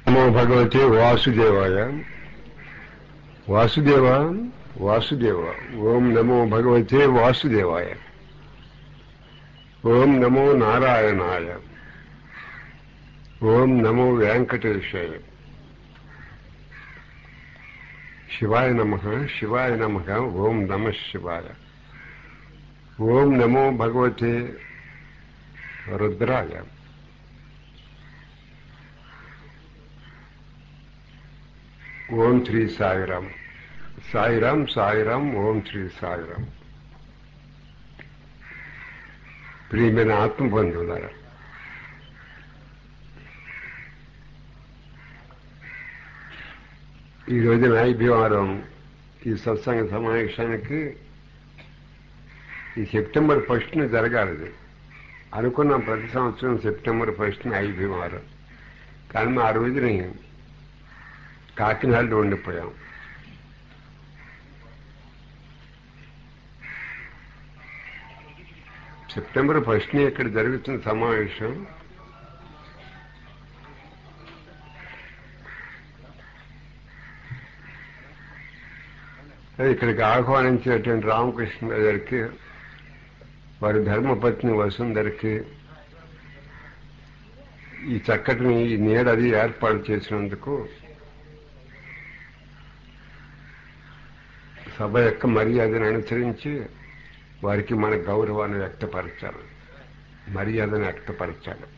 నమో భగవతే వాసుదేవాయ వాసుదేవ వాసుదేవ ఓం నమో భగవతే వాసుదేవాయ ఓం నమో నారాయణాయ ఓం నమో వెంకటేశాయ శివాయ నమ శివాయ నమ ఓం నమ శివాయ ఓం నమో భగవతే రుద్రాయ ఓం శ్రీ సాయిరామ్ సాయిరామ్ సాయిరామ్ ఓం శ్రీ సాయిరామ్ ప్రియమైన ఆత్మబంధువులారా ఈ రోజు నైభ్యవారం ఈ సత్సంగ సమావేశానికి ఈ సెప్టెంబర్ ఫస్ట్న జరగాలి అనుకున్నాం ప్రతి సంవత్సరం సెప్టెంబర్ ఫస్ట్న ఐభీవారం కానీ మా ఆ రోజుని కాకినాడలో ఉండిపోయాం సెప్టెంబర్ ఫస్ట్ని ఇక్కడ జరుగుతున్న సమావేశం ఇక్కడికి ఆహ్వానించినటువంటి రామకృష్ణ గారికి వారి ధర్మపత్ని వసుందరికి ఈ చక్కటిని ఈ నీడది ఏర్పాటు చేసినందుకు సభ యొక్క మర్యాదను అనుసరించి వారికి మన గౌరవాన్ని వ్యక్తపరచాలి మర్యాదను వ్యక్తపరచాలి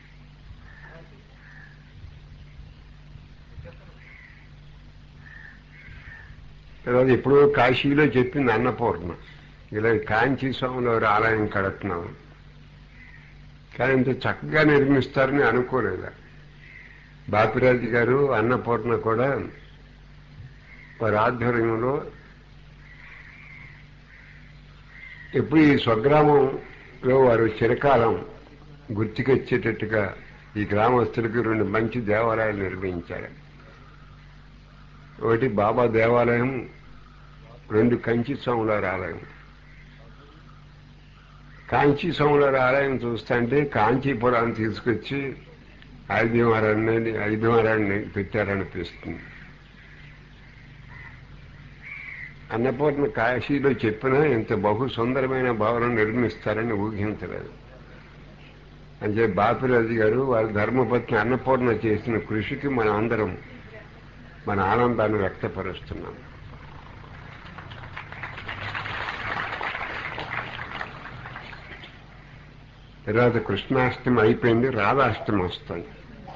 తర్వాత ఇప్పుడు కాశీలో చెప్పింది అన్నపూర్ణ ఇలా కాంచీ స్వామిలో వారి ఆలయం కడుతున్నాం కానీ ఇంత చక్కగా నిర్మిస్తారని అనుకోలేదు బాపిరాజు గారు అన్నపూర్ణ కూడా వారి ఆధ్వర్యంలో ఎప్పుడు ఈ స్వగ్రామంలో వారు చిరకాలం గుర్తుకొచ్చేటట్టుగా ఈ గ్రామస్తులకు రెండు మంచి దేవాలయాలు నిర్మించారు ఒకటి బాబా దేవాలయం రెండు కంచి స్వాములారి ఆలయం కాంచీ స్వాములారి ఆలయం చూస్తుంటే కాంచీపురాన్ని తీసుకొచ్చి ఐద్యమారాన్ని ఐద్యమారాన్ని పెట్టారనిపిస్తుంది అన్నపూర్ణ కాశీలో చెప్పినా ఇంత బహు సుందరమైన భవనం నిర్మిస్తారని ఊహించలేదు అంటే బాపిరాజు గారు వారి ధర్మపత్ని అన్నపూర్ణ చేసిన కృషికి మన అందరం మన ఆనందాన్ని వ్యక్తపరుస్తున్నాం తర్వాత కృష్ణాష్టమి అయిపోయింది రాధాష్టమి వస్తుంది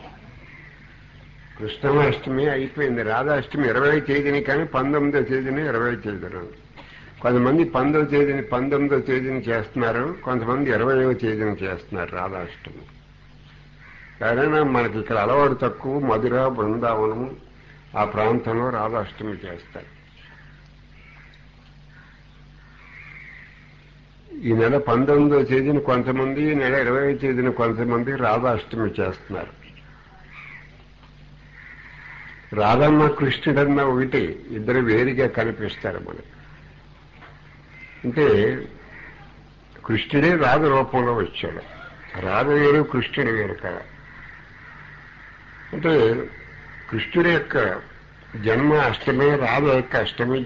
కృష్ణాష్టమి అయిపోయింది రాధాష్టమి ఇరవై తేదీని కానీ పంతొమ్మిదో తేదీని ఇరవై తేదీన కొంతమంది పంతొమ్మిదో తేదీని పంతొమ్మిదో తేదీని చేస్తున్నారు కొంతమంది ఇరవైవ తేదీని చేస్తున్నారు రాధాష్టమి ఎవరైనా మనకి ఇక్కడ అలవాటు తక్కువ మధుర బృందావనం ఆ ప్రాంతంలో రాధాష్టమి చేస్తారు ఈ నెల పంతొమ్మిదో తేదీని కొంతమంది ఈ నెల ఇరవై తేదీని కొంతమంది రాధాష్టమి చేస్తున్నారు రాధమ్మ కృష్ణుడన్న ఒకటి ఇద్దరు వేరుగా కనిపిస్తారు మనకి అంటే కృష్ణుడే రాధ రూపంలో వచ్చాడు రాధ వేరు కృష్ణుడు వేరు కదా అంటే కృష్ణుడి యొక్క జన్మ అష్టమి రాధ యొక్క అష్టమి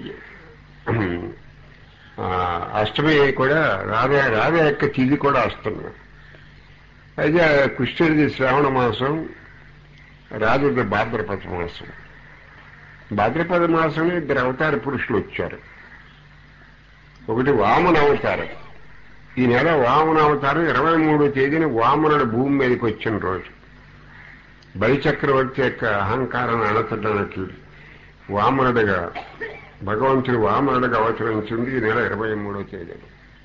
అష్టమి కూడా రాధ రాధ యొక్క తిథి కూడా అష్టమి అయితే కృష్ణుడిది శ్రావణ మాసం రాజుది భాద్రపద మాసం భాద్రపద మాసంలో ఇద్దరు అవతార పురుషులు వచ్చారు ఒకటి వామన అవతారం ఈ నెల వామన అవతారం ఇరవై మూడో తేదీన వామనుడు భూమి మీదకి వచ్చిన రోజు బలిచక్రవర్తి యొక్క అహంకారాన్ని అణచడానికి వామనుడిగా భగవంతుడు వామనుడిగా అవతరించింది ఈ నెల ఇరవై మూడో తేదీన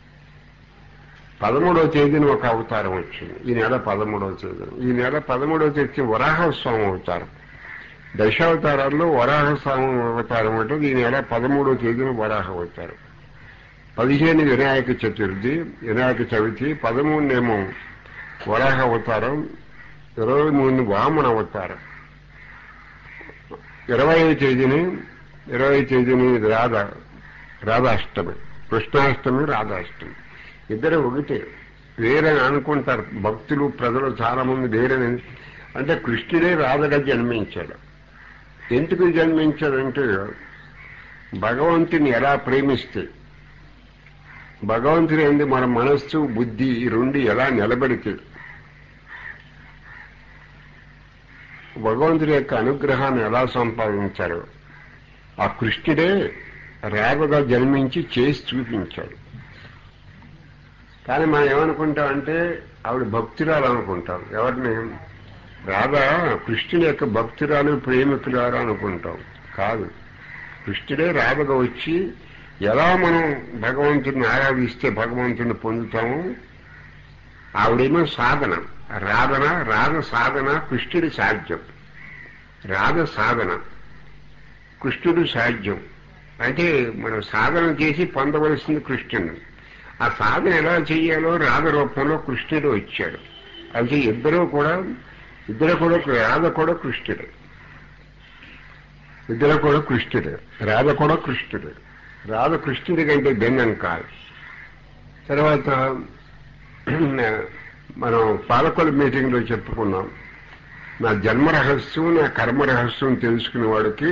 పదమూడవ తేదీన ఒక అవతారం వచ్చింది ఈ నెల పదమూడవ తేదీన ఈ నెల పదమూడవ తేదీ వరాహస్వామి అవతారం దశావతారాల్లో వరాహస్వామి అవతారం అంటే ఈ నెల పదమూడవ తేదీన వరాహ అవతారం పదిహేను వినాయక చతుర్థి వినాయక చవితి పదమూడునేమో వరాహ అవతారం ఇరవై మూడు వామన అవతారం ఇరవై తేదీని ఇరవై తేదీని రాధ రాధాష్టమి కృష్ణాష్టమి రాధాష్టమి ఇద్దరు ఒకటే వేరని అనుకుంటారు భక్తులు ప్రజలు చాలా మంది వేరని అంటే కృష్ణుడే రాధగా జన్మించాడు ఎందుకు జన్మించాడంటే భగవంతుని ఎలా ప్రేమిస్తే భగవంతుని ఏంది మన మనస్సు బుద్ధి ఈ రెండు ఎలా నిలబెడితే భగవంతుడి యొక్క అనుగ్రహాన్ని ఎలా సంపాదించారు ఆ కృష్ణుడే రాధగా జన్మించి చేసి చూపించాడు కానీ మనం ఏమనుకుంటామంటే ఆవిడ భక్తురాలు అనుకుంటాం ఎవరిని రాధ కృష్ణుని యొక్క భక్తురాలు ప్రేమికురాలు అనుకుంటాం కాదు కృష్ణుడే రాధగా వచ్చి ఎలా మనం భగవంతుడిని ఆరాధిస్తే భగవంతుడిని పొందుతామో ఆవిడేమో సాధన రాధన రాధ సాధన కృష్ణుడి సాధ్యం రాధ సాధన కృష్ణుడు సాధ్యం అంటే మనం సాధన చేసి పొందవలసింది కృష్ణుడు ఆ సాధన ఎలా చేయాలో రాధ రూపంలో కృష్ణుడు వచ్చాడు అంటే ఇద్దరు కూడా ఇద్దరు కూడా రాధ కూడా కృష్ణుడు ఇద్దరు కూడా కృష్ణుడు రాధ కూడా కృష్ణుడు రాధ కృష్ణుడి కంటే భిన్నం కాదు తర్వాత మనం పాలకొల మీటింగ్లో చెప్పుకున్నాం నా జన్మ రహస్యం నా కర్మ రహస్యం తెలుసుకునే వాడికి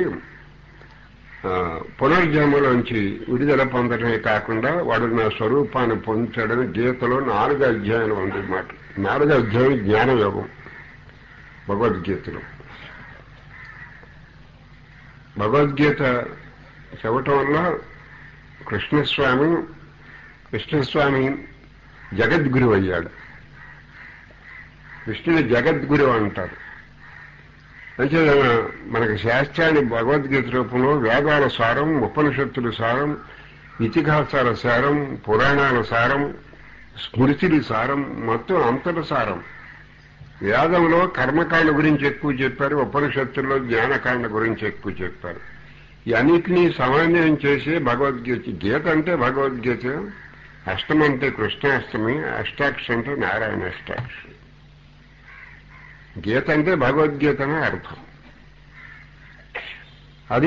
పునర్జన్మలోంచి విడుదల పొందడమే కాకుండా వాడు నా స్వరూపాన్ని పొందుతాడని గీతలో నాలుగో అధ్యాయం ఉంది మాట నాలుగో అధ్యాయం జ్ఞానయోగం భగవద్గీతలో భగవద్గీత చదవటం వల్ల కృష్ణస్వామి కృష్ణస్వామి జగద్గురు అయ్యాడు కృష్ణుని జగద్గురు అంటారు అంటే మనకి శాస్త్రాన్ని భగవద్గీత రూపంలో వేదాల సారం ఉపనిషత్తుల సారం ఇతిహాసాల సారం పురాణాల సారం స్మృతిల సారం మొత్తం అంతల సారం వేదంలో కర్మకాండ గురించి ఎక్కువ చెప్పారు ఉపనిషత్తుల్లో జ్ఞానకాండ గురించి ఎక్కువ చెప్పారు ఇవన్నిటినీ సమన్వయం చేసి భగవద్గీత గీత అంటే భగవద్గీత అష్టం అంటే కృష్ణాష్టమి అష్టాక్ష అంటే నారాయణ అష్టాక్ష గీత అంటే భగవద్గీత అనే అర్థం అది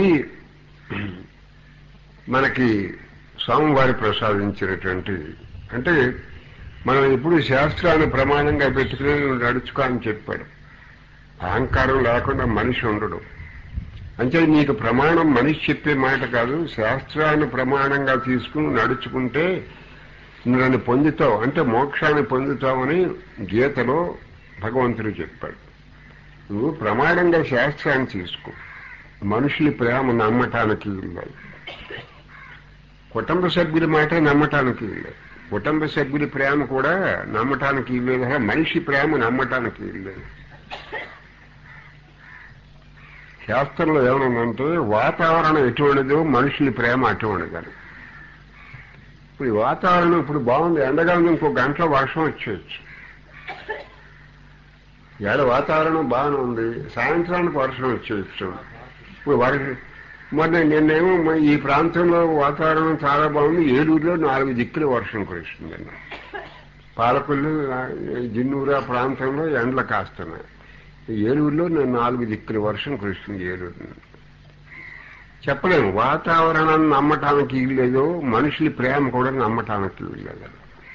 మనకి స్వామివారి ప్రసాదించినటువంటి అంటే మనం ఇప్పుడు శాస్త్రాన్ని ప్రమాణంగా పెట్టుకుని నడుచుకో అని చెప్పాడు అహంకారం లేకుండా మనిషి ఉండడు అంటే నీకు ప్రమాణం మనిషి చెప్పే మాట కాదు శాస్త్రాన్ని ప్రమాణంగా తీసుకుని నడుచుకుంటే నువ్వు నన్ను పొందుతావు అంటే మోక్షాన్ని పొందుతావని గీతలో భగవంతుడు చెప్పాడు నువ్వు ప్రమాణంగా శాస్త్రాన్ని తీసుకో మనుషుల ప్రేమ నమ్మటానికి లేదు కుటుంబ సభ్యుల మాట నమ్మటానికి లేదు కుటుంబ సభ్యుల ప్రేమ కూడా నమ్మటానికి లేదు మనిషి ప్రేమ నమ్మటానికి లేదు శాస్త్రంలో ఏమనుందంటే వాతావరణం ఎటువంటిదో మనుషుల ప్రేమ అటువంటిదని ఇప్పుడు వాతావరణం ఇప్పుడు బాగుంది ఎండగానే ఇంకో గంటలో వర్షం వచ్చేయచ్చు ఏడ వాతావరణం బాగానే ఉంది సాయంత్రానికి వర్షం వచ్చేయచ్చు ఇప్పుడు వర్షం మొన్న నిన్నేమో ఈ ప్రాంతంలో వాతావరణం చాలా బాగుంది ఏలూరులో నాలుగు దిక్కులు వర్షం కురుస్తుందండి పాలకొల్లు జిన్నూరు ప్రాంతంలో ఎండలు కాస్తున్నాయి ఏలూరులో నేను నాలుగు దిక్కులు వర్షం కురుస్తుంది ఏలూరు చెప్పలేము వాతావరణాన్ని నమ్మటానికి ఇల్లేదు మనుషుల ప్రేమ కూడా నమ్మటానికి ఇల్లేదు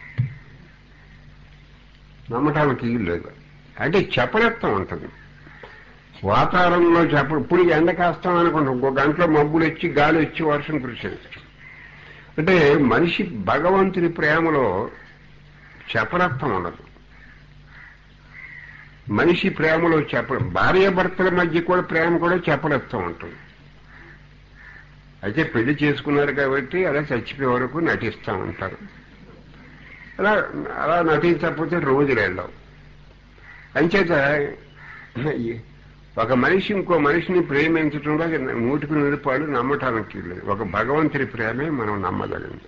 నమ్మటానికి ఇల్లేదు అంటే చెప్పలేస్తాం ఉంటుంది వాతావరణంలో చెప్ప ఇప్పుడు ఎండ కాస్తాం అనుకుంటాం ఇంకో గంటలో మబ్బులు వచ్చి గాలి వచ్చి వర్షం కురిసేది అంటే మనిషి భగవంతుని ప్రేమలో చెప్పరత్వం ఉండదు మనిషి ప్రేమలో చెప్ప భార్యాభర్తల మధ్య కూడా ప్రేమ కూడా చెప్పరత్వం ఉంటుంది అయితే పెళ్లి చేసుకున్నారు కాబట్టి అలా చచ్చిపోయే వరకు నటిస్తూ ఉంటారు అలా అలా నటించకపోతే రోజులు వెళ్ళవు అంచేత ఒక మనిషి ఇంకో మనిషిని ప్రేమించడంలో నూటికి నూరు రూపాయలు నమ్మటానికి లేదు ఒక భగవంతుడి ప్రేమే మనం నమ్మగలిగింది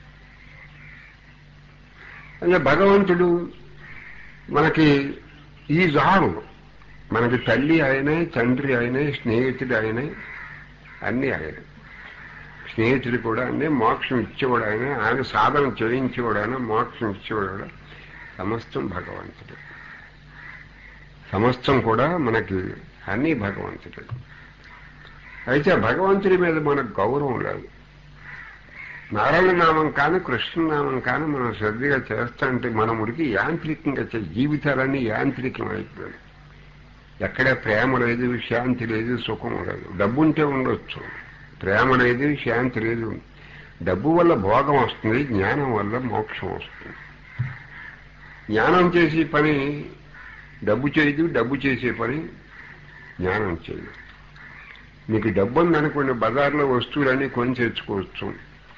అంటే భగవంతుడు మనకి ఈ జాను మనకి తల్లి ఆయనే తండ్రి ఆయనే స్నేహితుడు ఆయనే అన్నీ ఆయన స్నేహితుడు కూడా అన్నీ మోక్షం ఇచ్చేవాడు ఆయన ఆయన సాధన చేయించేవాడు ఆయన మోక్షం ఇచ్చేవాడు సమస్తం భగవంతుడు సమస్తం కూడా మనకి అన్నీ భగవంతుడు అయితే భగవంతుడి మీద మనకు గౌరవం లేదు నారాయణ నామం కానీ కృష్ణనామం కానీ మనం శ్రద్ధగా చేస్తా అంటే మన ఉడికి యాంత్రికంగా జీవితాలన్నీ యాంత్రికం అయిపోయాయి ఎక్కడ ప్రేమ లేదు శాంతి లేదు సుఖం లేదు డబ్బు ఉంటే ఉండొచ్చు ప్రేమ లేదు శాంతి లేదు డబ్బు వల్ల భోగం వస్తుంది జ్ఞానం వల్ల మోక్షం వస్తుంది జ్ఞానం చేసే పని డబ్బు చేయదు డబ్బు చేసే పని జ్ఞానం చేయదు మీకు డబ్బు ఉందనుకోండి బజార్లో వస్తువులన్నీ కొని తెచ్చుకోవచ్చు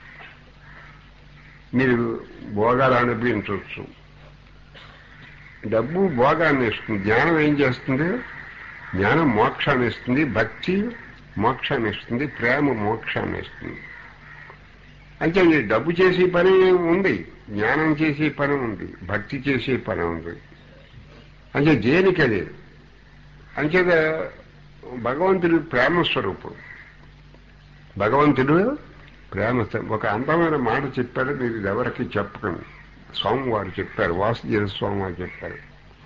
మీరు భోగాలు అనుభవించవచ్చు డబ్బు భోగాన్ని ఇస్తుంది జ్ఞానం ఏం చేస్తుంది జ్ఞానం మోక్షాన్ని ఇస్తుంది భక్తి మోక్షాన్ని ఇస్తుంది ప్రేమ మోక్షాన్ని ఇస్తుంది అంటే ఈ డబ్బు చేసే పని ఉంది జ్ఞానం చేసే పని ఉంది భక్తి చేసే పని ఉంది అంటే దేనికి అది అంచేత భగవంతుడు ప్రేమ స్వరూపం భగవంతుడు ప్రేమ స్వరూపం. ఒక అందమైన మాట చెప్పారు మీరు ఇది ఎవరికి చెప్పకండి స్వామివారు చెప్పారు వాసుదేవ స్వామి వారు చెప్పారు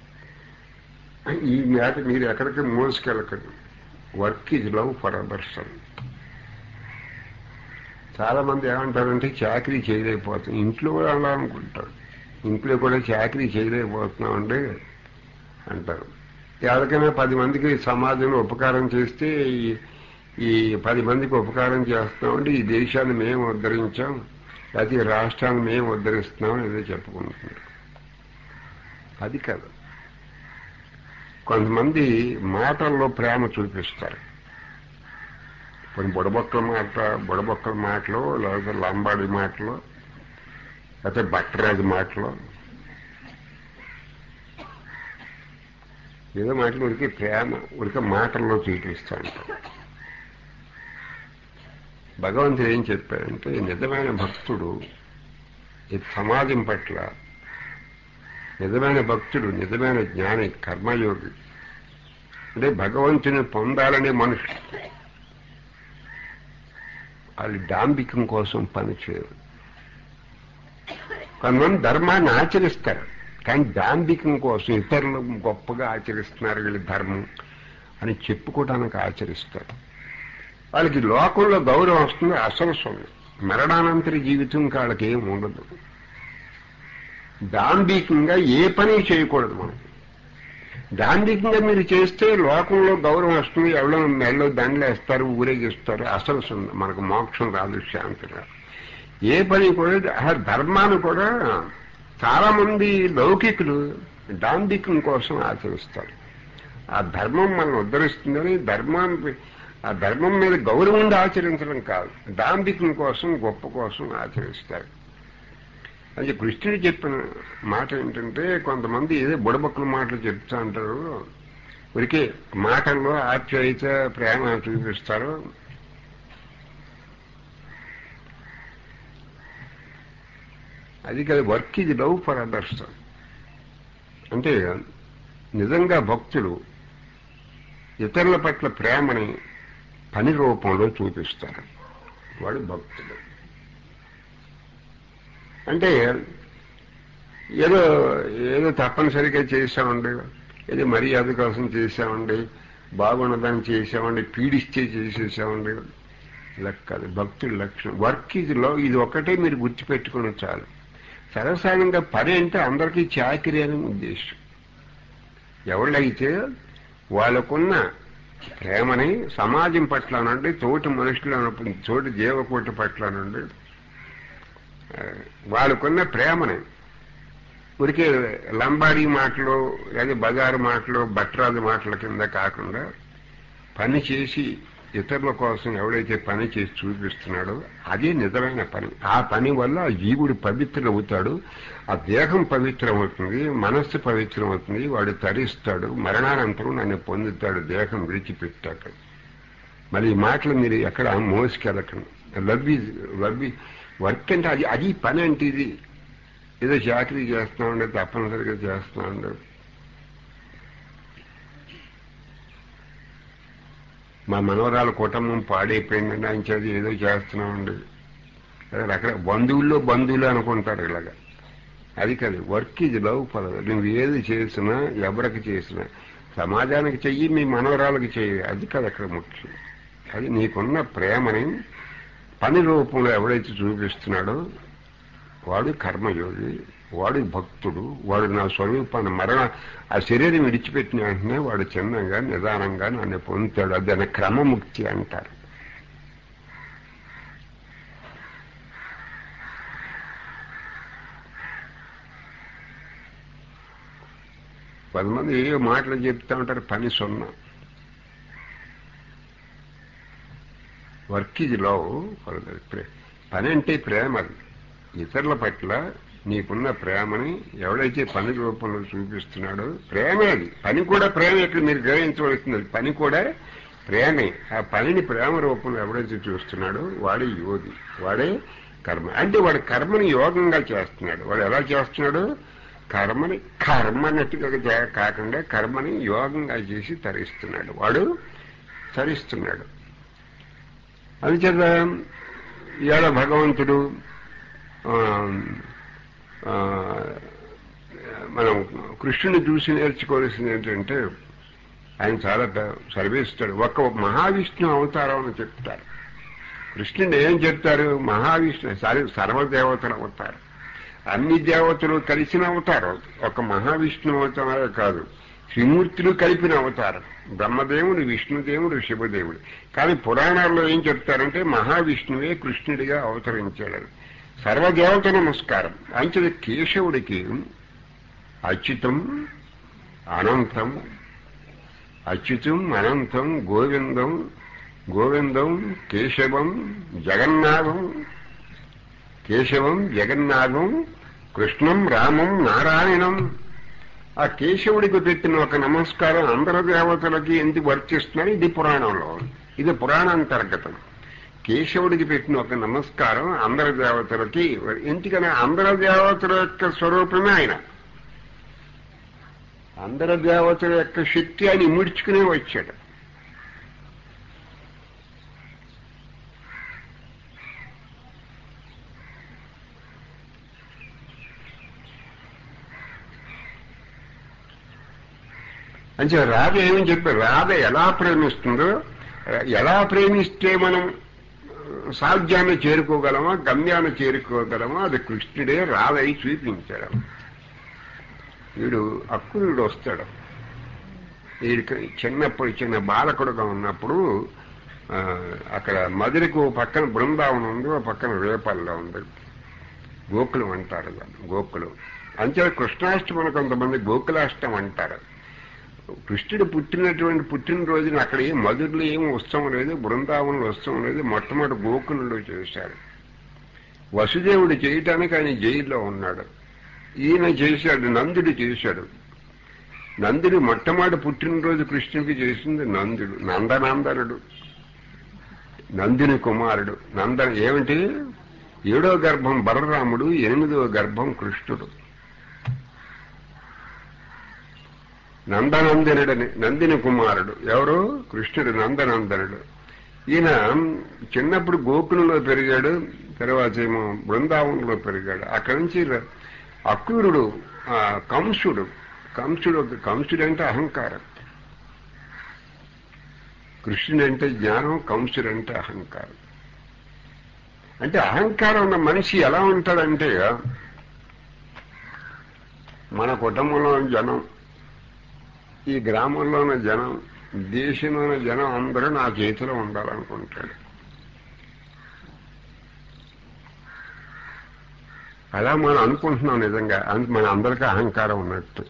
ఈ మాట మీరు ఎక్కడికి మోసుకెళ్ళకండి work is love for others అని చాలా మంది ఏమంటారంటే చాకరీ చేయలేకపోతాం ఇంట్లో కూడా అలా అనుకుంటారు ఇంట్లో కూడా చాకరీ చేయలేకపోతున్నాం అండి అంటారు ఎవరికైనా పది మందికి సమాజంలో ఉపకారం చేస్తే ఈ- ఈ పది మందికి ఉపకారం చేస్తున్నామంటే ఈ దేశాన్ని మేము ఉద్ధరించాం లేకపోతే ఈ రాష్ట్రాన్ని మేము ఉద్ధరిస్తున్నాం ఏదో చెప్పుకుంటున్నారు అది కాదు కొంతమంది మాటల్లో ప్రేమ చూపిస్తారు కొన్ని బుడబొక్కల మాట బుడబొక్కల మాటలు లేకపోతే లంబాడి మాటలు లేకపోతే భట్టరాజు మాటలు ఏదో మాటలు ఉరికి ప్రేమ ఉరిక మాటల్లో చూపిస్తూ ఉంటారు భగవంతుడు ఏం చెప్పాడంటే నిజమైన భక్తుడు ఈ సమాజం పట్ల నిజమైన భక్తుడు నిజమైన జ్ఞాని కర్మయోగి అంటే భగవంతుని పొందాలనే మనుషులు వాళ్ళు డాంబికం కోసం పని చేయరు కొంతమంది ధర్మాన్ని ఆచరిస్తారు కానీ డాంబికం కోసం ఇతరులు గొప్పగా ఆచరిస్తున్నారు వీళ్ళు ధర్మం అని చెప్పుకోవడానికి ఆచరిస్తారు వాళ్ళకి లోకంలో గౌరవం వస్తుంది అసలు సొమ్ము మరణానంతరి జీవితం వాళ్ళకి ఏం ఉండదు దాంభికంగా ఏ పని చేయకూడదు మనం దాంభికంగా మీరు చేస్తే లోకంలో గౌరవం వస్తుంది ఎవరో మెల్లో దండలు వేస్తారు ఊరేగిస్తారు అసలు సున్న- మనకు మోక్షం రాదు శాంతి రాదు ఏ పని కూడా ఆ ధర్మాన్ని కూడా చాలా మంది లౌకికులు దాంభికం కోసం ఆచరిస్తారు ఆ ధర్మం మనం ఉద్ధరిస్తుందని ధర్మాన్ని ఆ ధర్మం మీద గౌరవం ఉండి ఆచరించడం కాదు దాంభికం కోసం గొప్ప కోసం ఆచరిస్తారు అది కృష్ణుడు చెప్పిన మాట ఏంటంటే కొంతమంది ఏదో బుడబక్కల మాటలు చెప్తా అంటారు ఊరికే మాటల్లో ఆప్యాయత ప్రేమ చూపిస్తారు అది కదా వర్క్ ఇది లవ్ ఫర్ అదర్స్ అంటే నిజంగా భక్తులు ఇతరుల పట్ల ప్రేమని పని రూపంలో చూపిస్తారు వాడు భక్తుడు అంటే ఏదో ఏదో తప్పనిసరిగా చేసామండి ఏదో మర్యాద కోసం చేసామండి బాగున్నదాన్ని చేసామండి పీడిస్తే చేసేసామండి లెక్కది భక్తుడి లక్షణం వర్క్ ఇది లో ఇది ఒక్కటే మీరు గుర్తుపెట్టుకుని చాలు సర్వసాధారణంగా పని అంటే అందరికీ చాకరీ అని ఉద్దేశం ఎవళ్ళైతే వాళ్ళకున్న ప్రేమని సమాజం పట్ల నుండి తోటి మనుషులు అన్నప్పుడు తోటి జీవకోటి పట్ల నుండి ఆ, వాళ్ళకున్న ప్రేమని ఉరికే లంబాడీ మాటలు లేదా బజారు మాటలు భట్రాజు మాటల కింద కాకుండా పని చేసి ఇతరుల కోసం ఎవడైతే పని చేసి చూపిస్తున్నాడో అదే నిజమైన పని ఆ పని వల్ల ఆ జీవుడు పవిత్రమవుతాడు ఆ దేహం పవిత్రమవుతుంది మనస్సు పవిత్రమవుతుంది వాడు తరిస్తాడు మరణానంతరం నన్ను పొందుతాడు దేహం విడిచిపెట్టాక మరి ఈ మాటలు మీరు ఎక్కడ మోసుకెళ్ళకండి లవ్ ఈజ్ లవ్ వర్క్ అంటే అది అది పని అంటే ఇది ఏదో చాకరీ చేస్తున్నామండి తప్పనిసరిగా చేస్తున్నామండి మా మనవరాల కుటుంబం పాడైపోయిందండి ఆయన చేతి ఏదో చేస్తున్నామండి అదే రకరకాల బంధువుల్లో బంధువులు అనుకుంటారు ఇలాగా అది కాదు వర్క్ ఇది లవ్ పదవి నువ్వు ఏది చేసినా ఎవరికి చేసినా సమాజానికి చెయ్యి మీ మనవరాలకు చెయ్యి అది కాదు అక్కడ ముఖ్యం అది నీకున్న ప్రేమని పని రూపంలో ఎవడైతే చూపిస్తున్నాడో వాడు కర్మయోగి వాడు భక్తుడు వాడు నా స్వరూపాన్ని మరణ ఆ శరీరం విడిచిపెట్టిన వెంటనే వాడు చిన్నంగా నిదానంగా నన్ను పొందుతాడు అది క్రమముక్తి అంటారు కొంతమంది ఏ మాటలు చెప్తా ఉంటారు పని సున్నా వర్క్ ఇది లవ్ పని అంటే ప్రేమ అది ఇతరుల పట్ల నీకున్న ప్రేమని ఎవడైతే పని రూపంలో చూపిస్తున్నాడో ప్రేమే అది పని కూడా ప్రేమ ఇక్కడ మీరు గ్రహించవలసింది అది. పని కూడా ప్రేమే ఆ పనిని ప్రేమ రూపంలో ఎవడైతే చూస్తున్నాడో వాడే యోగి వాడే కర్మ అంటే వాడు కర్మని యోగంగా చేస్తున్నాడు వాడు ఎలా చేస్తున్నాడు కర్మని కర్మ అన్నట్టుగా చే- కాకుండా కర్మని యోగంగా చేసి తరిస్తున్నాడు వాడు తరిస్తున్నాడు అందుచేత ఇవాళ భగవంతుడు ఆ, ఆ, మనం కృష్ణుని చూసి నేర్చుకోవాల్సింది ఏంటంటే ఆయన చాలా పె- సర్వేస్తాడు ఒక మహావిష్ణు అవతారం అని చెప్తారు కృష్ణుడు ఏం చెప్తారు మహావిష్ణు సర్వ సర్వదేవతలు అవుతారు అన్ని దేవతలు కలిసిన అవతారం ఒక మహావిష్ణు అవతారే కాదు త్రిమూర్తులు కలిపిన అవతారం బ్రహ్మదేవుడు విష్ణుదేవుడు శివదేవుడు కానీ పురాణాల్లో ఏం చెప్తారంటే మహావిష్ణువే కృష్ణుడిగా అవతరించాడు సర్వదేవత నమస్కారం అంచెది కేశవుడికి అచ్యుతం అనంతం అచ్యుతం అనంతం గోవిందం గోవిందం కేశవం జగన్నాథం కేశవం జగన్నాథం కృష్ణం రామం నారాయణం ఆ కేశవుడికి పెట్టిన ఒక నమస్కారం అందర దేవతలకి ఎందుకు వర్తిస్తున్నారు ఇది పురాణంలో ఇది పురాణాంతర్గతం కేశవుడికి పెట్టిన ఒక నమస్కారం అందర దేవతలకి ఎందుకని అందర దేవతల యొక్క స్వరూపమే ఆయన అందర దేవతల యొక్క శక్తి ఆయన ఇముడ్చుకునే వచ్చాడు అంటే రాధ ఏమని చెప్పారు రాధ ఎలా ప్రేమిస్తుందో ఎలా ప్రేమిస్తే మనం సాధ్యాన్ని చేరుకోగలమా గమ్యాన్ని చేరుకోగలమా అది కృష్ణుడే రాధై చూపించాడు వీడు అక్కురుడు వస్తాడు వీడికి చిన్నప్పుడు చిన్న బాలకుడుగా ఉన్నప్పుడు ఆ, అక్కడ మధురకు ఓ పక్కన బృందావనం ఉంది ఓ పక్కన రేపల్లో ఉంది గోకులం అంటారు దాన్ని గోకులం అంతే కృష్ణాష్టమని కొంతమంది గోకులాష్టం అంటారు కృష్ణుడు పుట్టినటువంటి పుట్టినరోజున అక్కడ ఏం మధురలో ఏం ఉత్సవం లేదు బృందావనంలో ఉత్సవం లేదు మొట్టమొదటి గోకులంలో చేశాడు వసుదేవుడు చేయటానికి ఆయన జైల్లో ఉన్నాడు ఈయన చేశాడు నందుడు చేశాడు నందుడు మొట్టమొదటి పుట్టినరోజు కృష్ణుడికి చేసింది నందుడు నందనందనుడు నందుని కుమారుడు నందన ఏమిటి ఏడో గర్భం బలరాముడు ఎనిమిదో గర్భం కృష్ణుడు నందనందనుడని నందిని కుమారుడు ఎవరు కృష్ణుడు నందనందనుడు ఈయన చిన్నప్పుడు గోకులంలో పెరిగాడు తర్వాత ఏమో బృందావనంలో పెరిగాడు అక్కడి నుంచి ర- అక్రూరుడు ఆ, కంసుడు కంసుడు కంసుడు అంటే అహంకారం కృష్ణుడు అంటే జ్ఞానం కంసుడు అంటే అహంకారం అంటే అహంకారం ఉన్న మనిషి ఎలా ఉంటాడంటే మన కుటుంబంలో జనం ఈ గ్రామంలో ఉన్న జనం దేశంలో ఉన్న జనం అందరూ నా చేతిలో ఉండాలనుకుంటాడు అలా మనం అనుకుంటున్నాం నిజంగా అన్- మన అందరికీ అహంకారం ఉన్నట్టు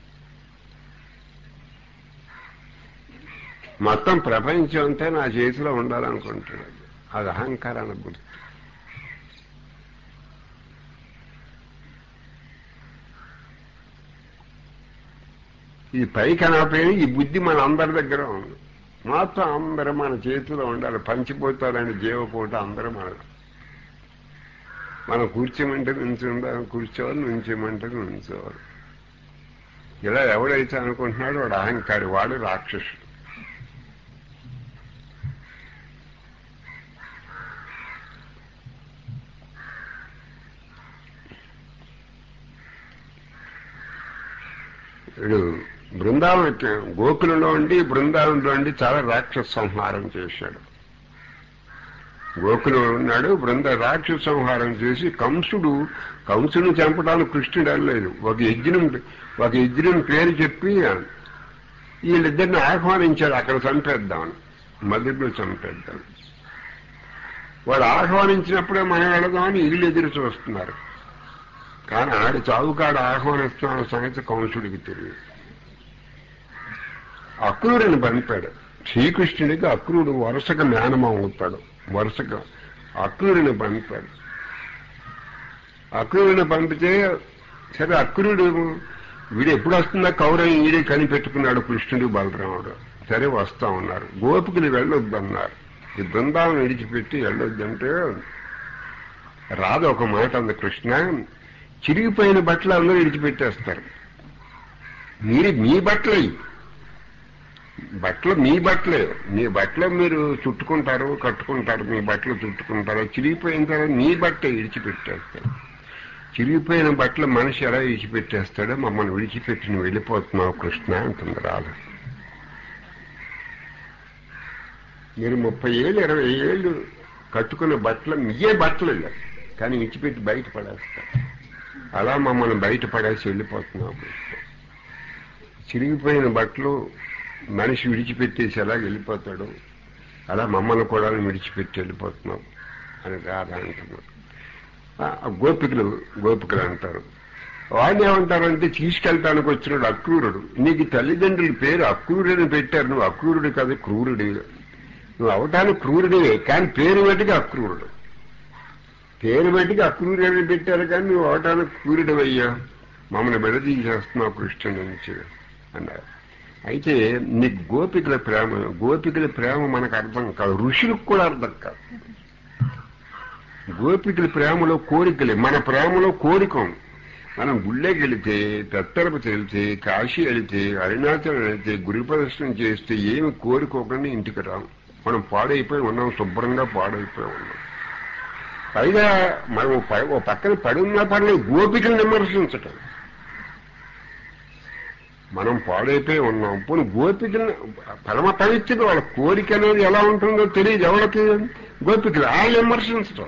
మొత్తం ప్రపంచం అంతా నా చేతిలో ఉండాలనుకుంటున్నాడు అది అహంకారానికి గుర్తు ఈ పైకి అనకపోయినా ఈ బుద్ధి మన అందరి దగ్గర ఉంది మొత్తం అందరూ మన చేతిలో ఉండాలి పంచిపోతారని జీవకోట అందరూ మన మనం కూర్చోమంటే నుంచుందాం కూర్చోవాలి నుంచోమంటే నుంచోవాలి ఇలా ఎవడైతే అనుకుంటున్నాడో వాడు అహంకారి వాడు రాక్షసుడు వీడు బృందావన గోకులంలో ఉండి బృందావనంలో ఉండి చాలా రాక్షస సంహారం చేశాడు గోకులు ఉన్నాడు బృంద రాక్షస సంహారం చేసి కంసుడు కంసుని చంపడానికి కృష్ణుడు వెళ్ళలేదు ఒక యజ్ఞం ఒక యజ్ఞం పేరు చెప్పి వీళ్ళిద్దరిని ఆహ్వానించాడు అక్కడ చంపేద్దామని మధురిలో చంపేద్దాం వాడు ఆహ్వానించినప్పుడే మనం వెళదామని వీళ్ళు ఎదురు చూస్తున్నారు కానీ ఆడి చావుకాడు ఆహ్వానిస్తున్న సంగతి కంసుడికి తెలియదు అక్రూరుని పంపాడు శ్రీకృష్ణుడికి అక్రూరుడు వరుసగా జ్ఞానం అవుతాడు వరుసగా అక్రూరుని పంపాడు అక్రూరుని పంపితే సరే అక్రూరుడు వీడు ఎప్పుడు వస్తుందా కౌరవం ఈడే కనిపెట్టుకున్నాడు కృష్ణుడు బలరాముడు సరే వస్తా ఉన్నారు గోపికలు వెళ్ళొద్దన్నారు ఈ బృందాలను విడిచిపెట్టి వెళ్ళొద్దంటే రాధ ఒక మాట అంది కృష్ణ చిరిగిపోయిన బట్టలు అందరూ విడిచిపెట్టేస్తారు మీరు మీ బట్టలు బట్టలు మీ బట్టలే మీ బట్టలు మీరు చుట్టుకుంటారు కట్టుకుంటారు మీ బట్టలు చుట్టుకుంటారు చిరిగిపోయిన తర్వాత మీ బట్ట విడిచిపెట్టేస్తారు చిరిగిపోయిన బట్టలు మనిషి ఎలా విడిచిపెట్టేస్తాడో మమ్మల్ని విడిచిపెట్టి నువ్వు వెళ్ళిపోతున్నావు కృష్ణ అంటుంది రాధ మీరు ముప్పై ఏళ్ళు ఇరవై ఏళ్ళు కట్టుకున్న బట్టలు మీయే బట్టలు ఇല്ല కానీ విడిచిపెట్టి బయట పడేస్తారు అలా మమ్మల్ని బయట పడేసి వెళ్ళిపోతున్నావు కృష్ణ చిరిగిపోయిన బట్టలు మనిషి విడిచిపెట్టేసి ఎలా వెళ్ళిపోతాడు అలా మమ్మల్ని కూడా విడిచిపెట్టి వెళ్ళిపోతున్నాం అని రాధ అంటున్నాడు ఆ గోపికలు గోపికలు అంటారు వాడిని ఏమంటారంటే తీసుకెళ్ళటానికి వచ్చినాడు అక్రూరుడు నీకు తల్లిదండ్రుల పేరు అక్రూరుని పెట్టారు నువ్వు అక్రూరుడు కాదు క్రూరుడి నువ్వు అవటానికి క్రూరుడివే కానీ పేరు బట్టికి అక్రూరుడు పేరు బట్టికి అక్రూరుడని పెట్టారు కానీ నువ్వు అవటానికి క్రూరుడివయ్యా మమ్మల్ని విడదీసేస్తున్నావు కృష్ణుడి నుంచి అన్నారు అయితే నీకు గోపికల ప్రేమ గోపికల ప్రేమ మనకు అర్థం కాదు ఋషులకు కూడా అర్థం కాదు గోపికల ప్రేమలో కోరికలే మన ప్రేమలో కోరికం మనం గుళ్ళకి వెళితే పెత్తరపతి వెళితే కాశీ వెళితే అరుణాచలం వెళితే గురి ప్రదర్శనం చేస్తే ఏమి కోరుకోకుండా ఇంటికి రాం మనం పాడైపోయి ఉన్నాం శుభ్రంగా పాడైపోయి ఉన్నాం పైగా మనం పై- ఓ పక్కన పడి ఉన్నా పర్లేదు గోపికలు విమర్శించటం మనం పాడైపోయి ఉన్నాం పోనీ గోపికలు పరమ పవిత్రులు వాళ్ళ కోరిక అనేది ఎలా ఉంటుందో తెలియదు ఎవరికి గోపికలు ఆ విమర్శించటం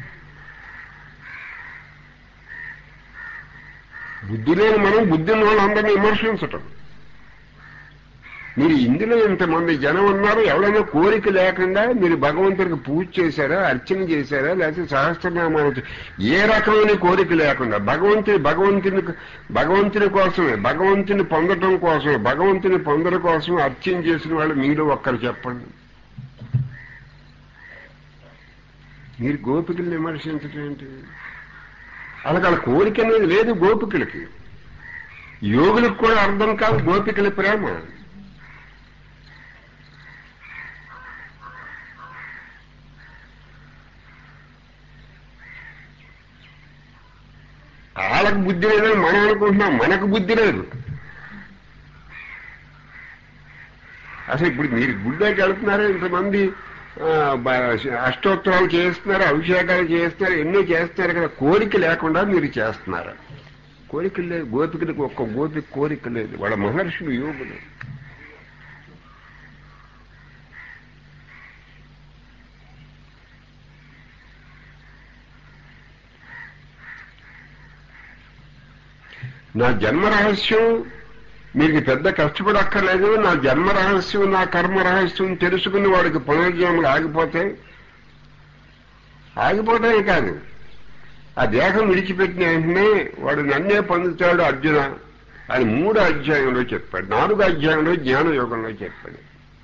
బుద్ధి లేని మనం బుద్ధి ఉన్న వాళ్ళందరినీ విమర్శించటం మీరు ఇందులో ఇంతమంది జనం ఉన్నారు ఎవరైనా కోరిక లేకుండా మీరు భగవంతుడికి పూజ చేశారా అర్చన చేశారా లేకపోతే సహస్రనామాలు చే- ఏ రకమైన కోరిక లేకుండా భగవంతుని భగవంతుని భగవంతుని కోసమే భగవంతుని పొందటం కోసమే భగవంతుని పొందడం కోసం అర్చన చేసిన వాళ్ళు మీరు ఒక్కరు చెప్పండి మీరు గోపికల్ని విమర్శించటం ఏంటి అలాగే వాళ్ళ కోరిక అనేది లేదు గోపికలకి యోగులకు కూడా అర్థం కాదు గోపికల ప్రేమ వాళ్ళకు బుద్ధి లేదని మనం అనుకుంటున్నాం మనకు బుద్ధి లేదు అసలు ఇప్పుడు మీరు గుళ్ళోకి వెళ్తున్నారు ఇంతమంది ఆ, బ- అష్టోత్తరాలు చేస్తున్నారు అభిషేకాలు చేస్తున్నారు ఎన్నో చేస్తున్నారు కదా కోరిక లేకుండా మీరు చేస్తున్నారు కోరిక లేదు గోపికలకు ఒక్క గోపిక కోరిక లేదు వాళ్ళ మహర్షులు యోగులు నా జన్మ రహస్యం మీకు పెద్ద కష్టపడక్కర్లేదు నా జన్మ రహస్యం నా కర్మ రహస్యం తెలుసుకుని వాడికి పునర్జన్మలు ఆగిపోతాయి ఆగిపోతాయి కాదు ఆ దేహం విడిచిపెట్టిన వెంటనే వాడు నన్నే పొందుతాడు అర్జున అని మూడు అధ్యాయంలో చెప్పాడు నాలుగు అధ్యాయంలో జ్ఞాన యోగంలో చెప్పాడు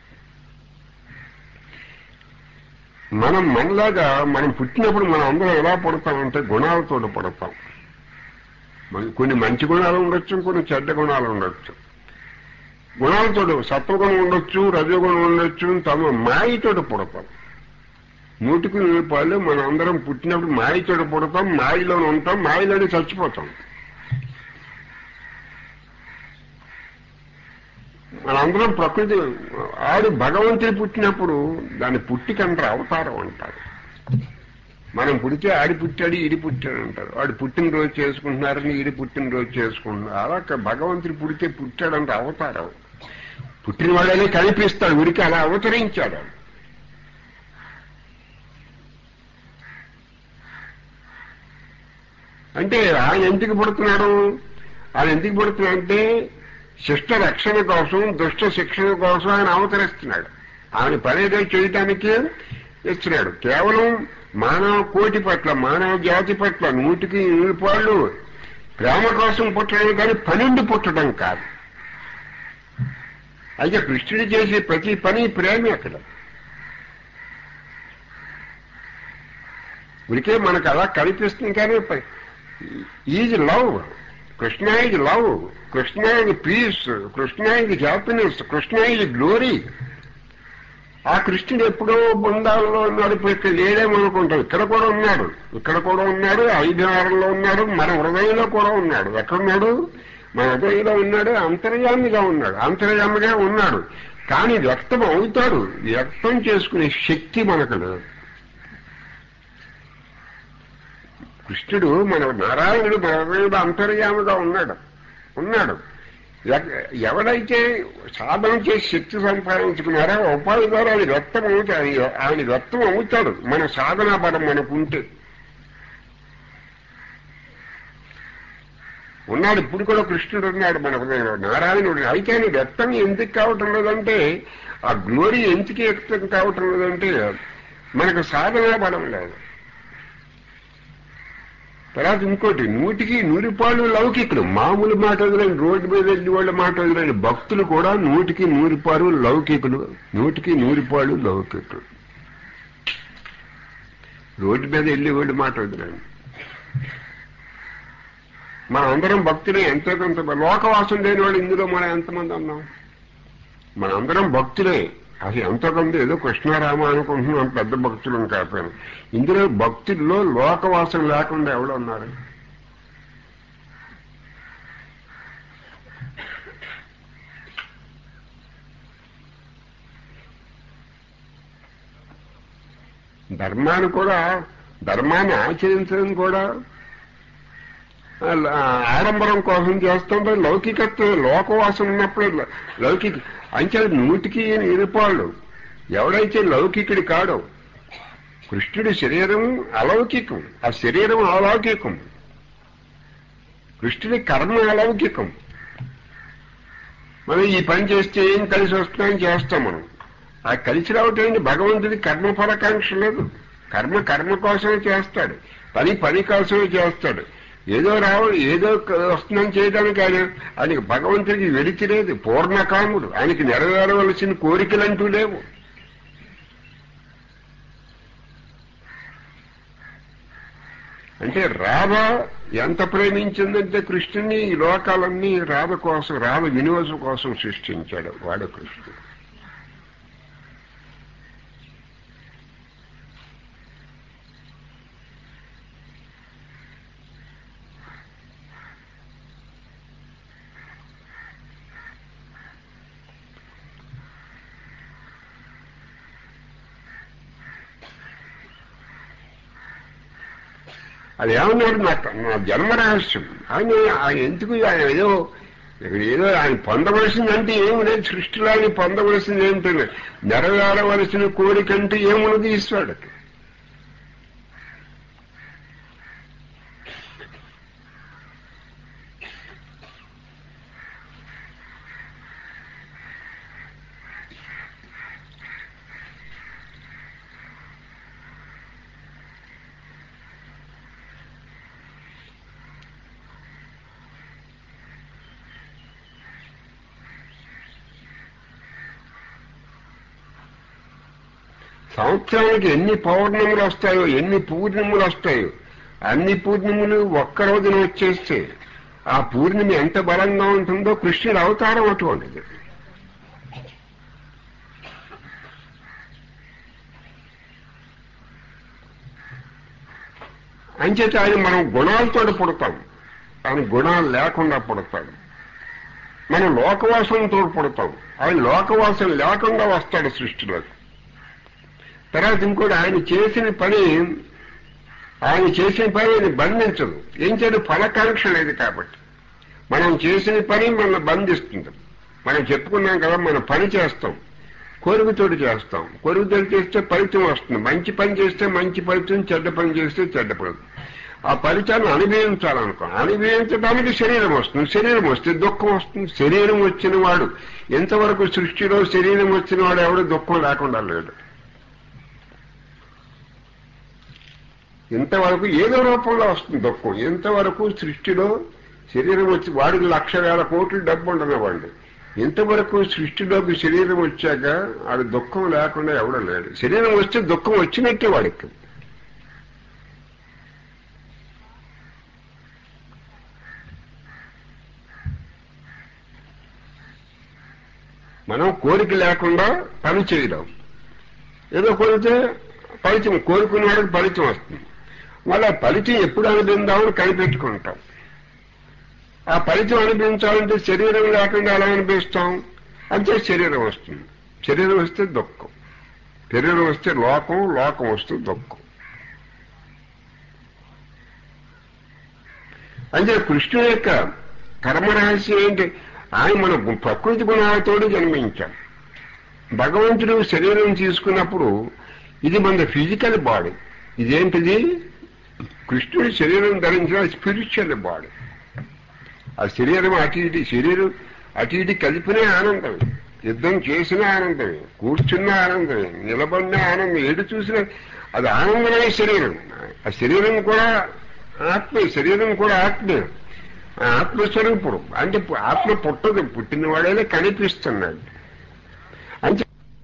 మనం మనలాగా మనం పుట్టినప్పుడు మనం అందరం ఎలా పడతామంటే గుణాలతో పడతాం మన- కొన్ని మంచి గుణాలు ఉండొచ్చు కొన్ని చెడ్డ గుణాలు ఉండొచ్చు గుణాలతో సత్వగుణం ఉండొచ్చు రజోగుణం ఉండొచ్చు తమ మాయతోటి పుడతాం నూటికి నూరు పాలు మనం అందరం పుట్టినప్పుడు మాయతోటి పుడతాం మాయలోనే ఉంటాం మాయలోనే చచ్చిపోతాం మనందరం ప్రకృతి ఆడు భగవంతుని పుట్టినప్పుడు దాని పుట్టికంటారు అవతారం అంటారు మనం పుడితే ఆడి పుట్టాడు ఈడి పుట్టాడు అంటారు వాడు పుట్టినరోజు చేసుకుంటున్నారని ఈడి పుట్టినరోజు చేసుకుంటున్నారు అలా క- భగవంతుడు పుడితే పుట్టాడంటే అవతారం పుట్టిన వాళ్ళనే కనిపిస్తాడు ఉడికి అలా అవతరించాడు అంటే ఆయన ఎందుకు పుడుతున్నాడు ఆయన ఎందుకు పుడుతున్నాడు అంటే శిష్ట రక్షణ కోసం దుష్ట శిక్షణ కోసం ఆయన అవతరిస్తున్నాడు ఆయన పనేదో చేయటానికి ఇస్తున్నాడు కేవలం మానవ కోటి పట్ల మానవ జాతి పట్ల నూటికి నూరు పాళ్ళు ప్రేమ కోసం పుట్టడం కానీ పనుండి పుట్టడం కాదు అయితే కృష్ణుడు చేసే ప్రతి పని ప్రేమ అక్కడ ఉరికే మనకు అలా కనిపిస్తుంది కానీ is love Krishna is love Krishna is peace Krishna is happiness Krishna is glory ఆ కృష్ణుడు ఎప్పుడో బృందాలలో ఉన్నాడు ఇప్పుడు ఇక్కడ లేడేమనుకుంటాం ఇక్కడ కూడా ఉన్నాడు ఇక్కడ కూడా ఉన్నాడు ఐదున్నరలో ఉన్నాడు మన హృదయంలో కూడా ఉన్నాడు ఎక్కడున్నాడు మన హృదయంలో ఉన్నాడు అంతర్యామిగా ఉన్నాడు అంతర్యామిగా ఉన్నాడు కానీ వ్యక్తం అవుతాడు వ్యక్తం చేసుకునే శక్తి మనకు లేదు కృష్ణుడు మన నారాయణుడు మన హృదయంలో అంతర్యామిగా ఉన్నాడు ఉన్నాడు ఎవ- ఎవడైతే సాధన చేసి శక్తి సంపాదించుకున్నారో ఉపాధి ద్వారా ఆయన వ్యక్తం అవుతాడు ఆయన వ్యక్తం అవుతాడు మన సాధనా బలం మనకు ఉంటే ఉన్నాడు ఇప్పుడు కూడా కృష్ణుడు ఉన్నాడు మన హృదయంలో నారాయణుడు అయితే ఆయన వ్యక్తం ఎందుకు కావటం లేదంటే ఆ గ్లోరీ ఎందుకు వ్యక్తం కావటం లేదంటే మనకు సాధనా బలం లేదు తర్వాత ఇంకోటి నూటికి నూరిపాళ్ళు లౌకికులు మామూలు మాట వదిలేని రోడ్డు మీద వెళ్ళి వాళ్ళ మాట వదిలేని భక్తులు కూడా నూటికి నూరిపాలు లౌకికులు నూటికి నూరిపాళ్ళు లౌకికులు రోడ్డు మీద వెళ్ళి వాళ్ళ మాట వదిలేండి మనం అందరం భక్తులే ఎంతో కొంత లోకవాసం లేని వాళ్ళు ఇందులో మనం ఎంతమంది ఉన్నాం మన అందరం భక్తులే అది ఎంతమంది ఏదో కృష్ణారామ అనుకుంటున్నాం పెద్ద భక్తులను కాకపోయినా ఇందులో భక్తుల్లో లోకవాసం లేకుండా ఎవరు ఉన్నారు ధర్మాన్ని కూడా ధర్మాన్ని ఆచరించడం కూడా ఆ, ఆడంబరం కోసం చేస్తుంటే లౌకికత్వం లోకవాసం ఉన్నప్పుడు ల- లౌకిక అంచే నూటికి ఇరుపాళ్ళు ఎవడైతే లౌకికుడి కాడో కృష్ణుడి శరీరం అలౌకికం ఆ శరీరం అలౌకికం కృష్ణుడి కర్మ అలౌకికం మనం ఈ పని చేస్తే ఏం కలిసి వస్తుందని చేస్తాం మనం ఆ కలిసి రావటం ఏంటి భగవంతుడి కర్మ ఫలకాంక్ష లేదు కర్మ కర్మ కోసమే చేస్తాడు పని పని కోసమే చేస్తాడు ఏదో రావ ఏదో క- వస్తుందని చేయడానికి ఆయన ఆయనకి భగవంతుడికి వెలిచి లేదు పూర్ణకాముడు ఆయనకి నెరవేరవలసిన కోరికలంటూ లేవు అంటే రాధ ఎంత ప్రేమించిందంటే కృష్ణుని ఈ లోకాలన్నీ రాధ కోసం రాధ వినోదం కోసం సృష్టించాడు వాడు కృష్ణుడు అది ఏమన్నాడు నాకు నా జన్మ రహస్యం ఆయన ఆయన ఎందుకు ఆయన ఏదో ఇక్కడ ఏదో ఆయన పొందవలసిందంటే ఏమి లేదు సృష్టిలో ఆయన పొందవలసింది ఏమిటో లేదు. నెరవేరవలసిన కోరికంటే ఏమున్నది ఈశ్వరుడికి సంవత్సరానికి ఎన్ని పౌర్ణములు వస్తాయో ఎన్ని పూర్ణిమలు వస్తాయో అన్ని పూర్ణిమలు ఒక్క రోజున వచ్చేస్తే ఆ పూర్ణిమ ఎంత బలంగా ఉంటుందో కృష్ణుడు అవతారం అటువంటిది అంచేత ఆయన మనం గుణాలతో పుడతాం ఆయన గుణాలు లేకుండా పుడతాడు మనం లోకవాసంతో పుడతాం ఆయన లోకవాసం లేకుండా వస్తాడు సృష్టిలోకి తర్వాత ఇంకోటి ఆయన చేసిన పని ఆయన చేసిన పని ఆయన బంధించదు ఏం చేయదు ఫలకాంక్ష లేదు కాబట్టి మనం చేసిన పని మన బంధిస్తుంది మనం చెప్పుకున్నాం కదా మనం పని చేస్తాం కోరికతోటి చేస్తాం కోరికతోటి చేస్తే ఫలితం వస్తుంది మంచి పని చేస్తే మంచి ఫలితం చెడ్డ పని చేస్తే చెడ్డ ఫలితం ఆ ఫలితాన్ని అనుభవించాలనుకో అనుభవించడానికి శరీరం వస్తుంది శరీరం వస్తే దుఃఖం వస్తుంది శరీరం వచ్చిన వాడు ఎంతవరకు సృష్టిలో శరీరం వచ్చిన వాడు ఎవడు దుఃఖం లేకుండా లేడు ఇంతవరకు ఏదో రూపంలో వస్తుంది దుఃఖం ఎంతవరకు సృష్టిలో శరీరం వచ్చి వాడికి లక్ష వేల కోట్లు డబ్బు ఉండనివ్వండి ఇంతవరకు సృష్టిలోకి శరీరం వచ్చాక వాడి దుఃఖం లేకుండా ఎవడో లేడు శరీరం వస్తే దుఃఖం వచ్చినట్టే వాడికి మనం కోరిక లేకుండా పని చేయడం ఏదో కోరితే ఫలితం కోరుకునేవాడికి ఫలితం వస్తుంది మళ్ళీ ఫలితం ఎప్పుడు అనుభవిందామని కనిపెట్టుకుంటాం ఆ ఫలితం అనిపించాలంటే శరీరం లేకుండా ఎలా అనిపిస్తాం అంతే శరీరం వస్తుంది శరీరం వస్తే దుఃఖం శరీరం వస్తే లోకం లోకం వస్తే దుఃఖం అంటే కృష్ణుడు యొక్క కర్మరహస్యం ఏంటి ఆయన మన ప్రకృతి గుణాలతోటి జన్మించాం భగవంతుడు శరీరం తీసుకున్నప్పుడు ఇది మన ఫిజికల్ బాడీ ఇదేంటిది కృష్ణుడి శరీరం ధరించిన స్పిరిచువల్ బాడీ ఆ శరీరం అటు ఇటు శరీరం అటు ఇటు కలిపినే ఆనందమే యుద్ధం చేసిన ఆనందమే కూర్చున్న ఆనందమే నిలబడిన ఆనందం ఏడు చూసిన అది ఆనందమే శరీరం ఆ శరీరం కూడా ఆత్మే శరీరం కూడా ఆత్మే ఆ ఆత్మస్వరూపుడు అంటే ఆత్మ పుట్టదు పుట్టిన వాడేనే కనిపిస్తున్నాడు అంటే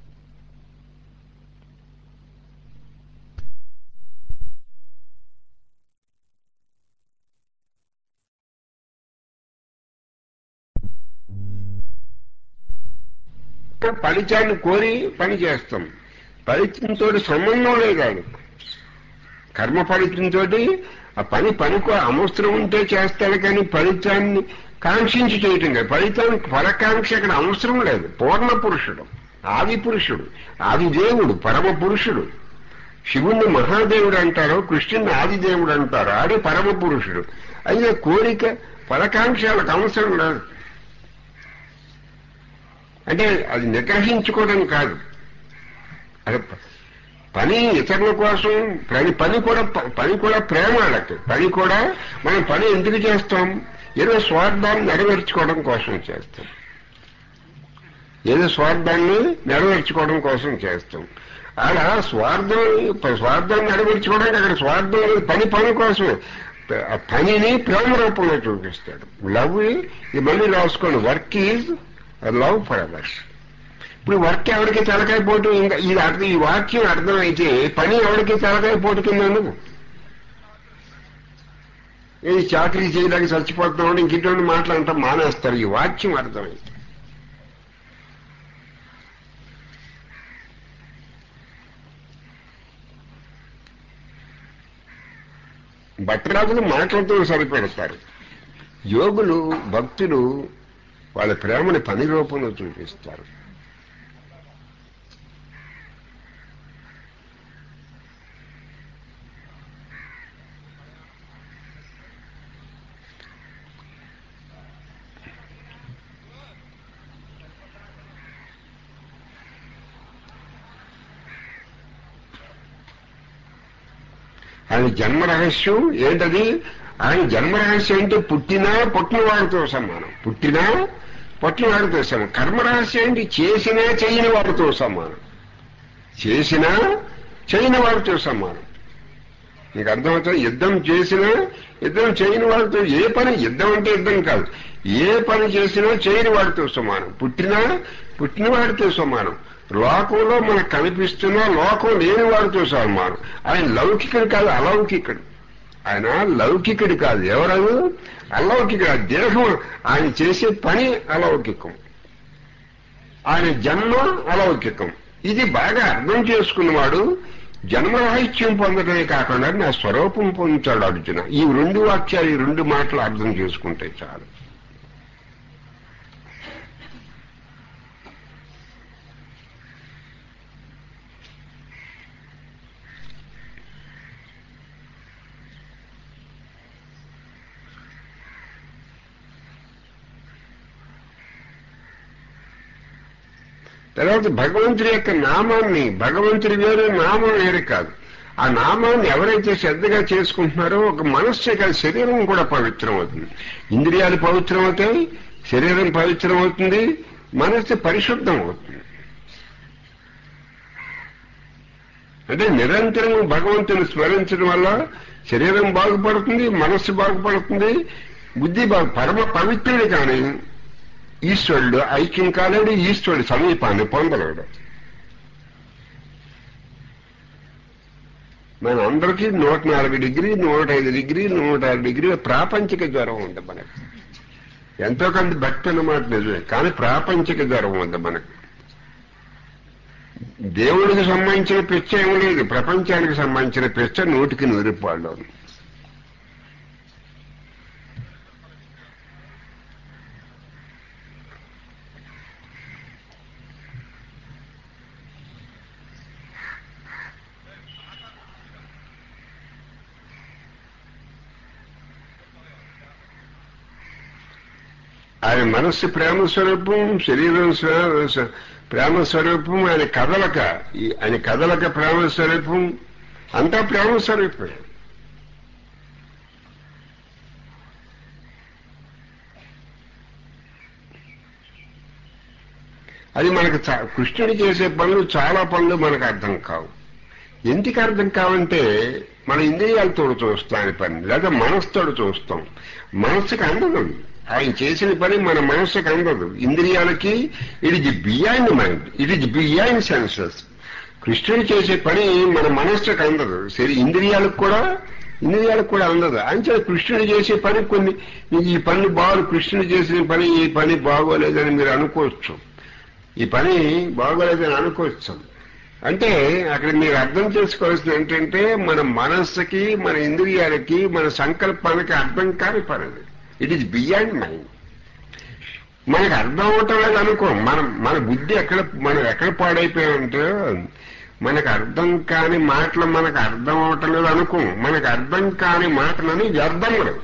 ఫలితాన్ని కోరి పని చేస్తాం ఫలితంతో సంబంధం లేదు ఆయనకు కర్మ ఫలితంతో ఆ పని పనికో అవసరం ఉంటే చేస్తాడు కానీ ఫలితాన్ని కాంక్షించి చేయటం కాదు ఫలితానికి ఫలకాంక్ష అక్కడ అవసరం లేదు పూర్ణ పురుషుడు ఆది పురుషుడు ఆది దేవుడు పరమ పురుషుడు శివుణ్ణి మహాదేవుడు అంటారు కృష్ణుని ఆదిదేవుడు అంటారు ఆడి పరమ పురుషుడు అయితే కోరిక ఫలకాంక్షలకు అవసరం లేదు అంటే అది నిగ్రహించుకోవడం కాదు అది పని ఇతరుల కోసం పని పని కూడా పని కూడా ప్రేమ వాళ్ళకి పని కూడా మనం పని ఎందుకు చేస్తాం ఏదో స్వార్థాన్ని నెరవేర్చుకోవడం కోసం చేస్తాం ఏదో స్వార్థాన్ని నెరవేర్చుకోవడం కోసం చేస్తాం ఆడ స్వార్థం స్వార్థాన్ని నెరవేర్చుకోవడానికి అక్కడ స్వార్థం అనేది పని పని కోసమే ఆ పనిని ప్రేమ రూపంలో చూపిస్తాడు లవ్ ఇది మళ్ళీ రాసుకోండి work is love for others ఇప్పుడు వర్క్ ఎవరికి తలకాయ పోటు ఇంకా ఇది అర్థం ఈ వాక్యం అర్థమైతే పని ఎవరికి తలకాయ పోటు కింద ఉండదు ఇది చాకరీ చేయడానికి చచ్చిపోతున్నాడు ఇంకిటువంటి మాటలంతా మానేస్తారు ఈ వాక్యం అర్థమైతే భక్తరాజులు మాటలతో సరిపెడతారు యోగులు భక్తులు వాళ్ళ ప్రేమని పని రూపంలో చూపిస్తారు ఆయన జన్మ రహస్యం ఏంటది ఆయన జన్మ రహస్యం అంటే పుట్టినా పుట్టిన వాడితో సమానం పుట్టినా పుట్టిన వాడితో సమానం కర్మ రహస్యం ఏంటి చేసినా చేయని వాడితో సమానం చేసినా చేయని వాడితో సమానం నీకు అర్థమవుతుంది యుద్ధం చేసినా యుద్ధం చేయని వాడితో ఏ పని యుద్ధం అంటే యుద్ధం కాదు ఏ పని చేసినా చేయని వాడితో సమానం పుట్టినా పుట్టిన వాడితో సమానం లోకంలో మనకు కనిపిస్తున్న లోకం లేని వాడితో సమానం ఆయన లౌకికుడు కాదు అలౌకికుడు ఆయన లౌకికుడు కాదు ఎవరు అలౌకికుడు ఆ దేహం ఆయన చేసే పని అలౌకికం ఆయన జన్మ అలౌకికం ఇది బాగా అర్థం చేసుకున్నవాడు జన్మరాహిత్యం పొందడమే కాకుండా నా స్వరూపం పొందుతాడు అర్జున ఈ రెండు వాక్యాలు ఈ రెండు మాటలు అర్థం చేసుకుంటే చాలు తర్వాత భగవంతుడి యొక్క నామాన్ని భగవంతుడి వేరే నామం వేరే కాదు ఆ నామాన్ని ఎవరైతే శ్రద్ధగా చేసుకుంటున్నారో ఒక మనస్సే కాదు శరీరం కూడా పవిత్రం అవుతుంది ఇంద్రియాలు పవిత్రం అవుతాయి శరీరం పవిత్రం అవుతుంది మనస్సు పరిశుద్ధం అవుతుంది అంటే నిరంతరం భగవంతుని స్మరించడం వల్ల శరీరం బాగుపడుతుంది మనస్సు బాగుపడుతుంది బుద్ధి బాగు పరమ పవిత్రుడు కానీ ఈశ్వరుడు ఐక్యం కాలేడు ఈశ్వరుడు సమీపాన్ని పొందలేడు మన అందరికీ నూట నాలుగు డిగ్రీ నూట ఐదు డిగ్రీ నూట ఆరు డిగ్రీ ప్రాపంచిక జ్వరం ఉంది మనకి ఎంతో కొంత భక్తి అన్నమాట నిజమే కానీ ప్రాపంచిక జ్వరం ఉంది మనకి దేవుడికి సంబంధించిన పిచ్చ ఏమీ లేదు ప్రపంచానికి సంబంధించిన పిచ్చ నూటికి నూరు రూపాయలు ఆయన మనస్సు ప్రేమ స్వరూపం శరీరం స్వ- స్వ- ప్రేమ స్వరూపం ఆయన కదలక ఈ- ఆయన కదలక ప్రేమ స్వరూపం అంతా ప్రేమ స్వరూపం అది మనకు చా- కృష్ణుడు చేసే పనులు చాలా పనులు మనకు అర్థం కావు ఎందుకు అర్థం కావంటే మన ఇంద్రియాలతో చూస్తాం ఆయన పని లేదా మనసుతో చూస్తాం మనస్సుకి అందదు ఆయన చేసిన పని మన మనస్సుకి అందదు ఇంద్రియాలకి it is beyond mind it is beyond senses కృష్ణుడు చేసే పని మన మనస్సుకి అందదు సరే ఇంద్రియాలకు కూడా ఇంద్రియాలకు కూడా అందదు అంచే కృష్ణుడు చేసే పని కొన్ని మీకు ఈ పని బాగు కృష్ణుడు చేసిన పని ఈ పని బాగోలేదని మీరు అనుకోవచ్చు ఈ పని బాగోలేదని అనుకోవచ్చు అంటే అక్కడ మీరు అర్థం చేసుకోవాల్సింది ఏంటంటే మన మనస్సుకి మన ఇంద్రియాలకి మన సంకల్పానికి అర్థం కాని పని అది ఇట్ ఈస్ బియాండ్ మైండ్ మనకు అర్థం అవటం లేదు అనుకో మనం మన బుద్ధి ఎక్కడ మనం ఎక్కడ పాడైపోయామంటే మనకు అర్థం కాని మాటలు మనకు అర్థం అవటం లేదు అనుకో మనకు అర్థం కాని మాటలని వ్యర్థములు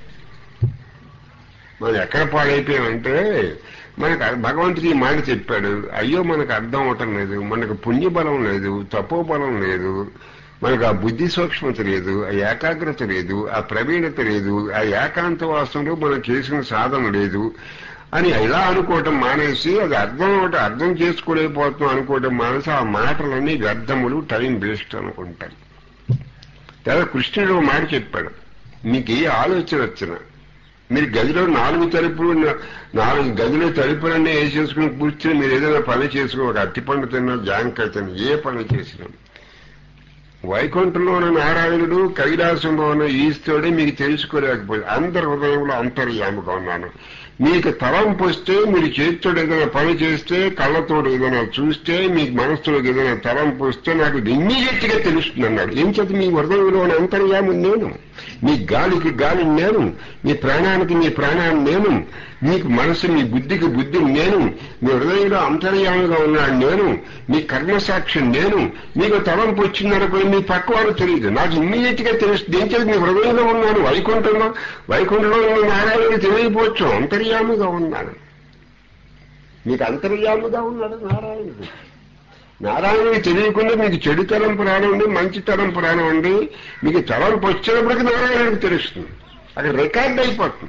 మనం ఎక్కడ పాడైపోయామంటే మనకు అర్- భగవంతుడు ఈ మాట చెప్పాడు అయ్యో మనకు అర్థం అవటం లేదు మనకు పుణ్యబలం లేదు తపో బలం లేదు మనకు ఆ బుద్ధి సూక్ష్మత లేదు ఆ ఏకాగ్రత లేదు ఆ ప్రవీణత లేదు ఆ ఏకాంత వాసనలో మనం చేసిన సాధన లేదు అని ఇలా అనుకోవటం మానేసి అది అర్థం అవటం అర్థం చేసుకోలేకపోతున్నాం అనుకోవటం మానేసి ఆ మాటలన్నీ వ్యర్థములు టైం వేస్ట్ అనుకుంటారు లేదా కృష్ణుడు ఒక మాట చెప్పాడు మీకు ఏ ఆలోచన వచ్చినా మీరు గదిలో నాలుగు తలుపులు ఉన్న- నాలుగు గదిలో తలుపులన్నీ వేసేసుకుని కూర్చుని మీరు ఏదైనా పని చేసుకుని ఒక అట్టిపండు తిన్నా జాంకాయ తిన్నా ఏ పని చేసినా వైకుంఠంలో ఉన్న నారాయణుడు కైలాసంలో ఉన్న ఈశ్వరుడే మీకు తెలుసుకోలేకపోతే అందరి హృదయంలో అంతర్యాముగా ఉన్నాను మీకు తలంపు వస్తే మీరు చేతితో ఏదైనా పని చేస్తే కళ్ళతో ఏదైనా చూస్తే మీకు మనసులో ఏదైనా తలంపు వస్తే నాకు ఇమ్మీడియట్ గా తెలుస్తుంది అన్నాడు ఏం చేత మీ హృదయంలో ఉన్న అంతర్యాము నేను మీ గాలికి గాలి నేను మీ ప్రాణానికి మీ ప్రాణాన్ని నేను మీకు మనసు మీ బుద్ధికి బుద్ధి నేను మీ హృదయంలో అంతర్యాముగా ఉన్నాడు నేను మీ కర్మసాక్షి నేను మీకు తలంపు వచ్చిందనుకుని మీ పక్క వాళ్ళు తెలియదు నాకు ఇమ్మీడియట్ గా తెలుస్తుంది ఏం చేసి మీ హృదయంలో ఉన్నాను వైకుంఠంలో వైకుంఠంలో ఉన్న నారాయణుడు తెలియకపోవచ్చు అంతర్యాముగా ఉన్నాను మీకు అంతర్యాముగా ఉన్నాడు నారాయణుడు నారాయణుడికి తెలియకుండా మీకు చెడు తలంపు రానివ్వండి మంచి తలంపు రానివ్వండి మీకు తలంపు వచ్చినప్పటికీ నారాయణుడికి తెలుస్తుంది అక్కడ రికార్డ్ అయిపోతుంది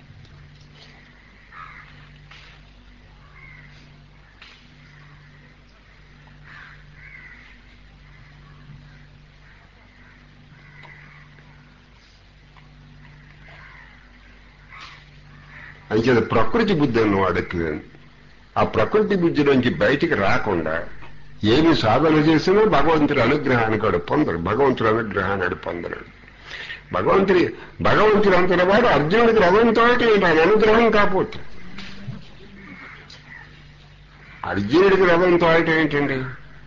అంచేది ప్రకృతి బుద్ధి ఉన్నవాడికి ఆ ప్రకృతి బుద్ధి నుంచి బయటికి రాకుండా ఏమి సాధన చేసినా భగవంతుడి అనుగ్రహానికి వాడు పొందరు భగవంతుడి అనుగ్రహాన్ని వాడు పొందరు భగవంతుడి భగవంతుడు అంతటి వాడు అర్జునుడికి రథంతో ఆయన అనుగ్రహం కాపోతే అర్జునుడికి రథంతో ఏంటండి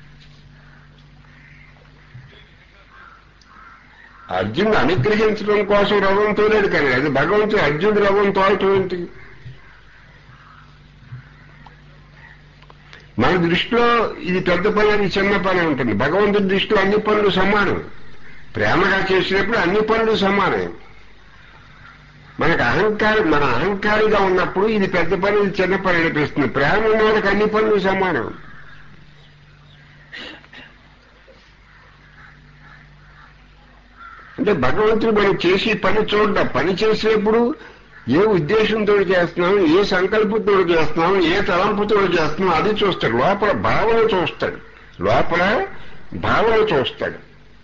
అర్జునుడు అనుగ్రహించడం కోసం రథంతో లేడు కానీ అది భగవంతుడు అర్జునుడు రథంతో ఏంటి మన దృష్టిలో ఇది పెద్ద పని అది చిన్న పని ఉంటుంది భగవంతుడి దృష్టిలో అన్ని పనులు సమానం ప్రేమగా చేసినప్పుడు అన్ని పనులు సమానం మనకు అహంకారం మన అహంకారిగా ఉన్నప్పుడు ఇది పెద్ద పని ఇది చిన్న పని అనిపిస్తుంది ప్రేమ ఉన్నవాడికి అన్ని పనులు సమానం అంటే భగవంతుడు మనం చేసి పని చూడ పని చేసేప్పుడు ఏ ఉద్దేశంతో చేస్తున్నాం ఏ సంకల్పంతో చేస్తున్నాం ఏ తలంపుతో చేస్తున్నాం అది చూస్తాడు లోపల భావన చూస్తాడు లోపల భావన చూస్తాడు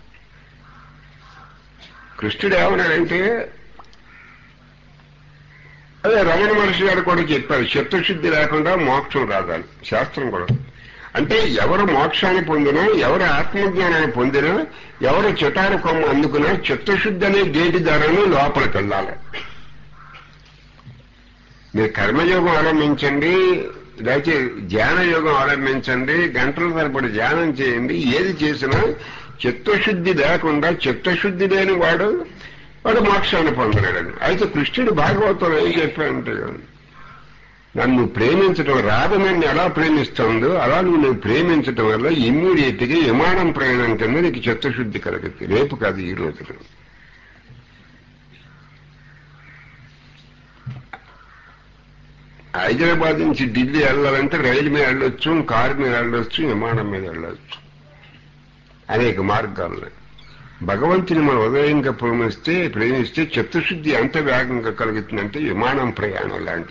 కృష్ణుడు ఏమన్నాడంటే అదే రమణ మహర్షి గారు కూడా చెప్పారు చిత్తశుద్ధి లేకుండా మోక్షం రాదాలి శాస్త్రం కూడా అంటే ఎవరు మోక్షాన్ని పొందినా ఎవరు ఆత్మజ్ఞానాన్ని పొందినా ఎవరు చిటారు కొమ్మ అందుకున్నా చిత్తశుద్ధి అనే గేటి ద్వారానే లోపలికి వెళ్ళాలి మీరు కర్మయోగం అవలంబించండి లేకపోతే ధ్యాన యోగం అవలంబించండి గంటల తరబడి ధ్యానం చేయండి ఏది చేసినా చిత్తశుద్ధి లేకుండా చిత్తశుద్ధి లేని వాడు వాడు మోక్షాన్ని పొందలేడని అయితే కృష్ణుడు భాగవతం ఏం చెప్పాడంటే నన్ను ప్రేమించడం రాధ నన్ను ఎలా ప్రేమిస్తుందో అలా నువ్వు నేను ప్రేమించడం వల్ల ఇమ్మీడియట్ గా విమానం ప్రయాణం కింద నీకు చిత్తశుద్ధి కలుగుతుంది రేపు కాదు ఈ రోజు హైదరాబాద్ నుంచి ఢిల్లీ వెళ్ళాలంటే రైలు మీద వెళ్ళొచ్చు కారు మీద వెళ్ళొచ్చు విమానం మీద వెళ్ళొచ్చు అనేక మార్గాలు భగవంతుని మనం ఉదయంగా ప్రేమిస్తే ప్రేమిస్తే చిత్తశుద్ధి ఎంత వేగంగా కలుగుతుందంటే విమానం ప్రయాణం లాంటిది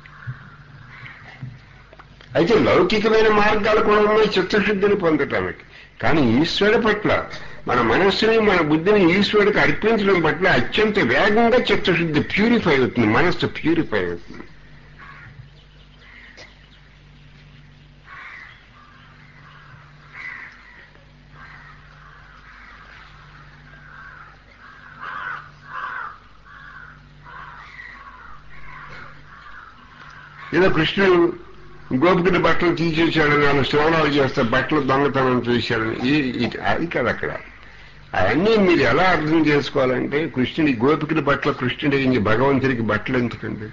అయితే లౌకికమైన మార్గాలు కూడా ఉన్నాయి చిత్తశుద్ధిని పొందటానికి కానీ ఈశ్వరుడు పట్ల మన మనస్సుని మన బుద్ధిని ఈశ్వరుడికి అర్పించడం పట్ల అత్యంత వేగంగా చిత్తశుద్ధి ప్యూరిఫై అవుతుంది మనస్సు ప్యూరిఫై అవుతుంది ఏదో కృష్ణుడు గోపికుడి బట్టలు తీసేశాడని వాళ్ళు స్నానాలు చేస్తే బట్టలు దొంగతనం చేశాడని ఈ- ఈ- అది కాదు అక్కడ అవన్నీ మీరు ఎలా అర్థం చేసుకోవాలంటే కృష్ణుడి గోపికుడి బట్టలు కృష్ణుడి ఇంక భగవంతుడికి బట్టలు ఎందుకండి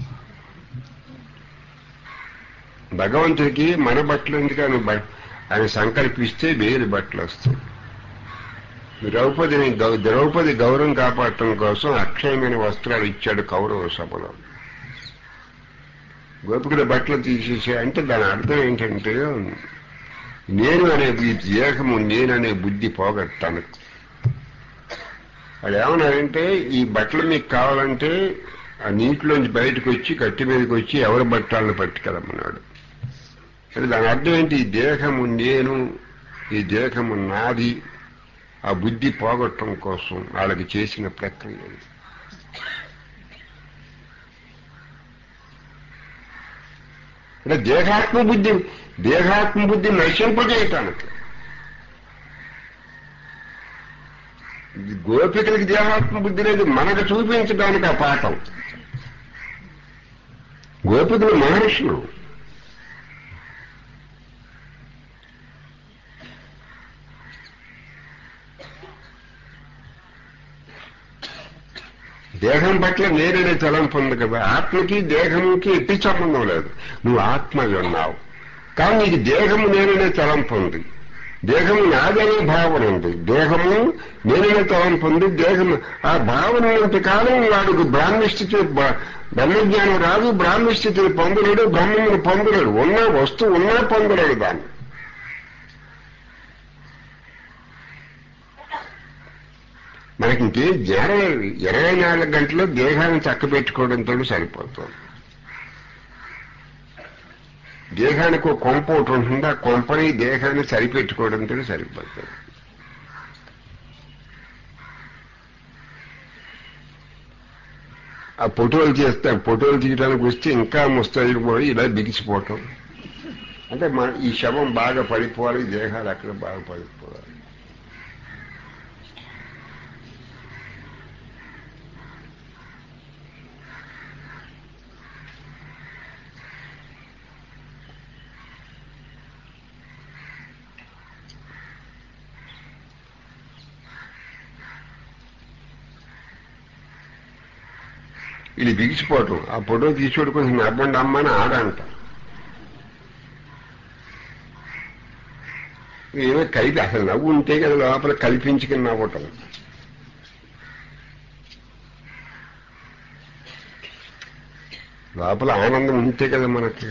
భగవంతుడికి మన బట్టలు ఎందుకు ఆయన బ- ఆయన సంకల్పిస్తే వేరు బట్టలు వస్తాయి ద్రౌపదిని గౌ- ద్రౌపది గౌరవం కాపాడటం కోసం అక్షయమైన వస్త్రాలు ఇచ్చాడు కౌరవ సభలో గోపికల బట్టలు తీసేసే అంటే దాని అర్థం ఏంటంటే నేను అనే ఈ దేహము నేననే బుద్ధి పోగొట్టాను అది ఏమన్నారంటే ఈ బట్టలు మీకు కావాలంటే ఆ నీటిలోంచి బయటకు వచ్చి కట్టి మీదకి వచ్చి ఎవరి బట్టలను పట్టుకెళ్ళమన్నాడు అంటే దాని అర్థం ఏంటి ఈ దేహము నేను ఈ దేహము నాది ఆ బుద్ధి పోగొట్టడం కోసం వాళ్ళకి చేసిన ప్రక్రియ ఇది. అంటే దేహాత్మ బుద్ధి దేహాత్మ బుద్ధి నశింపజేయటానికి ఇది గోపికలకి దేహాత్మ బుద్ధి లేదు మనకు చూపించడానికి ఆ పాఠం గోపికలు మహర్షులు దేహం పట్ల నేరనే తలంపు ఉంది కదా ఆత్మకి దేహంకి ఎట్టి సంబంధం లేదు నువ్వు ఆత్మ ఉన్నావు కానీ నీకు దేహము నేననే తలంపు ఉంది దేహము నాదనే భావన ఉంది దేహము నేననే తలంపు ఉంది దేహము ఆ భావన ఉన్నంత కాలం వాడికి బ్రాహ్మస్థితి బ- బ్రహ్మజ్ఞానం రాదు బ్రాహ్మస్థితిని పొందలేడు బ్రహ్మమును పొందలేడు ఉన్న వస్తువు ఉన్నా పొందలేడు దాన్ని మనకి ఇంకేం జ్ఞానం లేదు. ఇరవై నాలుగు గంటలు దేహాన్ని చక్క పెట్టుకోవడంతో సరిపోతుంది దేహానికి ఒక కొంప ఒకటి ఉంటుంది ఆ కొంపని దేహాన్ని సరిపెట్టుకోవడంతో సరిపోతుంది ఆ ఫోటోలు చేస్తే ఆ ఫోటోలు తీయడానికి వస్తే ఇంకా ముస్తాయి పోయి ఇలా బిగిసిపోవటం అంటే మన ఈ శవం బాగా పడిపోవాలి దేహాలు అక్కడ బాగా పడిపోవాలి ఇది బిగిసిపోవటం ఆ ఫోటో తీసుకోవడం కొంచెం నవ్వండి అమ్మ అని ఆడంట ఏమో కలిపి అసలు నవ్వు ఉంటే కదా లోపల కల్పించుకుని నవ్వటం లోపల ఆనందం ఉంటే కదా మనకి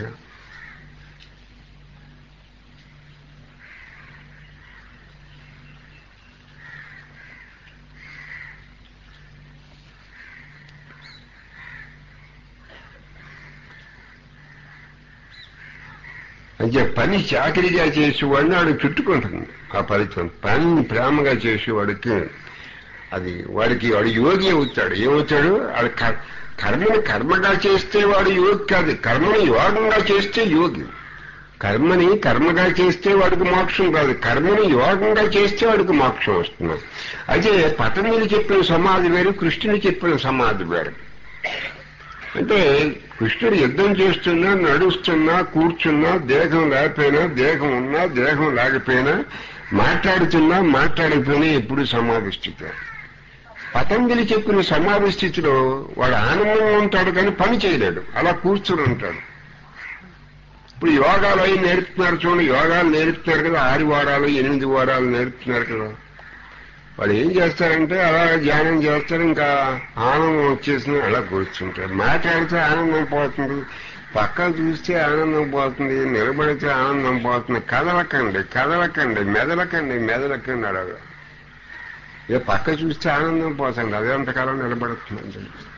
అంటే పని చాకరీగా చేసేవాడిని వాడు చుట్టుకుంటుంది ఆ ఫలితం పని ప్రేమగా చేసేవాడికి అది వాడికి వాడు యోగి అవుతాడు ఏమవుతాడు వాడు కర్- కర్మని కర్మగా చేస్తే వాడు యోగి కాదు కర్మని యోగంగా చేస్తే యోగి కర్మని కర్మగా చేస్తే వాడికి మోక్షం కాదు కర్మని యోగంగా చేస్తే వాడికి మోక్షం వస్తుంది అయితే పతంజలి చెప్పిన సమాధి వేరు కృష్ణుని చెప్పిన సమాధి వేరు అంటే కృష్ణుడు యుద్ధం చేస్తున్నా నడుస్తున్నా కూర్చున్నా దేహం లేకపోయినా దేహం ఉన్నా దేహం లేకపోయినా మాట్లాడుతున్నా మాట్లాడకపోయినా ఎప్పుడు సమాధి స్థితి పతంజలి చెప్పిన సమాధి స్థితిలో వాడు ఆనందంగా ఉంటాడు కానీ పని చేయలేడు అలా కూర్చుని ఉంటాడు ఇప్పుడు యోగాలు అవి నేర్పుతున్నారు చూడండి యోగాలు నేర్పుతున్నారు కదా ఆరు వారాలు ఎనిమిది వారాలు నేర్పుతున్నారు కదా వాళ్ళు ఏం చేస్తారంటే అలా ధ్యానం చేస్తారు ఇంకా ఆనందం వచ్చేసింది అలా కూర్చుంటారు మాట్లాడితే ఆనందం పోతుంది పక్క చూస్తే ఆనందం పోతుంది నిలబడితే ఆనందం పోతుంది కదలకండి కదలకండి మెదలకండి మెదలకండి అలాగా ఏ పక్క చూస్తే ఆనందం పోతుంది అదే అంతకాలం నిలబడుతుందండి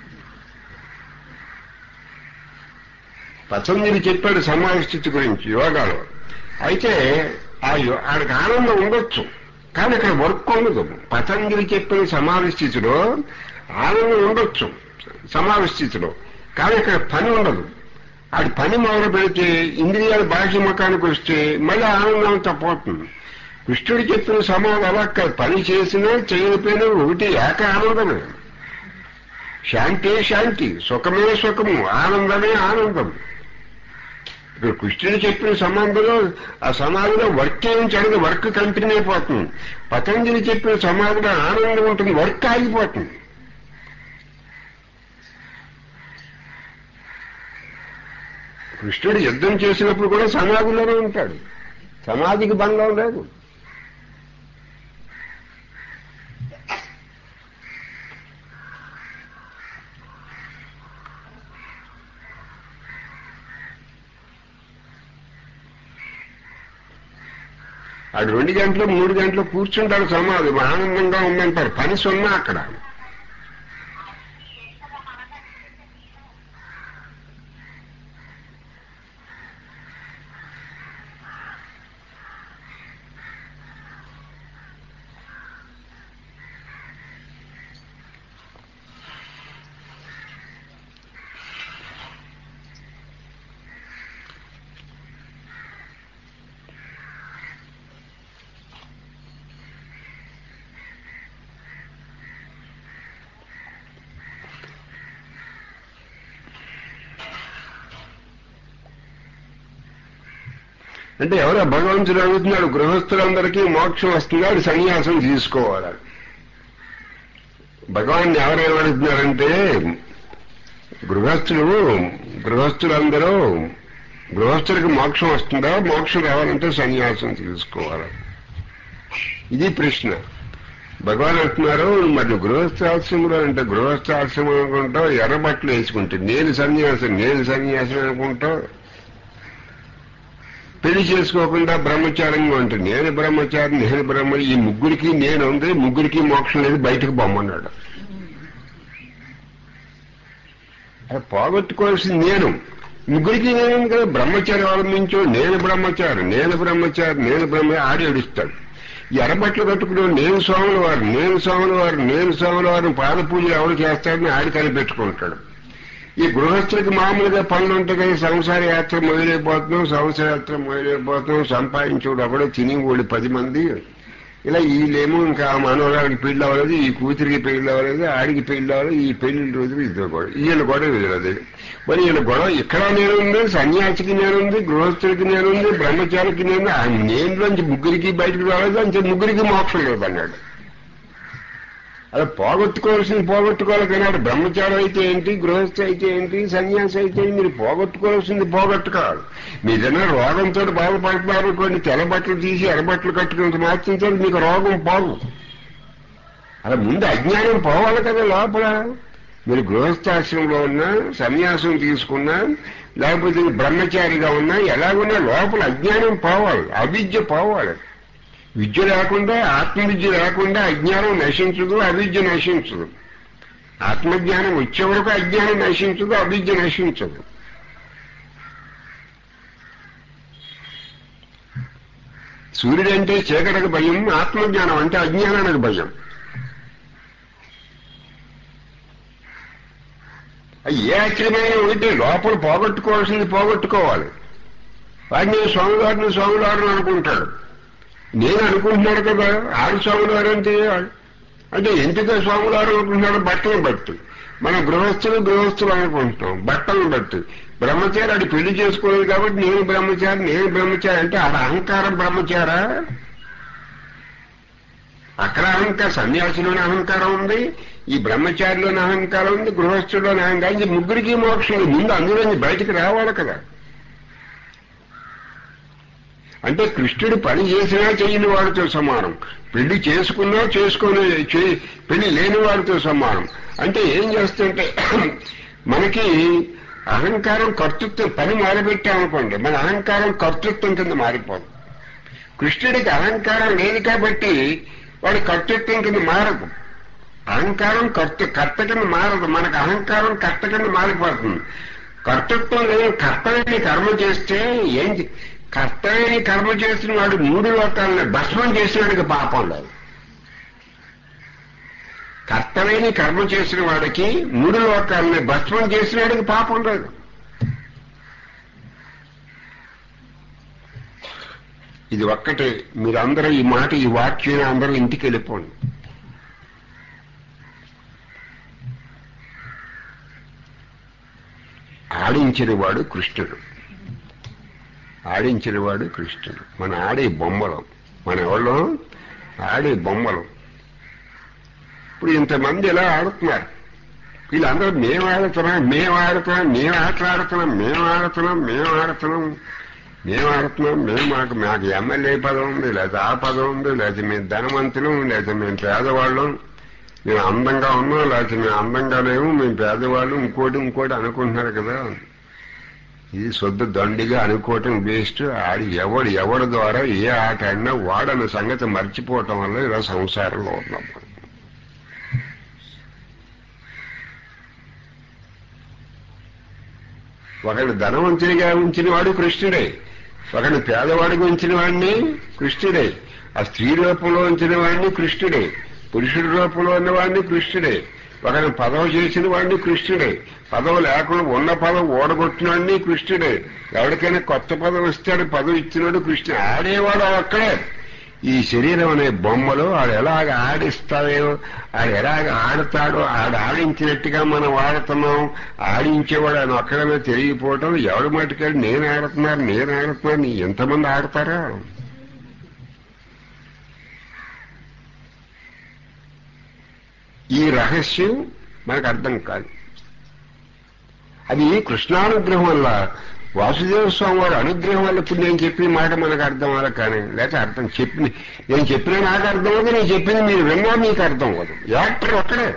పతంజలి చెప్పాడు సమాధి స్థితి గురించి యోగాలో అయితే ఆ యో- ఆడికి ఆనందం ఉండొచ్చు కానీ ఇక్కడ వర్క్ ఉండదు పతంజలి చెప్పిన సమాధి స్థితిలో ఆనందం ఉండొచ్చు సమాధి స్థితిలో కానీ ఇక్కడ పని ఉండదు ఆడి పని మొదలు పెడితే ఇంద్రియాల బాహ్య ముఖానికి వస్తే మళ్ళీ ఆనందం అంతా పోతుంది కృష్ణుడు చెప్పిన సమాధి అలా కాదు పని చేసినా చేయకపోయినా ఒకటి ఏక ఆనందమే శాంతే శాంతి సుఖమే సుఖము ఆనందమే ఆనందం ఇక్కడ కృష్ణుడు చెప్పిన సమాధిలో ఆ సమాధిలో వర్క్ ఏం జరగదు వర్క్ కంటిన్యూ అయిపోతుంది పతంజలి చెప్పిన సమాధిలో ఆనందం ఉంటుంది వర్క్ ఆగిపోతుంది కృష్ణుడు యుద్ధం చేసినప్పుడు కూడా సమాధిలోనే ఉంటాడు సమాధికి బంధం లేదు ఆడు రెండు గంటలు మూడు గంటలు కూర్చుంటాడు సమాధి ఆనందంగా ఉందంటారు పని సున్నా అక్కడ అంటే ఎవరో భగవంతుడు అడుగుతున్నాడు గృహస్థులందరికీ మోక్షం వస్తుంది వాడు సన్యాసం తీసుకోవాలి భగవాన్ ఎవరు అడుగుతున్నారంటే గృహస్థులు గృహస్థులందరూ గృహస్థులకు మోక్షం వస్తుందా మోక్షం రావాలంటే సన్యాసం తీసుకోవాలి ఇది ప్రశ్న భగవాన్ అంటున్నారు మరి గృహస్థాశ్రమంలో అంటే గృహస్థాశ్రమం అనుకుంటావు ఎర్రబట్టలు వేసుకుంటే నేను సన్యాసం నేను సన్యాసం అనుకుంటావు పెళ్లి చేసుకోకుండా బ్రహ్మచారంగా ఉంటుంది నేను బ్రహ్మచారి నేను బ్రహ్మ ఈ ముగ్గురికి నేను ఉంది ముగ్గురికి మోక్షం లేదు బయటకు బొమ్మన్నాడు అది పోగొట్టుకోవాల్సింది నేను ముగ్గురికి నేను కదా బ్రహ్మచారి అవలంబించు నేను బ్రహ్మచారి నేను బ్రహ్మచారి నేను బ్రహ్మ ఆడి ఏడుస్తాడు ఈ ఎర్రబట్టలు కట్టుకుని నేను స్వాముల వారు నేను స్వాముల వారు నేను స్వాముల వారిని పాద పూజలు ఎవరు చేస్తారని ఆడి కనిపెట్టుకుంటాడు ఈ గృహస్థులకి మామూలుగా పనులు ఉంటాయి కదా సంసార యాత్ర మొదలైపోతున్నాం సంసార యాత్ర మొదలైపోతున్నాం సంపాదించుడు అప్పుడే తిని వాళ్ళు పది మంది ఇలా వీళ్ళేమో ఇంకా మనవరాడికి పెళ్లి అవ్వలేదు ఈ కూతురికి పెళ్లి అవ్వలేదు ఆడికి పెళ్లి అవ్వలేదు ఈ పెళ్లి రోజు ఇద్దరు గొడవ వీళ్ళ గొడవ వీళ్ళది మరి వీళ్ళ గొడవ ఇక్కడ నేనుంది సన్యాసికి నేనుంది గృహస్థుడికి నేనుంది బ్రహ్మచారికి నేను ఆ నేనులోంచి ముగ్గురికి బయటకు రాలేదు అంటే ముగ్గురికి మోక్షం లేదన్నాడు అలా పోగొట్టుకోవాల్సింది పోగొట్టుకోవాలి కానీ బ్రహ్మచారం అయితే ఏంటి గృహస్థ అయితే ఏంటి సన్యాసి అయితే ఏంటి? మీరు పోగొట్టుకోవాల్సింది పోగొట్టుకోవాలి మీదైనా రోగంతో బాధపడుతున్నారు అనుకోండి తెల్ల బట్టలు తీసి ఎర్రబట్టలు కట్టుకున్నంత మాత్రంతో మీకు రోగం పోవు అలా ముందు అజ్ఞానం పోవాలి కదా లోపల మీరు గృహస్థాశ్రమంలో ఉన్నా సన్యాసం తీసుకున్నా లేకపోతే బ్రహ్మచారిగా ఉన్నా ఎలాగున్నా లోపల అజ్ఞానం పోవాలి అవిద్య పోవాలి విద్య లేకుండా ఆత్మవిద్య లేకుండా అజ్ఞానం నశించదు అవిద్య నశించదు ఆత్మజ్ఞానం వచ్చే వరకు అజ్ఞానం నశించదు అవిద్య నశించదు సూర్యుడు అంటే చీకటికి భయం ఆత్మజ్ఞానం అంటే అజ్ఞానానికి భయం అది ఏ ఆశ్చర్యమైన ఒకటి లోపల పోగొట్టుకోవాల్సింది పోగొట్టుకోవాలి వాడిని స్వామివారిని స్వామివారిని అనుకుంటాడు నేను అనుకుంటున్నాడు కదా ఆడు స్వామివారు అంటే అంటే ఎందుకు స్వామివారు అనుకుంటున్నాడు బట్టలను బట్టి మన గృహస్థులు గృహస్థులు అనుకుంటున్నాం బట్టలను బట్టి బ్రహ్మచారి అది పెళ్లి చేసుకోలేదు కాబట్టి నేను బ్రహ్మచారి నేను బ్రహ్మచారి అంటే ఆడ అహంకారం బ్రహ్మచారా అక్కడ అహంకారం సన్యాసిలోని అహంకారం ఉంది ఈ బ్రహ్మచారిలోని అహంకారం ఉంది గృహస్థుల్లోని అహంకారం ఈ ముగ్గురికి మోక్షం ఉంది. ముందు అందులో నుంచి బయటికి రావాలి కదా అంటే కృష్ణుడు పని చేసినా చేయని వాడితో సమానం పెళ్లి చేసుకున్నా చేసుకుని చే- పెళ్లి లేని వాడితో సమానం అంటే ఏం చేస్తుంటే మనకి అహంకారం కర్తృత్వం పని మొదలుపెట్టామనుకోండి మన అహంకారం కర్తృత్వం కింద మారిపోదు కృష్ణుడికి అహంకారం లేదు కాబట్టి వాడి కర్తృత్వం కింద మారదు అహంకారం కర్త కర్త కింద మారదు మనకు అహంకారం కర్త కింద మారిపోతుంది కర్తృత్వం లేదు కర్తవ్యాన్ని కర్మ చేస్తే ఏం చే- కర్తవ్యాన్ని కర్మ చేసిన వాడు మూడు లోకాలను భస్మం చేసినాడికి పాపం లేదు కర్తవ్యాన్ని కర్మ చేసిన వాడికి మూడు లోకాలని భస్మం చేసినాడికి పాపం లేదు ఇది ఒక్కటే మీరందరూ ఈ మాట ఈ వాక్యం అందరూ ఇంటికి వెళ్ళిపోండి ఆడించినవాడు కృష్ణుడు ఆడించినవాడు కృష్ణుడు మన ఆడే బొమ్మలు మన ఎవరు ఆడే బొమ్మలు ఇప్పుడు ఇంతమంది ఇలా ఆడుతున్నారు వీళ్ళందరూ మేము ఆడుతున్నాం మేము ఆడుతున్నాం మేము ఆటలు ఆడుతున్నాం మేము ఆడుతున్నాం మేము ఆడుతున్నాం మేము ఆడుతున్నాం మేము మాకు మాకు ఎమ్మెల్యే పదం ఉంది లేదా ఆ పదం ఉంది లేదా మేము ధనవంతులం లేదా మేము పేదవాళ్ళం మేము అందంగా ఉన్నాం లేకపోతే మేము అందంగా లేవు మేము పేదవాళ్ళు ఇంకోటి ఇంకోటి అనుకుంటున్నారు కదా ఇది శుద్ధ దండిగా అనుకోవటం వేస్ట్ ఆడి ఎవడు ఎవడి ద్వారా ఏ ఆట ఆడినా వాడన్న సంగతి మర్చిపోవటం వల్ల ఇలా సంసారంలో ఉన్నాం ఒకడు ధనవంతునిగా ఉంచిన వాడు కృష్ణుడే ఒకడు పేదవాడిగా ఉంచిన వాడిని కృష్ణుడే ఆ స్త్రీ రూపంలో ఉంచిన వాడిని కృష్ణుడే పురుషుడి రూపంలో ఉన్నవాడిని కృష్ణుడే ఒకడు పదవి చేసిన వాడిని కృష్ణుడే పదవి లేకుండా ఉన్న పదవి ఓడగొట్టినాడిని కృష్ణుడే ఎవరికైనా కొత్త పదవి ఇస్తాడు పదవి ఇచ్చినాడు కృష్ణుడు ఆడేవాడు అక్కడే ఈ శరీరం అనే బొమ్మలో ఆడు ఎలాగ ఆడిస్తాడో ఆడు ఎలాగ ఆడతాడో ఆడు ఆడించినట్టుగా మనం ఆడుతున్నాం ఆడించేవాడు ఆయన ఒక్కడనే తెలియపోవటం ఎవడు మటుకాడు నేను ఆడుతున్నారు నేను ఆడుతున్నాను ఎంతమంది ఆడతారా ఈ రహస్యం మనకు అర్థం కాదు అది కృష్ణానుగ్రహం వల్ల వాసుదేవ స్వామి వారి అనుగ్రహం వల్ల ఇప్పుడు నేను చెప్పిన మాట మనకు అర్థం అవ్వాలి కానీ లేకపోతే అర్థం చెప్పి నేను చెప్పిన నాకు అర్థం అవ్వదు నేను చెప్పింది మీరు విన్నా మీకు అర్థం అవ్వదు యాక్టర్ ఒక్కడే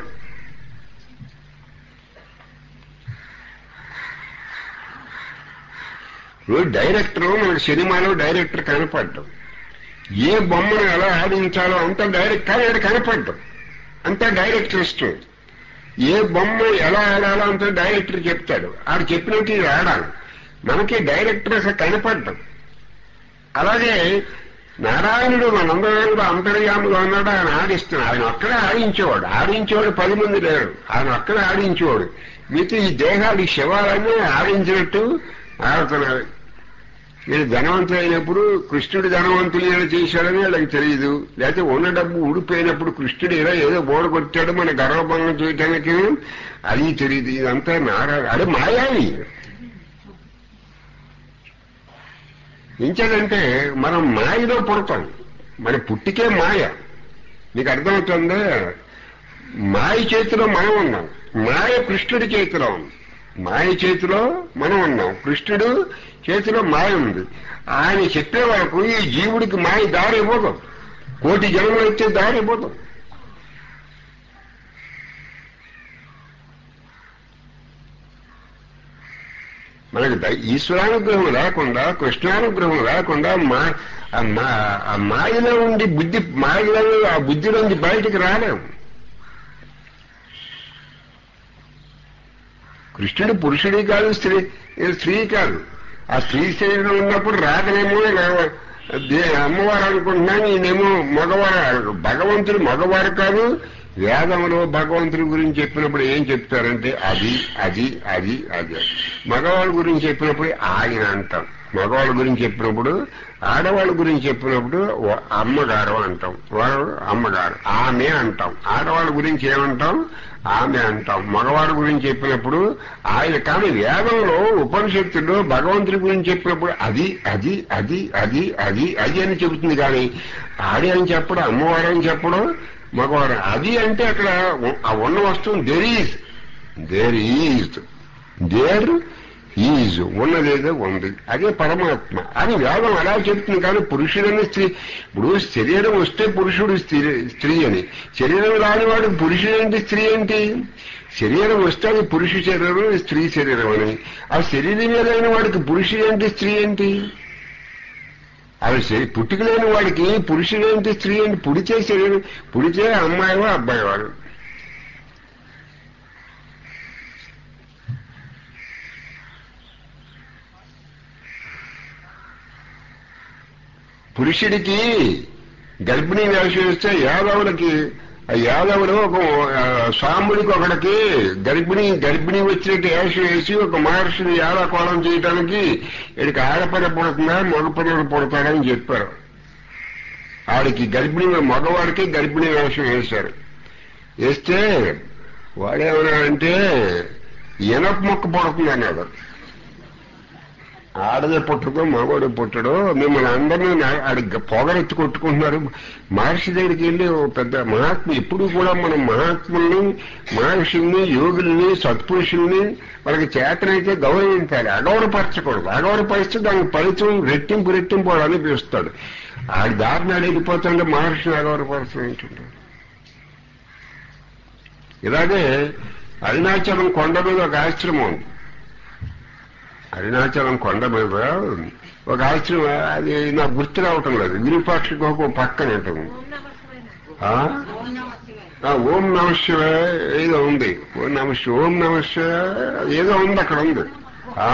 ఇప్పుడు డైరెక్టర్ మనకు సినిమాలో డైరెక్టర్ కనపడ్డం ఏ బొమ్మను ఎలా ఆడించాలో అంత డైరెక్ట్ కానీ ఆడు కనపడ్డం అంతా డైరెక్టర్ ఇష్టం ఏ బొమ్మ ఎలా ఆడాలో అంత డైరెక్టర్ చెప్తాడు ఆడు చెప్పినట్టు ఇది ఆడాలి మనకి డైరెక్టర్ అసలు కనపడ్డం అలాగే నారాయణుడు మనందరం కూడా అంతర్యాముగా ఉన్నాడు ఆయన ఆడిస్తున్నాడు ఆయన ఒక్కడే ఆడించేవాడు ఆడించేవాడు పది మంది లేరు ఆయన ఒక్కడే ఆడించేవాడు మిగతా ఈ దేహాలు ఈ శవాలన్నీ ఆడించినట్టు ఆడుతున్నారు వీడు ధనవంతులు అయినప్పుడు కృష్ణుడు ధనవంతులు ఏదో చేశాడని వాళ్ళకి తెలియదు లేకపోతే ఉన్న డబ్బు ఊడిపోయినప్పుడు కృష్ణుడు ఇలా ఏదో బోడ కొట్టాడు మన గర్వభంగం చేయడానికి అది తెలియదు ఇదంతా నారాయణ అదే మాయావి ఇంకేదంటే మనం మాయలో పుడతాం మన పుట్టికే మాయ నీకు అర్థమవుతుందా మాయ చేతిలో మనం ఉన్నాం మాయ కృష్ణుడి చేతిలో ఉంది మాయ చేతిలో మనం ఉన్నాం కృష్ణుడు చేతిలో మాయ ఉంది ఆయన చెప్పే వరకు ఈ జీవుడికి మాయ దారి ఇవ్వదు కోటి జన్మలు ఇచ్చే దారి ఇవ్వదు మనకి ద- ఈశ్వరానుగ్రహం లేకుండా కృష్ణానుగ్రహం లేకుండా మా ఆ మా- ఆ మాయలో ఉండి బుద్ధి మాయలో ఆ బుద్ధి నుంచి బయటికి రాలేము కృష్ణుడు పురుషుడి కాదు స్త్రీ స్త్రీ కాదు ఆ స్త్రీ శరీరం ఉన్నప్పుడు రాగనేమో ఇలా దే- అమ్మవారు అనుకుంటున్నాను ఈయనేమో మగవారు భగవంతుడు మగవారు కాదు వేదంలో భగవంతుడి గురించి చెప్పినప్పుడు ఏం చెప్తారంటే అది అది అది అది మగవాళ్ళ గురించి చెప్పినప్పుడు ఆయన అంటాం మగవాళ్ళ గురించి చెప్పినప్పుడు ఆడవాళ్ళ గురించి చెప్పినప్పుడు వ- అమ్మగారు అంటాం వారు అమ్మగారు ఆమె అంటాం ఆడవాళ్ళ గురించి ఏమంటాం ఆమె అంటాం మగవాడి గురించి చెప్పినప్పుడు ఆయన కానీ వేదంలో ఉపనిషత్తుల్లో భగవంతుడి గురించి చెప్పినప్పుడు అది అది అది అది అది అది అని చెబుతుంది కానీ ఆడి అని చెప్పడం అమ్మవారు అని చెప్పడం మగవారు అది అంటే అక్కడ ఉ- ఆ ఉన్న వస్తువు there is there is there is ఉన్నదేదో ఉంది అదే పరమాత్మ అని వేదం అలా చెప్తుంది కానీ పురుషుడని స్త్రీ ఇప్పుడు శరీరం వస్తే పురుషుడు స్త్రీ స్త్రీ అని శరీరం రానివాడు పురుషుడు ఏంటి స్త్రీ ఏంటి శరీరం వస్తే అది పురుష శరీరం స్త్రీ శరీరం అని ఆ శరీరం లేని వాడికి పురుషుడు ఏంటి స్త్రీ ఏంటి అవి శరీ- పుట్టుక లేని వాడికి పురుషుడు ఏంటి స్త్రీ ఏంటి పుడితే శరీరం పుడితే అమ్మాయివో అబ్బాయి వాడు పురుషుడికి గర్భిణీ వేషం వేస్తే యాదవులకి ఆ యాదవులు ఒక ఆ, సాముడికి ఒకడికి గర్భిణి గర్భిణి వచ్చినట్టు వేషం వేసి ఒక మహర్షిని యాదకోళం చేయటానికి వీడికి ఆడపిల్ల పుడుతుందా మగపిల్లలు పుడతాడని చెప్పారు ఆడికి గర్భిణి మగవాడికి గర్భిణీ వేషం వేశారు వేస్తే వాడేమన్నాడంటే ఇనప మొక్క పుడుతుంది అన్నాడు ఆడదే పుట్టదో మగవాడు పుట్టడో మిమ్మల్ని అందరినీ నా- ఆడి పొగరెత్తి కొట్టుకుంటున్నారు మహర్షి దగ్గరికి వెళ్ళి ఓ పెద్ద మహాత్మ ఎప్పుడు కూడా మనం మహాత్ముల్ని మహర్షుల్ని యోగుల్ని సత్పురుషుల్ని మనకి చేతనైతే గౌరవించాలి అగౌరవపరచకూడదు అగౌరవపరిస్తే దానికి ఫలితం రెట్టింపు రెట్టింపు వాడు అనిపిస్తాడు ఆడి దారిని అడిగిపోతుంటే మహర్షిని అగౌరవపరచడం ఏంటంటాడు ఇలాగే అరుణాచలం కొండ మీద ఒక ఆశ్రమం ఉంది అరుణాచలం కొండ మీద ఒక ఆశ్రమం అది నాకు గుర్తు రావటం లేదు విరూపాక్ష గోకు పక్కన ఉంటుంది ఆ? ఆ, ఓం నమ శివాయ ఏదో ఉంది ఓం నమ శివ ఓం నమ శివాయ ఏదో ఉంది అక్కడ ఉంది ఆ?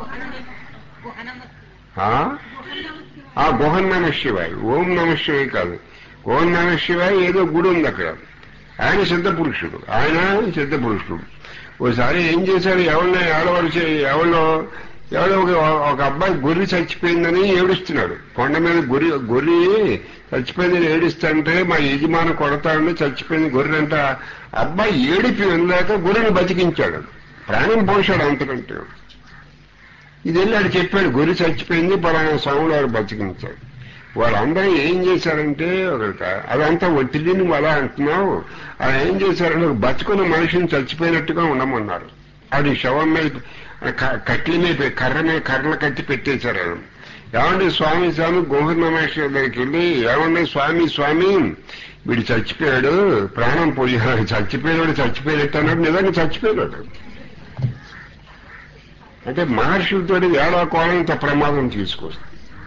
ఆ? ఆ గుహన్ నమ శివాయ్ ఓం నమ శివాయ్ కాదు ఓం నమ శివాయ్ ఏదో గుడి ఉంది అక్కడ ఆయన సిద్ధ పురుషుడు ఆయన సిద్ధ పురుషుడు ఓసారి ఏం చేశారు ఎవరిని ఎవడవారు ఎవరిలో ఎవడో ఒక ఒక అబ్బాయి గొర్రె చచ్చిపోయిందని ఏడుస్తున్నాడు కొండ మీద గొర్రె గొర్రె చచ్చిపోయిందని ఏడుస్తుంటే మా యజమాని కొడతాడని చచ్చిపోయింది గొర్రె అంటే ఆ అబ్బాయి ఏడిపి వెళ్ళాక గొర్రెని బతికించాడు ప్రాణం పోసాడు అంతకంటే ఇది వెళ్ళి ఆడు చెప్పాడు గొర్రె చచ్చిపోయింది పలానా స్వాములు వారు బతికించాడు వాళ్ళందరూ ఏం చేశారంటే ఒక అదంతా ఒత్తిడి నువ్వు అలా అంటున్నావు అలా ఏం చేశారంటే ఒక బతుకున్న మనిషిని చచ్చిపోయినట్టుగా ఉండమన్నారు అది శవం మీద క- కట్ల మీద కర్ర మీద కర్రలు కట్టి పెట్టేశారు ఆయన. ఏమండి స్వామి స్వామి గోహర్ణమేశ్వర దగ్గరికి వెళ్ళి ఏమండి స్వామి స్వామి వీడు చచ్చిపోయాడు ప్రాణం పోయాడు చచ్చిపోయినాడు చచ్చిపోయినట్టు అన్నాడు నిజంగా చచ్చిపోయాడు అంటే మహర్షులతో వేళాకోళం ఇంత ప్రమాదం తీసుకొస్తుంది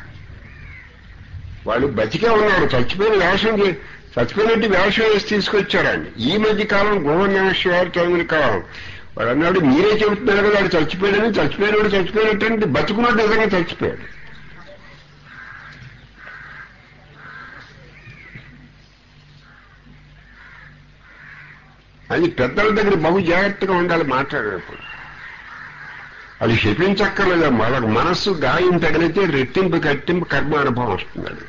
వాళ్ళు బతికే ఉన్నాడు చచ్చిపోయిన వేషం చే- చచ్చిపోయినట్టు వేషం వేసి తీసుకొచ్చారండి ఈ మధ్య కాలం గోవర్ణేశ్వర టైముల కాలం వాడు అన్నాడు మీరే చెబుతున్నారు కదా వాడు చచ్చిపోయాడని చచ్చిపోయినాడు చచ్చిపోయినట్టు అంటే బతుకున్నట్టు నిజంగా చచ్చిపోయాడు అది పెద్దల దగ్గర బహు జాగ్రత్తగా ఉండాలి మాట్లాడేటప్పుడు అది శపించక్కర్లేదు వాళ్ళకి మనస్సు గాయం తగిలితే రెట్టింపు కట్టింపు కర్మ అనుభవం వస్తుంది అది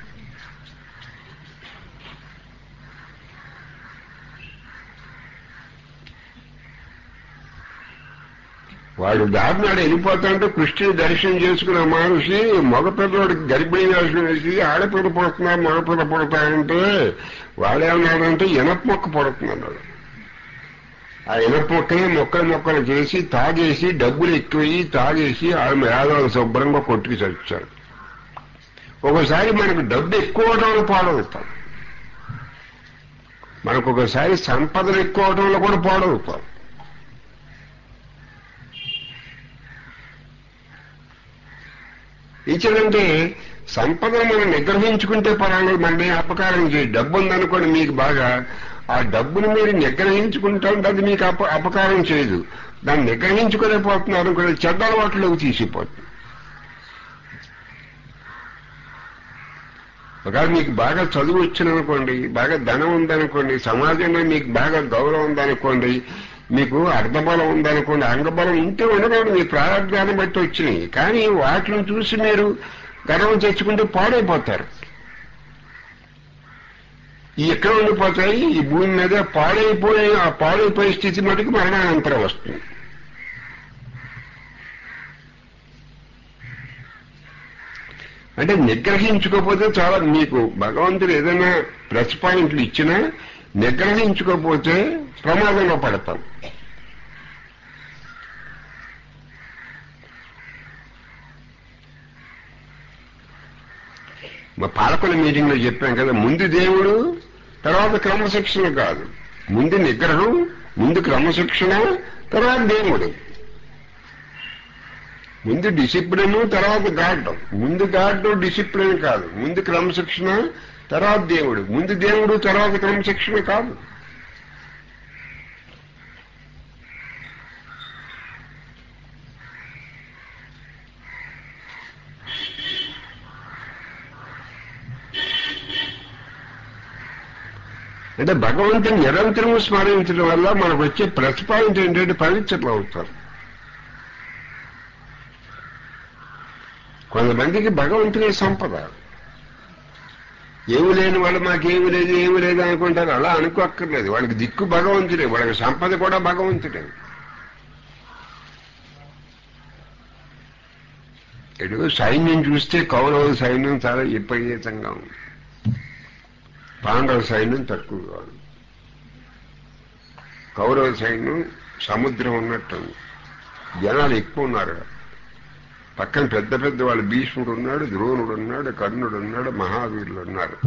వాడు దారినాడు వెళ్ళిపోతాంటే కృష్ణుని దర్శనం చేసుకున్న మనిషి మగపిల్లవాడికి గర్భిణీ వేషం వేసి ఆడపిల్ల పుడుతున్నా మగపిల్ల పుడతానంటే వాడేమన్నాడంటే ఇనప మొక్క పుడుతున్నాడు ఆ ఇనప మొక్కని మొక్కలు మొక్కలు చేసి తాగేసి డబ్బులు ఎక్కువయ్యి తాగేసి ఆమె యాదవులు శుభ్రంగా కొట్టుకు చచ్చారు ఒకసారి మనకు డబ్బు ఎక్కువ అవడం వల్ల పాడవుతాం మనకు ఒకసారి సంపదలు ఎక్కువ అవడం వల్ల కూడా పాడవుతాం ఇచ్చాడంటే సంపదను మనం నిగ్రహించుకుంటే పర్వాలేదు మనమే అపకారం చేయి డబ్బు ఉందనుకోండి మీకు బాగా ఆ డబ్బును మీరు నిగ్రహించుకుంటా ఉంటే అది మీకు అప అపకారం చేయదు దాన్ని నిగ్రహించుకోలేకపోతున్నారు అనుకోండి చెడ్డ అలవాట్లోకి తీసిపోతుంది ఒకవేళ మీకు బాగా చదువు వచ్చిందనుకోండి బాగా ధనం ఉందనుకోండి సమాజంలో మీకు బాగా గౌరవం ఉందనుకోండి మీకు అర్ధబలం ఉందనుకోండి అంగబలం ఇంటే ఉండడం మీ ప్రారంభాన్ని బట్టి వచ్చినాయి కానీ వాటిని చూసి మీరు గర్వం తెచ్చుకుంటే పాడైపోతారు ఈ ఎక్కడ ఉండిపోతాయి ఈ భూమి మీద పాడైపోయి ఆ పాడైపోయే స్థితి మటుకు మరణానంతరం వస్తుంది అంటే నిగ్రహించుకోకపోతే చాలా మీకు భగవంతుడు ఏదైనా ప్లస్ పాయింట్లు ఇచ్చినా నిగ్రహించుకోకపోతే ప్రమాదంలో పడతాం మా పాలకుల మీటింగ్ లో చెప్పాం కదా ముందు దేవుడు తర్వాత క్రమశిక్షణ కాదు ముందు నిగ్రహం ముందు క్రమశిక్షణ తర్వాత దేవుడు ముందు డిసిప్లిన్ తర్వాత గాడ్డం ముందు గాడ్డం డిసిప్లిన్ కాదు ముందు క్రమశిక్షణ తర్వాత దేవుడు ముందు దేవుడు తర్వాత క్రమశిక్షణ కాదు అంటే భగవంతుని నిరంతరం స్మరించడం వల్ల మనకు వచ్చే ప్లస్ పాయింట్ ఏంటంటే పవిత్రలు అవుతారు కొంతమందికి భగవంతునే సంపద ఏమి లేని వాళ్ళు మాకేమి లేదు ఏమి లేదు అనుకుంటారు అలా అనుకోక్కర్లేదు వాళ్ళకి దిక్కు భగవంతుడే వాళ్ళకి సంపద కూడా భగవంతుడే ఇటు సైన్యం చూస్తే కౌరవ సైన్యం చాలా విపరీతంగా ఉంది పాండవ సైన్యం తక్కువగా ఉంది కౌరవ సైన్యం సముద్రం ఉన్నట్టుంది జనాలు ఎక్కువ ఉన్నారు పక్కన పెద్ద పెద్ద వాళ్ళు భీష్ముడు ఉన్నాడు ద్రోణుడు ఉన్నాడు కర్ణుడు ఉన్నాడు మహావీరులు ఉన్నారు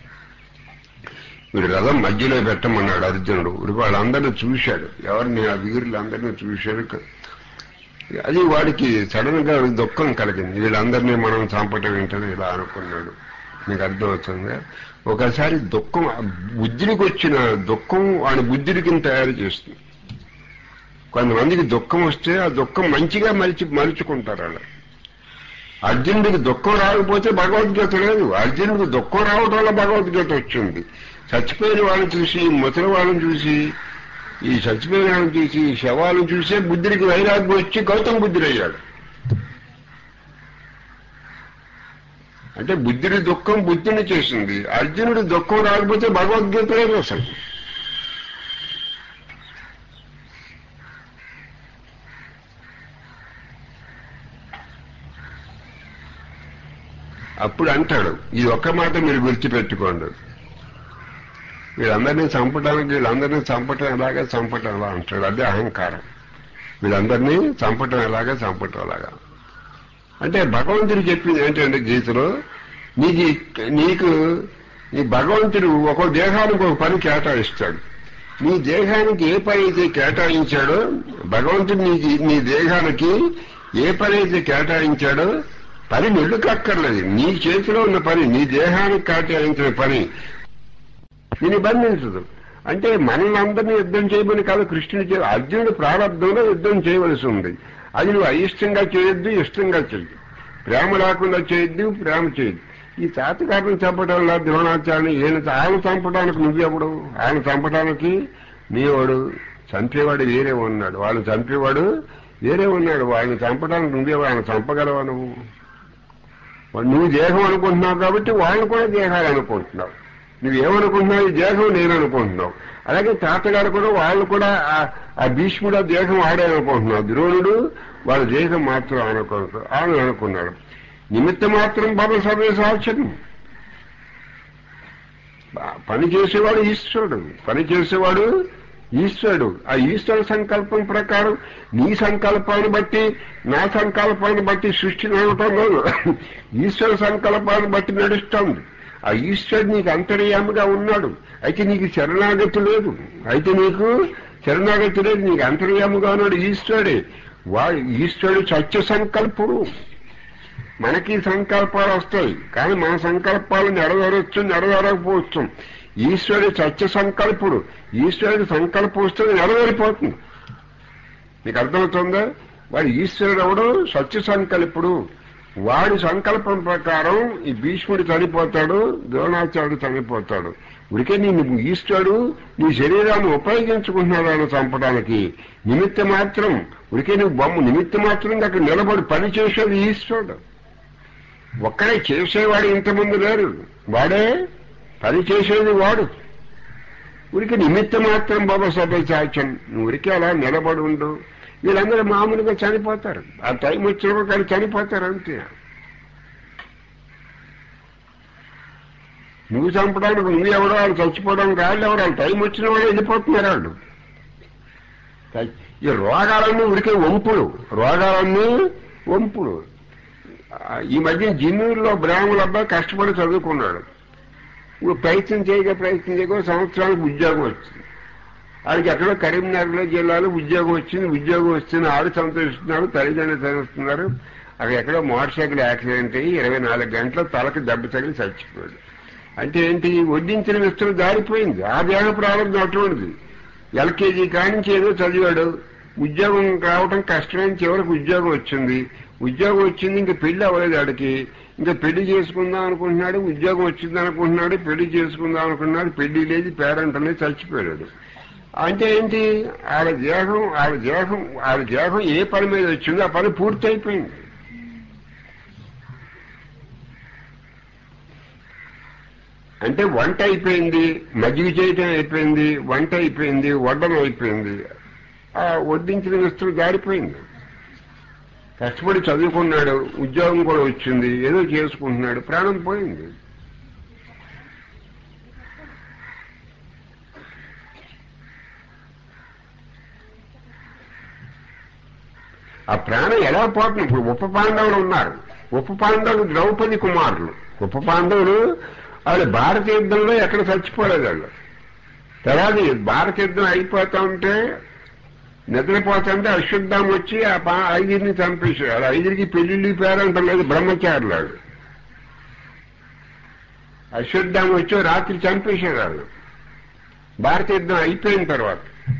వీడు రథం మధ్యలో పెట్టమన్నాడు అర్జునుడు ఇప్పుడు వాళ్ళందరినీ చూశాడు ఎవరిని ఆ వీరులందరినీ చూశాడు అది వాడికి సడన్ గా దుఃఖం కలిగింది వీళ్ళందరినీ మనం చంపటం ఏంటని ఇలా అనుకున్నాడు మీకు అర్థమవుతుందా ఒకసారి దుఃఖం బుద్ధికి వచ్చిన దుఃఖం వాడి బుద్ధికి తయారు చేస్తుంది కొంతమందికి దుఃఖం వస్తే ఆ దుఃఖం మంచిగా మలిచి మలుచుకుంటారు వాళ్ళు అర్జునుడికి దుఃఖం రాకపోతే భగవద్గీత లేదు అర్జునుడికి దుఃఖం రావడం వల్ల భగవద్గీత వచ్చింది చచ్చిపోయిన వాళ్ళని చూసి ముసలి వాళ్ళని చూసి ఈ చచ్చిపోయిన వాళ్ళని చూసి ఈ శవాలను చూసే బుద్ధుడికి వైరాగ్యం వచ్చి గౌతమ బుద్ధుడయ్యాడు అంటే బుద్ధుడి దుఃఖం బుద్ధిని చేసింది అర్జునుడి దుఃఖం రాకపోతే భగవద్గీత లేదు అసలు అప్పుడు అంటాడు ఈ ఒక్క మాట మీరు గుర్తుపెట్టుకోండి వీళ్ళందరినీ చంపడానికి వీళ్ళందరినీ చంపటం ఎలాగా చంపటం ఎలా అంటాడు అదే అహంకారం వీళ్ళందరినీ చంపటం ఎలాగా చంపటం ఎలాగా అంటే భగవంతుడు చెప్పింది ఏంటంటే గీతలో నీకు నీకు నీ భగవంతుడు ఒక దేహానికి ఒక పని కేటాయిస్తాడు నీ దేహానికి ఏ పని అయితే కేటాయించాడో భగవంతుడు నీకు నీ దేహానికి ఏ పని అయితే కేటాయించాడో పని నిలుకక్కర్లేదు నీ చేతిలో ఉన్న పని నీ దేహానికి కేటాయించిన పని దీన్ని బంధించదు అంటే మనల్ని అందరినీ యుద్ధం చేయమని కాదు కృష్ణుడు చే అర్జునుడు ప్రారంభంలో యుద్ధం చేయవలసి ఉంది అది నువ్వు అయిష్టంగా చేయొద్దు ఇష్టంగా చేయొద్దు ప్రేమ లేకుండా చేయొద్దు ప్రేమ చేయొద్దు ఈ తాతగారిని చంపడం వల్ల ద్రోణాచార్యుని ఈయన ఆయన చంపడానికి నువ్వెవడు ఆయన చంపడానికి నీవాడు చంపేవాడు వేరే ఉన్నాడు వాళ్ళని చంపేవాడు వేరే ఉన్నాడు వాళ్ళని చంపడానికి నువ్వెవడు ఆయన చంపగలవా నువ్వు నువ్వు దేహం అనుకుంటున్నావు కాబట్టి వాళ్ళు కూడా దేహాలు అనుకుంటున్నావు నువ్వేమనుకుంటున్నావు ఈ దేహం నేను అనుకుంటున్నావు అలాగే తాతగారు కూడా వాళ్ళు కూడా ఆ భీష్ముడు ఆ దేహం ఆడే అనుకుంటున్నావు ద్రోణుడు వాళ్ళ దేహం మాత్రం అనుకుంటారు ఆయన అనుకున్నాడు నిమిత్త మాత్రం బాబా సర్వే సాక్ష్యం పని చేసేవాడు ఈశ్వరుడు పని చేసేవాడు ఈశ్వరుడు ఆ ఈశ్వర సంకల్పం ప్రకారం నీ సంకల్పాన్ని బట్టి నా సంకల్పాన్ని బట్టి సృష్టి నడవటం లేదు ఈశ్వర సంకల్పాన్ని బట్టి నడుస్తోంది ఆ ఈశ్వరుడు నీకు అంతర్యామిగా ఉన్నాడు అయితే నీకు శరణాగతి లేదు అయితే నీకు శరణాగతి లేదు నీకు అంతర్యాముగా ఉన్నాడు ఈశ్వరుడే వా ఈశ్వరుడు సత్య సంకల్పుడు మనకి సంకల్పాలు వస్తాయి కానీ మన సంకల్పాలు నెరవేరొచ్చు నెరవేరకపోవచ్చు ఈశ్వరుడు సత్య సంకల్పుడు ఈశ్వరుడు సంకల్పం వస్తే నెరవేరిపోతుంది మీకు అర్థమవుతుందా వాడు ఈశ్వరుడు ఎవడు సత్య సంకల్పుడు వాడి సంకల్పం ప్రకారం ఈ భీష్ముడు చనిపోతాడు ద్రోణాచార్యుడు చనిపోతాడు ఉడికే నిన్ను ఈస్తాడు నీ శరీరాన్ని ఉపయోగించుకుంటున్నాడు ఆయన చంపడానికి నిమిత్త మాత్రం ఉడికే నువ్వు బొమ్మ నిమిత్త మాత్రంగా అక్కడ నిలబడి పని చేసేది ఈస్తాడు ఒక్కడే చేసేవాడు ఇంతమంది లేరు వాడే పని చేసేది వాడు ఉరికి నిమిత్త మాత్రం బాబా సభ సాక్ష్యం నువ్వు ఉరికి అలా నిలబడి ఉండు వీళ్ళందరూ మామూలుగా చనిపోతారు ఆ టైం వచ్చినప్పుడు కానీ చనిపోతారు అంతే నువ్వు చంపడానికి నువ్వు ఎవడో వాళ్ళు చచ్చిపోవడానికి వాళ్ళు ఎవరు వాళ్ళు టైం వచ్చిన వాళ్ళు వెళ్ళిపోతున్నారు వాళ్ళు ఈ రోగాలన్నీ ఉడికే వంపులు రోగాలన్నీ వంపులు ఆ, ఈ మధ్య జిన్నూరులో బ్రాహ్మణుల అబ్బాయి కష్టపడి చదువుకున్నాడు ఇప్పుడు ప్రయత్నం చేయగా ప్రయత్నం చేయగా సంవత్సరానికి ఉద్యోగం వచ్చింది ఆడికి ఎక్కడో కరీంనగర్లో జిల్లాలో ఉద్యోగం వచ్చింది ఉద్యోగం వచ్చింది ఆడు సంతోషిస్తున్నాడు తల్లిదండ్రులు చదువుతున్నారు అక్కడ ఎక్కడో మోటార్ సైకిల్ యాక్సిడెంట్ అయ్యి ఇరవై నాలుగు గంటల తలకు దెబ్బ తగిలి చచ్చిపోయాడు అంటే ఏంటి వడ్డించిన విస్తరం దారిపోయింది ఆ దేహ ప్రారంభం అటువంటిది ఎల్కేజీ కానించి ఏదో చదివాడు ఉద్యోగం రావటం కష్టమైన చివరికి ఉద్యోగం వచ్చింది ఉద్యోగం వచ్చింది ఇంకా పెళ్లి అవ్వలేదు ఆడికి ఇంకా పెళ్లి చేసుకుందాం అనుకుంటున్నాడు ఉద్యోగం వచ్చింది అనుకుంటున్నాడు పెళ్లి చేసుకుందాం అనుకున్నాడు పెళ్లి లేదు పేరెంట్ అనేది చచ్చిపోయాడు అంటే ఏంటి ఆడ దేహం ఆడ దేహం ఆడ దేహం ఏ పని మీద వచ్చిందో ఆ పని పూర్తి అయిపోయింది అంటే వంట అయిపోయింది మజ్జిగ చేయటం అయిపోయింది వంట అయిపోయింది వడ్డం అయిపోయింది ఆ వడ్డించిన వస్తువు జారిపోయింది కష్టపడి చదువుకున్నాడు ఉద్యోగం కూడా వచ్చింది ఏదో చేసుకుంటున్నాడు ప్రాణం పోయింది ఆ ప్రాణం ఎలా పోతుంది ఇప్పుడు ఉప పాండవులు ఉన్నారు ఉప పాండవులు ద్రౌపది కుమారులు ఉప పాండవులు వాళ్ళు భారత యుద్ధంలో ఎక్కడ చచ్చిపోలేదు వాళ్ళు తర్వాత ఈ భారత యుద్ధం అయిపోతా ఉంటే నిద్రపోతుంటే అశుద్ధాం వచ్చి ఆ పా- ఐదుగురిని చంపేశాడు వాళ్ళ ఐదుగురికి పెళ్లిళ్ళు పేరంటాం లేదు బ్రహ్మచారులు వాళ్ళు అశుద్ధాం వచ్చి రాత్రి చంపేశాడు వాళ్ళు భారత యుద్ధం అయిపోయిన తర్వాత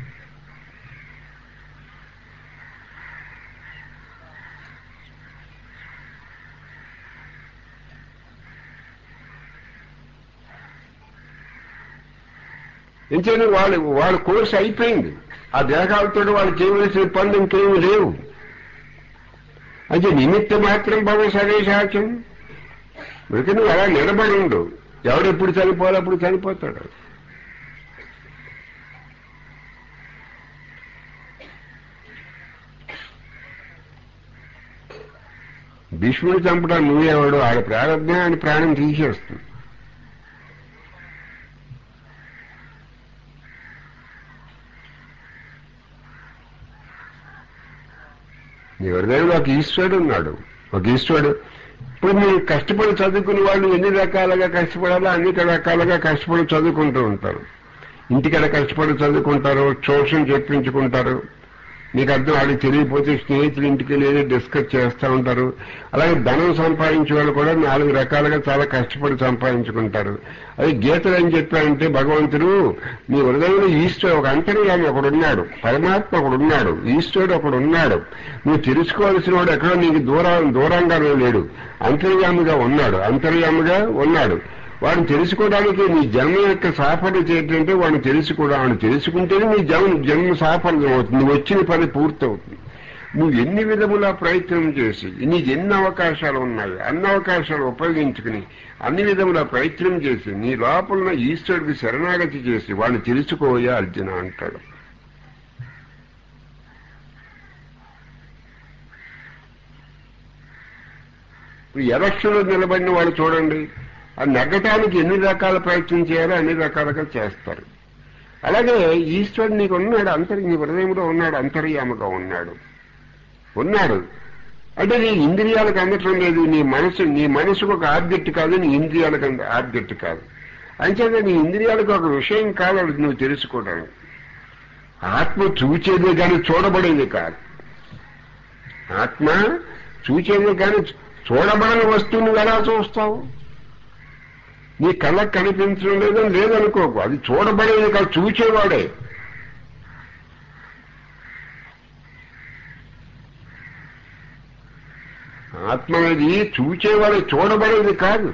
ఇంకేనా వాళ్ళు వాళ్ళ కోర్సు అయిపోయింది ఆ దేహాలతో వాళ్ళు చేయవలసిన పనులు ఇంకేమీ లేవు అంటే నిమిత్త మాత్రం భవ సదేశాచం ఇక నువ్వు అలా నిలబడి ఉండు ఎవడెప్పుడు చనిపోవాలి అప్పుడు చనిపోతాడు భీష్ముడు చంపడం నువ్వేవాడు ఆడ ప్రారంభం ఆయన ప్రాణం తీసేస్తుంది నీ హృదయంలో ఒక ఈశ్వరుడు ఉన్నాడు ఒక ఈశ్వరుడు ఇప్పుడు మీరు కష్టపడి చదువుకునే వాళ్ళు ఎన్ని రకాలుగా కష్టపడాలో అన్ని రకాలుగా కష్టపడి చదువుకుంటూ ఉంటారు ఇంటికడ కష్టపడి చదువుకుంటారు ట్యూషన్ చెప్పించుకుంటారు మీకు అర్థం వాళ్ళకి తెలియకపోతే స్నేహితులు ఇంటికి వెళ్ళి డిస్కస్ చేస్తూ ఉంటారు అలాగే ధనం సంపాదించే వాళ్ళు కూడా నాలుగు రకాలుగా చాలా కష్టపడి సంపాదించుకుంటారు అది గీతలు ఏం చెప్పారంటే భగవంతుడు నీ హృదయంలో ఈశ్వరుడు ఒక అంతర్యామి ఒకడు ఉన్నాడు పరమాత్మ ఒకడు ఉన్నాడు ఈశ్వరుడు ఒకడు ఉన్నాడు నువ్వు తెలుసుకోవాల్సిన వాడు ఎక్కడో నీకు దూరం దూరంగానే లేడు అంతర్యామిగా ఉన్నాడు అంతర్యామిగా ఉన్నాడు వాడిని తెలుసుకోవడానికి నీ జన్మ యొక్క సాఫల్యత ఏంటంటే వాడిని తెలుసుకోవడం వాడిని తెలుసుకుంటేనే నీ జన్మ జన్మ సాఫల్యం అవుతుంది నువ్వు వచ్చిన పని పూర్తవుతుంది నువ్వు ఎన్ని విధముల ప్రయత్నం చేసి నీకు ఎన్ని అవకాశాలు ఉన్నాయి అన్ని అవకాశాలు ఉపయోగించుకుని అన్ని విధముల ప్రయత్నం చేసి నీ లోపల ఉన్న ఈశ్వరుడికి శరణాగతి చేసి వాడిని తెలుసుకోయా అర్జున అంటాడు ఇప్పుడు ఎలక్షన్లో నిలబడిన వాళ్ళు చూడండి ఆ నెగ్గటానికి ఎన్ని రకాల ప్రయత్నం చేయాలో అన్ని రకాలుగా చేస్తారు అలాగే ఈశ్వరుడు నీకు ఉన్నాడు అంతరి నీ హృదయంలో ఉన్నాడు అంతర్యామగా ఉన్నాడు ఉన్నాడు అంటే నీ ఇంద్రియాలకు అందటం లేదు నీ మనసు నీ మనసుకు ఒక ఆబ్జెక్ట్ కాదు నీ ఇంద్రియాలకు అంద- ఆబ్జెక్ట్ కాదు అంచేత నీ ఇంద్రియాలకు ఒక విషయం కావాలి నువ్వు తెలుసుకోవడానికి ఆత్మ చూచేదే కానీ చూడబడేది కాదు ఆత్మ చూచేదే కానీ చూడబడని వస్తువుని ఎలా చూస్తావు నీ కళ్ళకు కనిపించడం లేదని లేదనుకోకు అది చూడబడేది కాదు చూచేవాడే ఆత్మ ఆత్మ అనేది చూచేవాడు చూడబడేది కాదు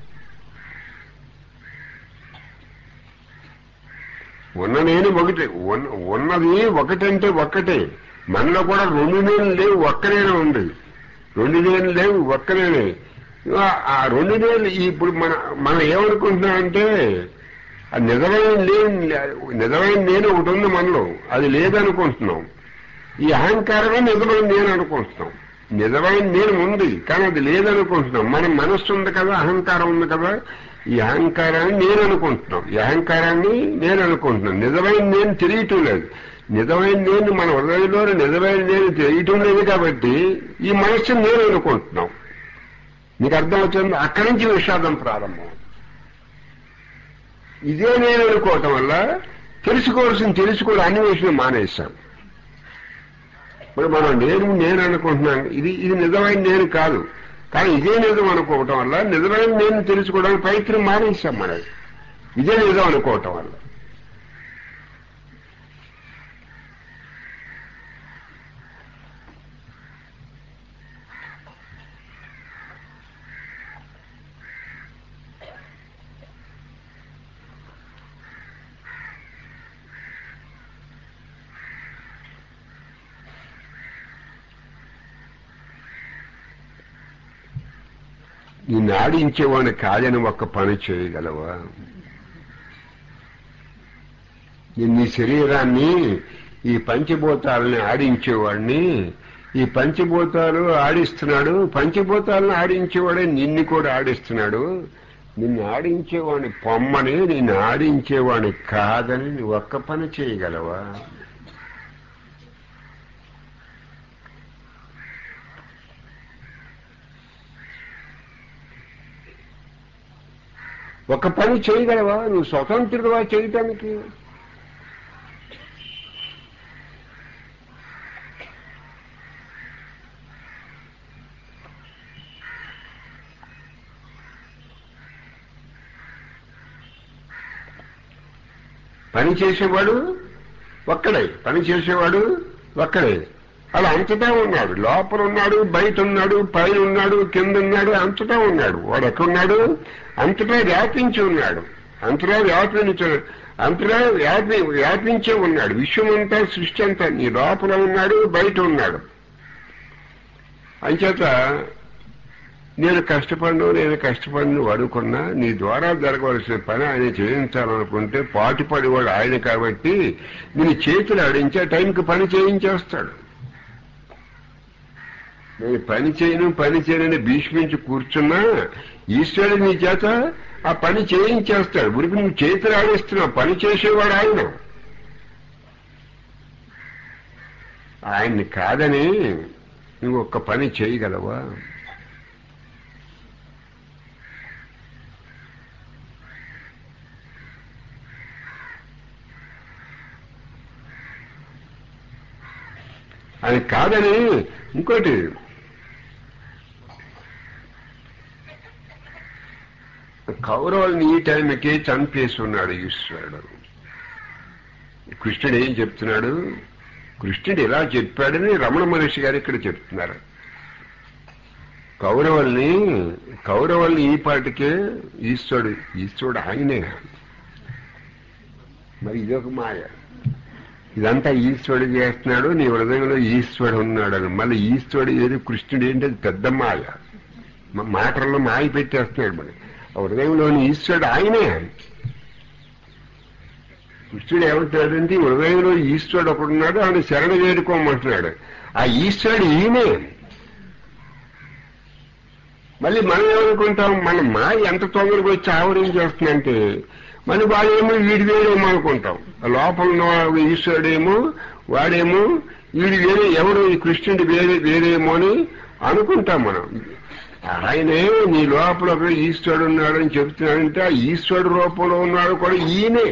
ఉన్న నేను ఒకటి ఉన్న- ఉన్నది ఒకటంటే ఒక్కటే మనలో కూడా రెండు నేను లేవు ఒక్కనేనే ఉంది రెండు నేను లేవు ఒక్కనేనే ఆ- ఆ రెండు నేను ఇప్పుడు మన మనం ఏమనుకుంటున్నామంటే ఆ నిజమైన లేని నిజమైన నేను ఒకటి ఉంది మనలో అది లేదనుకుంటున్నాం ఈ అహంకారమే నిజమైన నేను అనుకుంటున్నాం నిజమైన నేను ఉంది కానీ అది లేదనుకుంటున్నాం మన మనస్సు ఉంది కదా అహంకారం ఉంది కదా ఈ అహంకారాన్ని నేను అనుకుంటున్నాం ఈ అహంకారాన్ని నేను అనుకుంటున్నాను నిజమైన నేను తెలియటం లేదు నిజమైన నేను మన హృదయంలో నిజమైన నేను తెలియటం లేదు కాబట్టి ఈ మనస్సుని నేను అనుకుంటున్నాం నీకు అర్థం వచ్చింది అక్కడి నుంచి విషాదం ప్రారంభం ఇదే నేను అనుకోవటం వల్ల తెలుసుకోవాల్సింది తెలుసుకోవడం అన్వేషణ మానేశాం ఇప్పుడు మనం నేను నేను అనుకుంటున్నాను ఇది ఇది నిజమైన నేను కాదు కానీ ఇదే నిజం అనుకోవటం వల్ల నిజమైన నేను తెలుసుకోవడానికి ప్రయత్నం మానేశాం మనది ఇదే నిజం అనుకోవటం వల్ల నిన్ను ఆడించేవాడిని కాదని ఒక్క పని చేయగలవా నిన్ను ఈ శరీరాన్ని ఈ పంచభూతాలని ఆడించేవాడిని ఈ పంచభూతాలు ఆడిస్తున్నాడు పంచభూతాలను ఆడించేవాడే నిన్ను కూడా ఆడిస్తున్నాడు నిన్ను ఆడించేవాడిని పొమ్మని నిన్ను ఆడించేవాడిని కాదని నువ్వు ఒక్క పని చేయగలవా ఒక పని చేయగలవా నువ్వు స్వతంత్రుడువా చేయటానికి పని చేసేవాడు ఒక్కడే పని చేసేవాడు ఒక్కడే అలా అంతటా ఉన్నాడు లోపల ఉన్నాడు బయట ఉన్నాడు పైన ఉన్నాడు కింద ఉన్నాడు అంతటా ఉన్నాడు వాడు ఎక్కడున్నాడు అంతటా వ్యాపించి ఉన్నాడు అంతటా వ్యాపించ అంతటా వ్యాపి వ్యాపించే ఉన్నాడు విశ్వమంతా సృష్టి అంతా నీ లోపల ఉన్నాడు బయట ఉన్నాడు అంచేత నేను కష్టపడను నేను కష్టపడను అడుగుకున్నా నీ ద్వారా జరగవలసిన పని ఆయన చేయించాలనుకుంటే పాటుపడేవాడు ఆయన కాబట్టి నేను చేతులు ఆడించే టైంకి పని చేయించేస్తాడు నేను పని చేయను పని చేయనని భీష్మించి కూర్చున్నా ఈశ్వరుడు నీ చేత ఆ పని చేయించేస్తాడు ఉరికి నువ్వు చేతులు ఆడిస్తున్నావు పని చేసేవాడు ఆయన ఆయన్ని కాదని నువ్వు ఒక్క పని చేయగలవా అది కాదని ఇంకోటి కౌరవుల్ని ఈ టైంకి చంపేసి ఉన్నాడు ఈశ్వరుడు కృష్ణుడు ఏం చెప్తున్నాడు కృష్ణుడు ఇలా చెప్పాడని రమణ మహర్షి గారు ఇక్కడ చెప్తున్నారు కౌరవుల్ని కౌరవుల్ని ఈ పాటికే ఈశ్వరుడు ఈశ్వరుడు ఆయనే మరి ఇదొక మాయ ఇదంతా ఈశ్వరుడు చేస్తున్నాడు నీ హృదయంలో ఈశ్వరుడు ఉన్నాడు అని మళ్ళీ ఈశ్వరుడు ఏది కృష్ణుడు ఏంటి అది పెద్ద మాయ మా- మాటల్లో మాయ పెట్టేస్తున్నాడు మరి ఆ హృదయంలోని ఈశ్వరుడు ఆయనే కృష్ణుడు ఏమంటాడంటే ఈ హృదయంలో ఈశ్వరుడు ఒకడున్నాడు ఆయన శరణ వేడుకోమంటున్నాడు ఆ ఈశ్వరుడు ఈయనే మళ్ళీ మనం ఏమనుకుంటాం మన మాయ ఎంత తొందరగా వచ్చి ఆవరించేస్తుందంటే మళ్ళీ వాడేమో వీడి వేరేమో అనుకుంటాం లోపల ఉన్న ఈశ్వరుడేమో వాడేమో వీడి వేరే ఎవరు ఈ కృష్ణుడి వేరే వేరేమో అని అనుకుంటాం మనం ఆయనే నీ లోపల ఒక ఈశ్వరుడు ఉన్నాడని చెప్తున్నాడంటే ఆ ఈశ్వరుడు రూపంలో ఉన్నాడు కూడా ఈయనే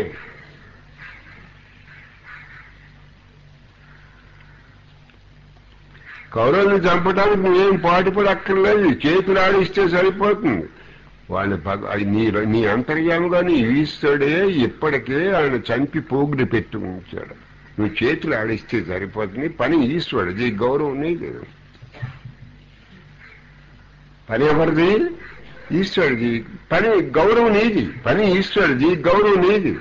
కౌరవుని చంపడానికి నువ్వేం పాటుపడి అక్కర్లేదు చేతులు ఆడిస్తే సరిపోతుంది వాళ్ళ భగ అది నీ నీ అంతర్యాముగా నీ ఈశ్వరుడే ఇప్పటికే ఆయన చంపి పోగుడు పెట్టి ఉంచాడు నువ్వు చేతులు ఆడిస్తే సరిపోతుంది పని ఈశ్వరుడు ఈ గౌరవం నీకు పని ఎవరిది ఈశ్వరుడిది పని గౌరవం నీది పని ఈశ్వరుడిది గౌరవం నీది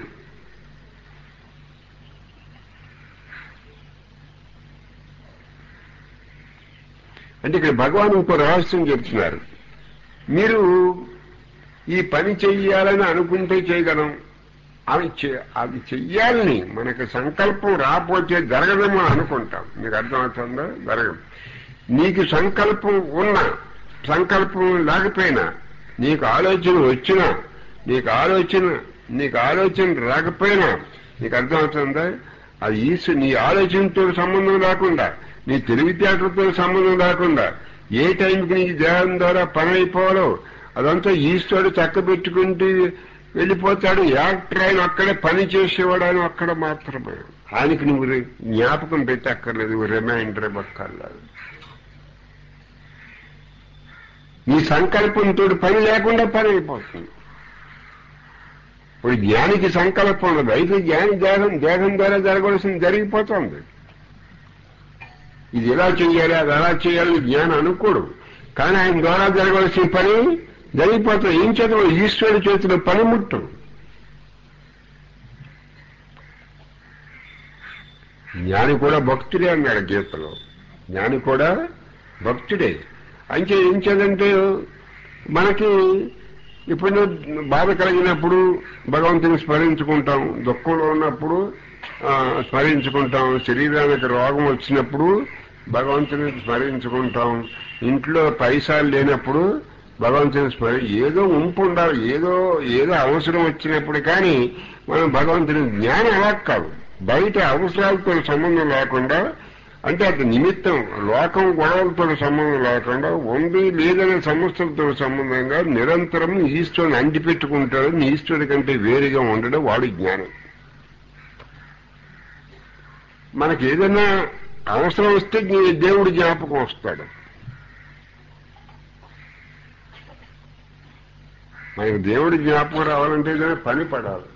అంటే ఇక్కడ భగవాన్ ఇంకో రహస్యం చెప్తున్నారు మీరు ఈ పని చెయ్యాలని అనుకుంటే చేయగలం అవి చే- అవి చెయ్యాలని మనకి సంకల్పం రాకపోతే జరగదని మనం అనుకుంటాం మీకు అర్థమవుతుందా జరగదు నీకు సంకల్పం ఉన్నా సంకల్పం లేకపోయినా నీకు ఆలోచన వచ్చినా నీకు ఆలోచన నీకు ఆలోచన రాకపోయినా నీకు అర్థమవుతుందా అది ఈశ్వ నీ ఆలోచనతో సంబంధం లేకుండా నీ తెలివితేటలతో సంబంధం లేకుండా ఏ టైంకి నీకు దేహం ద్వారా పని అయిపోవాలో అదంతా ఈశ్వరుడు చక్క పెట్టుకుంటూ వెళ్ళిపోతాడు యాక్టర్ ఆయన అక్కడే పని చేసేవాడు ఆయన అక్కడ మాత్రమే ఆయనకి నువ్వు రి- జ్ఞాపకం పెట్టి అక్కర్లేదు రిమైండర్ ఇవ్వక్కర్లేదు నీ సంకల్పంతో పని లేకుండా పని అయిపోతుంది ఇప్పుడు జ్ఞానికి సంకల్పం ఉండదు అయితే జ్ఞాని దేహం దేహం ద్వారా జరగవలసింది జరిగిపోతుంది ఇది ఇలా చేయాలి అది అలా చేయాలని జ్ఞానం అనుకోడు కానీ ఆయన ద్వారా జరగవలసిన పని జరిగిపోతుంది ఏం చేత ఈశ్వరుడి చేతిలో పనిముట్టు జ్ఞాని కూడా భక్తుడే అన్నాడు గీతలో జ్ఞాని కూడా భక్తుడే అంటే ఏం చేదంటే మనకి ఇప్పుడు బాధ కలిగినప్పుడు భగవంతుని స్మరించుకుంటాం దుఃఖంలో ఉన్నప్పుడు ఆ, స్మరించుకుంటాం శరీరానికి రోగం వచ్చినప్పుడు భగవంతుని స్మరించుకుంటాం ఇంట్లో పైసలు లేనప్పుడు భగవంతుని స్మరి ఏదో ఉంపు ఉండాలి ఏదో ఏదో అవసరం వచ్చినప్పుడు కానీ మనం భగవంతుని జ్ఞానం అలా కాదు బయట అవసరాలతో సంబంధం లేకుండా అంటే అది నిమిత్తం లోకం గొడవలతో సంబంధం లేకుండా ఉంది లేదనే సమస్యలతో సంబంధంగా నిరంతరం ఈశ్వరుని అంటిపెట్టుకుంటాడు ఈశ్వరుడి కంటే వేరుగా ఉండడం వాడి జ్ఞానం మనకి ఏదైనా అవసరం వస్తే నీ- దేవుడి జ్ఞాపకం వస్తాడు మనకి దేవుడి జ్ఞాపకం రావాలంటే ఏదైనా పని పడాలి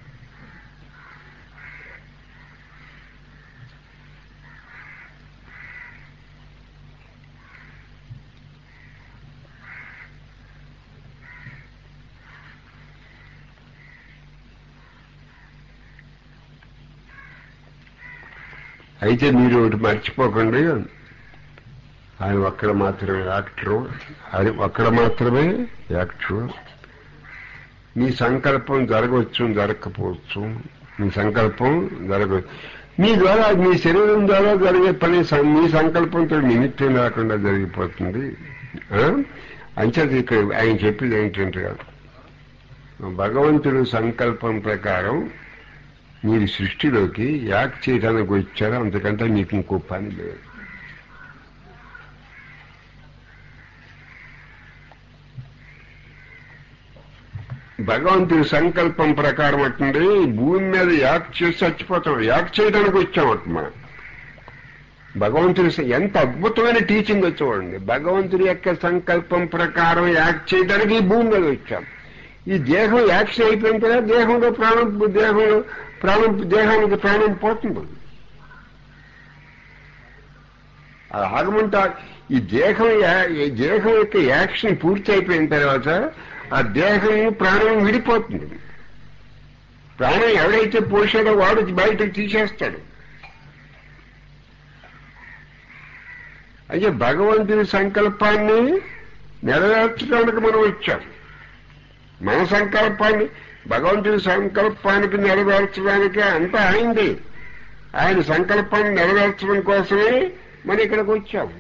అయితే మీరు ఒకటి మర్చిపోకండి ఆయన ఒక్కడ మాత్రమే యాక్టరు ఆయన ఒక్కడ మాత్రమే యాక్టరు మీ సంకల్పం జరగవచ్చు జరగకపోవచ్చు మీ సంకల్పం జరగవచ్చు మీ ద్వారా మీ శరీరం ద్వారా జరిగే పని సం- మీ సంకల్పంతో నిమిత్తం లేకుండా జరిగిపోతుంది ఆ? అంచేది ఇక్కడ ఆయన చెప్పేది ఏంటంటే భగవంతుడు సంకల్పం ప్రకారం మీరు సృష్టిలోకి యాక్ట్ చేయడానికి వచ్చారు అంతకంటే మీకు ఇంకో పని లేదు భగవంతుడి సంకల్పం ప్రకారం అట్టుండి భూమి మీద యాక్ట్ చేసి చచ్చిపోతాం యాక్ట్ చేయడానికి వచ్చామట మనం భగవంతుడి స- ఎంత అద్భుతమైన టీచింగ్ వచ్చేవాడండి భగవంతుడి యొక్క సంకల్పం ప్రకారం యాక్ట్ చేయడానికి ఈ భూమి మీద వచ్చాం ఈ దేహం యాక్షన్ అయిపోయిన తర్వాత దేహంలో ప్రాణం దేహంలో ప్రాణం దేహానికి ప్రాణం పోతుంది అది ఆగమంటా ఈ దేహం యా- ఈ దేహం యొక్క యాక్షన్ పూర్తి అయిపోయిన తర్వాత ఆ దేహం ప్రాణం విడిపోతుంది ప్రాణం ఎవడైతే పోసాడో వాడు బయటకు తీసేస్తాడు అయితే భగవంతుని సంకల్పాన్ని నెరవేర్చడానికి మనం వచ్చాం మన సంకల్పాన్ని భగవంతుని సంకల్పానికి నెరవేర్చడానికి అంతా అయింది ఆయన సంకల్పాన్ని నెరవేర్చడం కోసమే మనం ఇక్కడికి వచ్చాము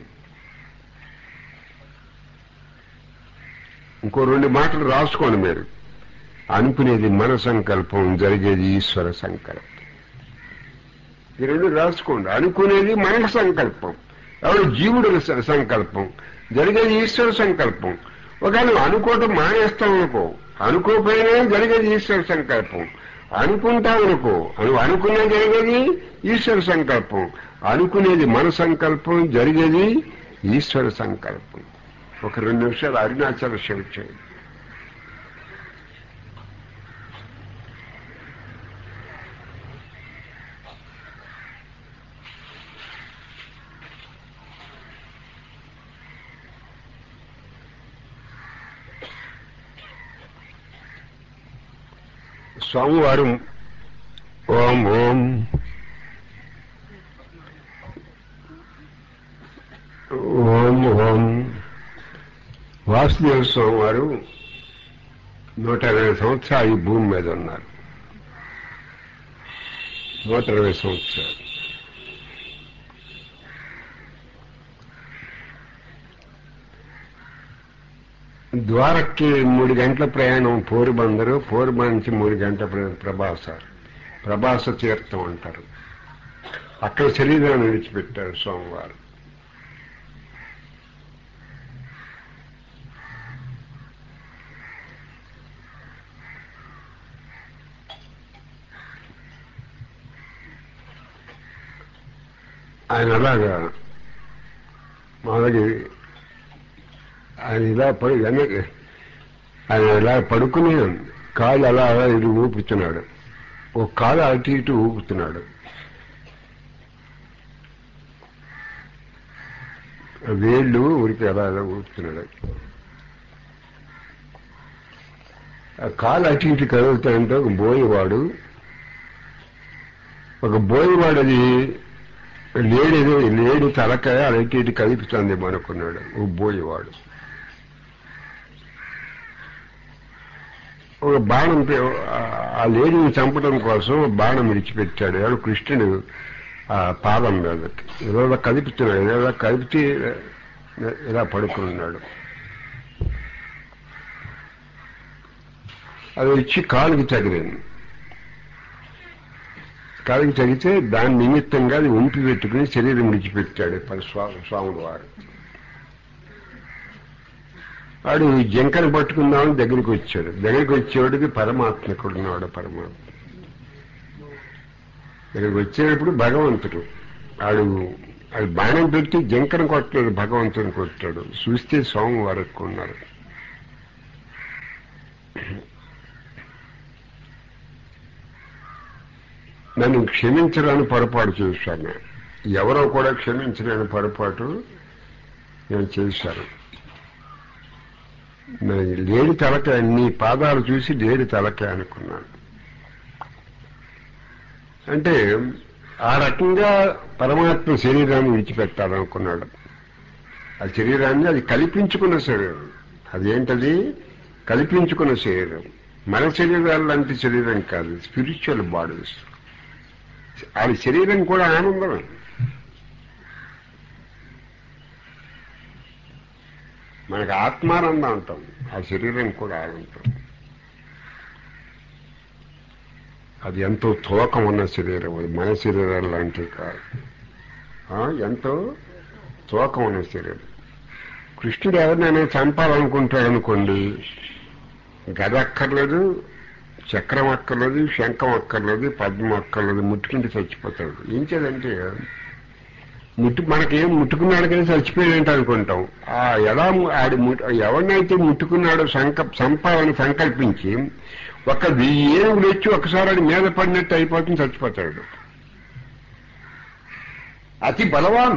ఇంకో రెండు మాటలు రాసుకోండి మీరు అనుకునేది మన సంకల్పం జరిగేది ఈశ్వర సంకల్పం ఈ రెండు రాసుకోండి అనుకునేది మన సంకల్పం ఎవరు జీవుడి స- సంకల్పం జరిగేది ఈశ్వర సంకల్పం ఒకవేళ నువ్వు అనుకోవటం మానేస్తావు అనుకో అనుకోపోయినా జరిగేది ఈశ్వర సంకల్పం అనుకుంటావు అనుకో నువ్వు అనుకున్నా జరిగేది ఈశ్వర సంకల్పం అనుకునేది మన సంకల్పం జరిగేది ఈశ్వర సంకల్పం ఒక రెండు నిమిషాలు అరుణాచల శివ చేయండి సోమవారం ఓం ఓం ఓం ఓం వాసుదేవ స్వామి వారు నూట ఇరవై సంవత్సరాలు ఈ భూమి మీద ఉన్నారు నూట ఇరవై సంవత్సరాలు ద్వారక్కి మూడు గంటల ప్రయాణం పోరుబందరు పోరుబందర్ నుంచి మూడు గంటల ప్రయాణం ప్రభాస ప్రభాస తీర్థం అంటారు అక్కడ శరీరాన్ని విడిచిపెట్టారు సోమవారం ఆయన అలాగా మాదగి ఆయన ఇలా పడి వెనక్కి ఆయన ఇలా పడుకుని కాలు అలా అలా ఇటు ఊపుతున్నాడు ఒక కాలు అటు ఇటు ఊపుతున్నాడు ఆ వేళ్ళు ఉరికి అలా అలా ఊపుతున్నాడు ఆ కాలు అటు ఇటు కదులుతాయంటే ఒక బోయేవాడు ఒక బోయేవాడు అది లేడు ఏదో లేడు తలకాయ అటు ఇటు కదుపుతుంది అనుకున్నాడు ఓ బోయేవాడు ఒక బాణం పే- ఆ లేడీని చంపడం కోసం ఒక బాణం విడిచిపెట్టాడు ఎవడు కృష్ణుడు ఆ పాదం మీదకి ఏదో కదుపుతున్నాడు ఏదో కదిపితే ఇలా పడుకున్నాడు అది వచ్చి కాలుకి తగిలింది కాలుకి తగిలితే దాని నిమిత్తంగా అది ఉంపి పెట్టుకుని శరీరం విడిచిపెట్టాడు పరి స్వా- స్వాముల వారు వాడు జంకను పట్టుకుందామని దగ్గరికి వచ్చాడు దగ్గరికి వచ్చేవాడికి పరమాత్మ ఇక్కడ ఉన్నాడు పరమాత్మ దగ్గరికి వచ్చేటప్పుడు భగవంతుడు ఆడు అది బాణం పెట్టి జంకను కొట్టలేదు భగవంతుని కొట్టాడు చూస్తే సోమవారం ఉన్నారు నన్ను క్షమించడానికి పొరపాటు చేశాను ఎవరో కూడా క్షమించలేని పొరపాటు నేను చేశాను నేను లేడి తలకాయ నీ పాదాలు చూసి లేడి తలకాయ అనుకున్నాను అంటే ఆ రకంగా పరమాత్మ శరీరాన్ని విడిచిపెట్టాలనుకున్నాడు ఆ శరీరాన్ని అది కల్పించుకున్న శరీరం అదేంటది కల్పించుకున్న శరీరం మన శరీరాలు లాంటి శరీరం కాదు స్పిరిచువల్ బాడీస్ ఆడి శరీరం కూడా ఆనందమే మనకు ఆత్మానందం అంటాం ఆ శరీరం కూడా ఆనందం అది ఎంతో తూకం ఉన్న శరీరం అది మన శరీరం లాంటివి కాదు ఆ, ఎంతో తూకం ఉన్న శరీరం కృష్ణుడు ఎవరినైనా చంపాలనుకుంటాడు అనుకోండి గద అక్కర్లేదు చక్రం అక్కర్లేదు శంఖం అక్కర్లేదు పద్మం అక్కర్లేదు ముట్టుకుంటే చచ్చిపోతాడు ఏం చేయాలంటే ముట్టు మనకేం ముట్టుకున్నాడు కానీ చచ్చిపోయాడంట అనుకుంటాం ఆ ఎలా ము- ఆడి ము- ఎవరినైతే ముట్టుకున్నాడో సంక సంపాలని సంకల్పించి ఒక వెయ్యి ఏనుగులు వచ్చి ఒకసారి ఆడి మీద పడినట్టు అయిపోతుంది చచ్చిపోతాడు అతి బలవాన్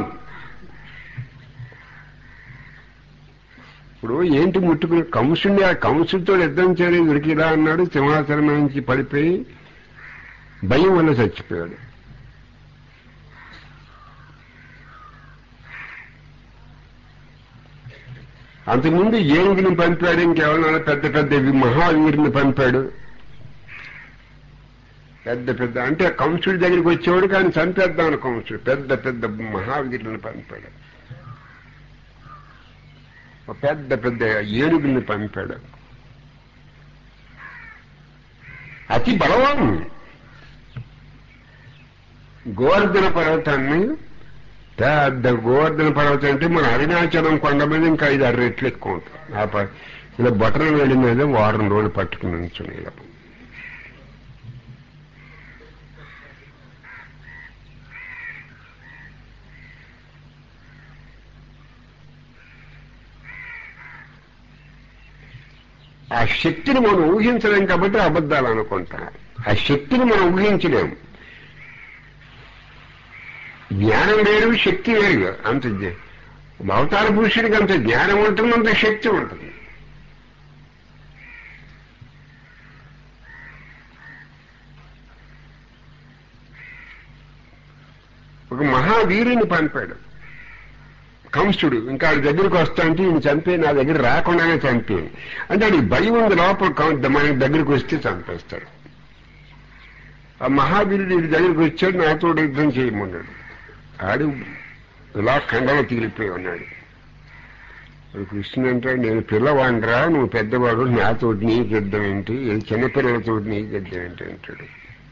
ఇప్పుడు ఏంటి ముట్టుకుని కంసుని ఆ కంసుడితో యుద్ధం చేయలేదు దొరికిరా అన్నాడు సింహాసనం నుంచి పడిపోయి భయం వల్ల చచ్చిపోయాడు అంతకుముందు ఏనుగుని పంపాడు ఇంకెవరన్నా పెద్ద పెద్ద వి- మహావీరుని పంపాడు పెద్ద పెద్ద అంటే కంసుడి దగ్గరికి వచ్చేవాడు కానీ చంపేద్దామని కంసుడు పెద్ద పెద్ద మహావీరుని పంపాడు ఒక పెద్ద పెద్ద ఏనుగుల్ని పంపాడు అతి బలవాన్ గోవర్ధన పర్వతాన్ని పెద్ద గోవర్ధన పర్వతం అంటే మన అరుణాచలం కొండ మీద ఇంకా ఐదు ఆరు రెట్లు ఎక్కువ ఉంటుంది ఆ ప- ఇలా బట్టల వేడి మీద వారం రోజులు పట్టుకుని ఉంచుని ఇలా ఆ శక్తిని మనం ఊహించలేం కాబట్టి అబద్ధాలు అనుకుంటాం ఆ శక్తిని మనం ఊహించలేం జ్ఞానం వేరు శక్తి వేరు అంత జ్ఞ- అవతార పురుషుడికి అంత జ్ఞానం ఉంటుంది అంత శక్తి ఉంటుంది ఒక మహావీరుని పంపాడు కంసుడు ఇంకా ఆడి దగ్గరికి వస్తా అంటే ఈయన చంపే నా దగ్గర రాకుండానే చంపే అంటే ఆడికి భయం ఉంది లోపల కం- మన దగ్గరికి వస్తే చంపేస్తాడు ఆ మహావీరుడు వీడి దగ్గరికి వచ్చాడు నాతో యుద్ధం చేయమన్నాడు ఆడు ఇలా ఖండలో తీరిపోయి ఉన్నాడు ఇప్పుడు కృష్ణుడు అంటాడు నేను పిల్లవాడిరా నువ్వు పెద్దవాడు నాతోటి నీకు యుద్ధం ఏంటి ఇది చిన్నపిల్లలతోటి నీకు యుద్ధం ఏంటి అంటాడు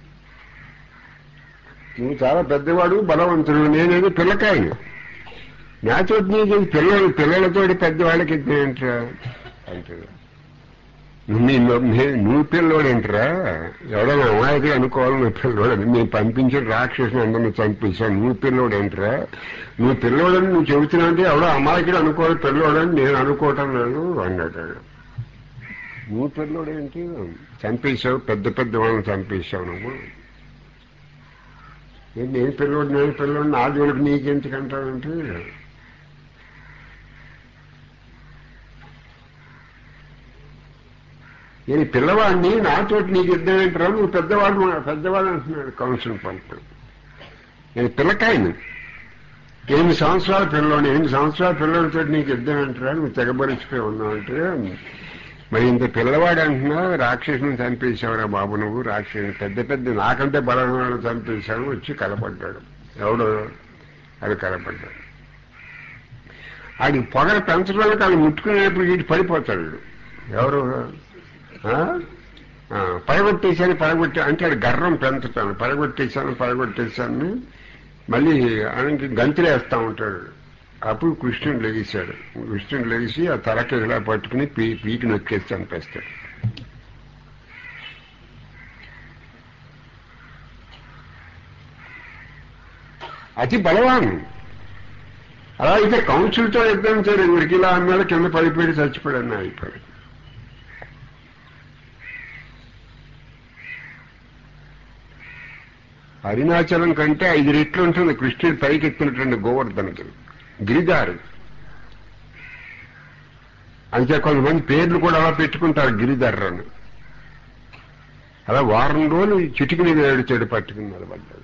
నువ్వు చాలా పెద్దవాడు బలవంతుడు నేనేది పిల్లకాయను నాతోటి నీకు పిల్లలు పిల్లలతోటి పెద్దవాళ్ళకి యుద్ధం ఏంట్రా అంటాడు నువ్వు నీ నో- నే- నువ్వు పిల్లోడేంట్రా ఎవడైనా అమాయకులు అనుకోవాలి నువ్వు పిల్లోడని నేను పంపించిన రాక్షసుని అందరిని చంపేశాను నువ్వు పిల్లోడేంట్రా నువ్వు పిల్లోడని నువ్వు చెబుతున్నా అంటే ఎవడో అమాయకుడు అనుకోవాలి పిల్లోడని నేను అనుకోవటం లేదు అన్నాడు ఆయన. నువ్వు పిల్లోడేంటి చంపేశావు పెద్ద పెద్ద వాళ్ళని చంపేశావు నువ్వు ఏంటి నేను పిల్లోడు నేను పిల్లోడు నా జోలికి నీకెందుకంటావంటే నేను పిల్లవాడిని నాతోటి నీకు యుద్ధం ఏంటరా నువ్వు పెద్దవాడు పెద్దవాడు అంటున్నాడు కౌన్సిల్ పంపు నేను పిల్లకాయను ఎనిమిది సంవత్సరాల పిల్లోని ఎనిమిది సంవత్సరాల పిల్లలతో నీకు యుద్ధం ఏంటరా నువ్వు తెగబరిచిపోయి ఉన్నావు అంటే మరి ఇంత పిల్లవాడు అంటున్నా రాక్షసుని చంపేశావురా బాబు నువ్వు రాక్షసుని పెద్ద పెద్ద నాకంటే బలమైన చంపేశావు వచ్చి కలపడ్డాడు ఎవడు అది కలపడ్డాడు ఆడికి పొగర పెంచడానికి వాళ్ళు ముట్టుకునేప్పుడు వీటి పడిపోతాడు వీడు. ఎవరు ఆ? ఆ, పడగొట్టేశాను పడగొట్టే అంటే ఆడు గర్రం పెంచుతాను పడగొట్టేశాను పడగొట్టేశాను మళ్ళీ ఆయనకి గంతులేస్తా ఉంటాడు అప్పుడు కృష్ణుడు లెగిశాడు కృష్ణుడు లెగిసి ఆ తలకి ఇలా పట్టుకుని పీ పీకి నొక్కేసి చంపేస్తాడు అతి బలవాన్ అలా అయితే కౌన్సిల్తో యుద్ధం చేయలేదు వీడికి ఇలా అన్నాడు కింద పడిపోయి చచ్చిపోయాడు అయిపోయాడు అరుణాచలం కంటే ఐదు రెట్లు ఉంటుంది కృష్ణుడు పైకి ఎత్తినటువంటి గోవర్ధనకి గిరిదారు అంతే కొంతమంది పేర్లు కూడా అలా పెట్టుకుంటారు గిరిధర్ర అని అలా వారం రోజులు చిటికి మీద ఏడుచాడు పట్టుకుని నిలబడ్డాడు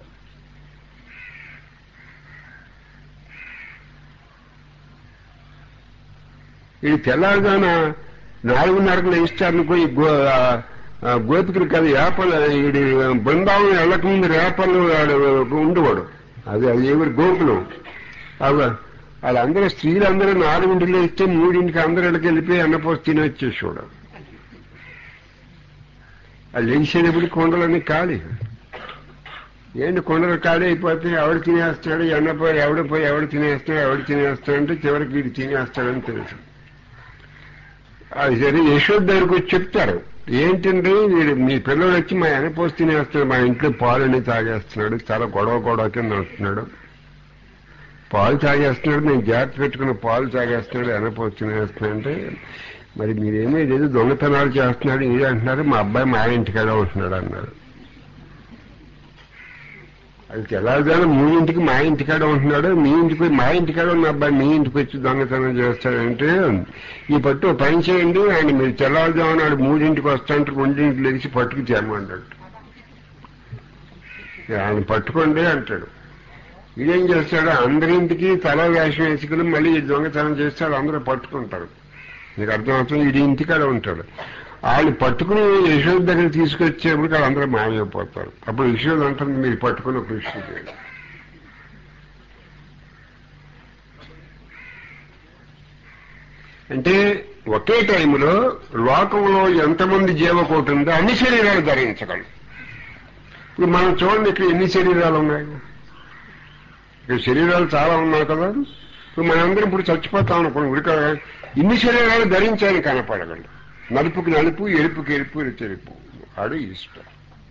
ఇది తెల్లారుగాన నాలుగున్నరకు లేస్తారనుకో ఈ గో ఆ- ఆ గోపికలు కదా ఏపలు ఇది బృందావనం వెళ్ళకముందు రేపలు ఆడు ఉండేవాడు అది అది ఎవరి గోకులం అవి వాళ్ళందరూ స్త్రీలందరూ నాలుగింటిలో ఇస్తే మూడింటికి అందరూ ఇళ్ళకి వెళ్ళిపోయి అన్నపోసి తిని వచ్చేసేవాడు అది లేచేటప్పుడు కొండలన్నీ ఖాళీ ఏంటి కొండలు ఖాళీ అయిపోతే ఎవడు తినేస్తాడు ఎన్నపోయి ఎవడు పోయి ఎవడు తినేస్తాడు ఎవడు తినేస్తాడంటే చివరికి వీడు తినేస్తాడని తెలుసు అది సరే యశోద్ దగ్గరికి వచ్చి చెప్తారు ఏంటంటే వీడు మీ పిల్లలు వచ్చి మా ఎనపోసి తినేస్తున్నాడు మా ఇంట్లో పాలని తాగేస్తున్నాడు చాలా గొడవ గొడవ కింద అంటున్నాడు పాలు తాగేస్తున్నాడు నేను జాగ్రత్త పెట్టుకున్న పాలు తాగేస్తున్నాడు ఎనపోసి తినేస్తున్నాడు అంటే మరి మీరేమీ లేదు దొంగతనాలు చేస్తున్నాడు ఇది అంటున్నారు మా అబ్బాయి మా ఇంటికాడ ఉంటున్నాడు అన్నారు అది తెల్లారుజాను మూడింటికి మా ఇంటికాడ ఉంటున్నాడు మీ ఇంటికి పోయి మా ఇంటికాడ ఉన్న అబ్బాయి మీ ఇంటికి వచ్చి దొంగతనం చేస్తాడంటే ఈ పట్టు ఓ పని చేయండి ఆయన మీరు తెల్లారుజామున ఆడు మూడింటికి వస్తాంటే రెండింటికి లేచి పట్టుకు చేరమంటాడు ఆయన పట్టుకోండి అంటాడు ఇదేం చేస్తాడు అందరింటికి తల వేషం వేసుకుని మళ్ళీ ఈ దొంగతనం చేస్తాడు అందరూ పట్టుకుంటారు మీకు అర్థమవుతుంది ఇది ఇంటికాడ ఉంటాడు వాళ్ళు పట్టుకుని యశోద దగ్గర తీసుకొచ్చేప్పుడు వాళ్ళందరూ మాయమైపోతారు అప్పుడు యశోద అంటుంది మీరు పట్టుకున్న కృష్ణుడు అంటే ఒకే టైంలో లోకంలో ఎంతమంది జీవకోటి ఉందో అన్ని శరీరాలు ధరించగలరు ఇప్పుడు మనం చూడండి ఇక్కడ ఎన్ని శరీరాలు ఉన్నాయి ఇక్కడ శరీరాలు చాలా ఉన్నాయి కదా ఇప్పుడు మనందరం ఇప్పుడు చచ్చిపోతాం అనుకోండి ఉడిక ఇన్ని శరీరాలు ధరించాలని కనపడగలరు నలుపుకి నలుపు ఎరుపుకి ఎరుపు తెలుపు ఆడు ఇష్టం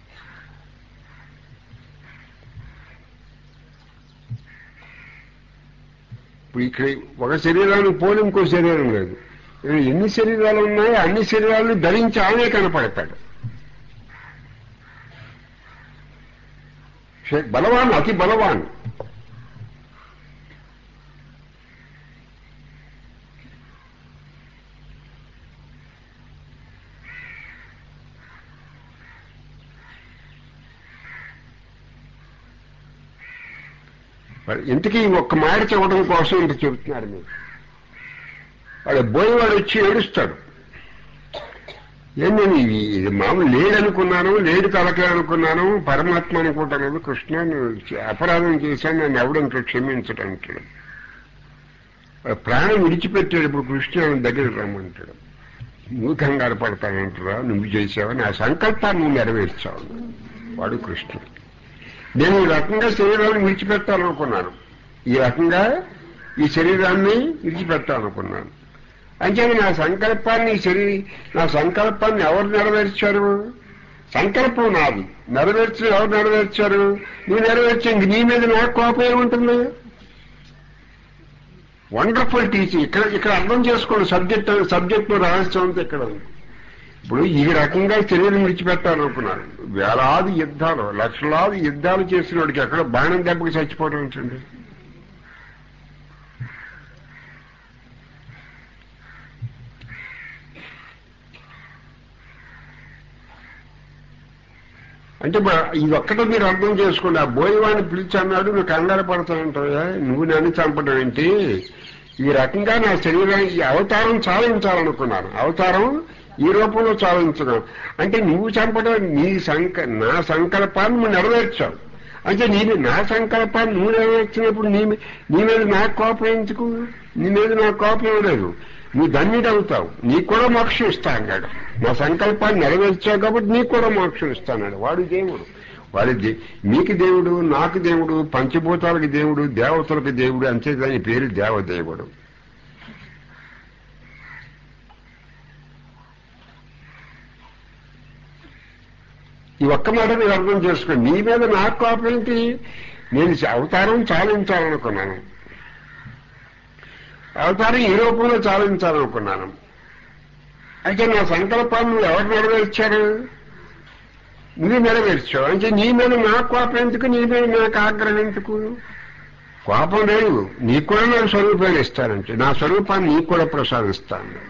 ఇప్పుడు ఇక్కడ ఒక శరీరానికి పోలి ఇంకో శరీరం లేదు ఇక్కడ ఎన్ని శరీరాలు ఉన్నాయో అన్ని శరీరాలను ధరించి ఆయనే కనపడతాడు శే- బలవాన్ అతి బలవాన్ వాడు ఇంతకీ ఒక్క మాట చెప్పడం కోసం ఇంత చెబుతున్నారు మీరు వాడు బోయేవాడు వచ్చి ఏడుస్తాడు ఏం నేను ఇది ఇది మామూలు లేడు అనుకున్నాను లేడు తలకే అనుకున్నాను పరమాత్మ అనుకుంటాను కృష్ణ నేను చే- అపరాధం చేశాను నన్ను ఎవడంతో క్షమించడం అంటాడు వాడు ప్రాణం విడిచిపెట్టాడు ఇప్పుడు కృష్ణ ఆయన దగ్గరికి రమ్మంటాడు నువ్వు కంగారు పడతానంటారా నువ్వు చేసావా నా సంకల్పాన్ని నువ్వు నెరవేర్చావు వాడు కృష్ణుడు నేను ఈ రకంగా శరీరాన్ని విడిచిపెట్టాలనుకున్నాను ఈ రకంగా ఈ శరీరాన్ని విడిచిపెట్టాలనుకున్నాను అంచేది నా సంకల్పాన్ని ఈ శరీ నా సంకల్పాన్ని ఎవరు నెరవేర్చారు సంకల్పం నాది నెరవేర్చి ఎవరు నెరవేర్చారు నువ్వు నెరవేర్చి ఇంక నీ మీద నాకు కోపం ఏముంటుంది వండర్ఫుల్ టీచింగ్ ఇక్కడ ఇక్కడ అర్థం చేసుకోండి సబ్జెక్ట్ సబ్జెక్ట్ రహస్యం అంతా ఇక్కడ ఉంది. ఇప్పుడు ఈ రకంగా శరీరం విడిచిపెట్టాలనుకున్నారు వేలాది యుద్ధాలు లక్షలాది యుద్ధాలు చేసిన వాడికి ఎక్కడ బాణం దెబ్బకి చచ్చిపోవడం ఏంటండి అంటే బ- ఇది ఒక్కటే మీరు అర్థం చేసుకోండి ఆ బోయవాడిని పిలిచి అన్నాడు నువ్వు కంగారు పడతానంటావా నువ్వు నన్ను చంపడం ఏంటి ఈ రకంగా నా శరీరాన్ని ఈ అవతారం చాలించాలనుకున్నాను అవతారం ఈ రూపంలో చాలించడం అంటే నువ్వు చంపడం నీ సంక నా సంకల్పాన్ని నువ్వు నెరవేర్చావు అంటే నీ నా సంకల్పాన్ని నువ్వు నెరవేర్చినప్పుడు నీ మీ- నీ మీద నాకు కోపం ఎందుకు నీ మీద నాకు కోపం లేదు నువ్వు ధన్యుడు అవుతావు నీకు కూడా మోక్షం ఇస్తా అన్నాడు నా సంకల్పాన్ని నెరవేర్చావు కాబట్టి నీకు కూడా మోక్షం ఇస్తా అన్నాడు వాడు దేవుడు వాడి దే- మీకు దేవుడు నాకు దేవుడు పంచభూతాలకు దేవుడు దేవతలకు దేవుడు అంతే దాని పేరు దేవదేవుడు ఈ ఒక్క మాట మీరు అర్థం చేసుకోండి నీ మీద నాకు కోపం ఏంటి నేను అవతారం చాలించాలనుకున్నాను అవతారం ఈ రూపంలో చాలించాలనుకున్నాను అయితే నా సంకల్పాన్ని నువ్వు ఎవరు నెరవేర్చారు నువ్వు నెరవేర్చావు అంటే నీ మీద నా కోపం ఎందుకు నీ మీద నాకు ఆగ్రహం ఎందుకు కోపం లేదు నీకు కూడా నా స్వరూపాన్ని ఇస్తానంటే నా స్వరూపాన్ని నీకు కూడా ప్రసాదిస్తాను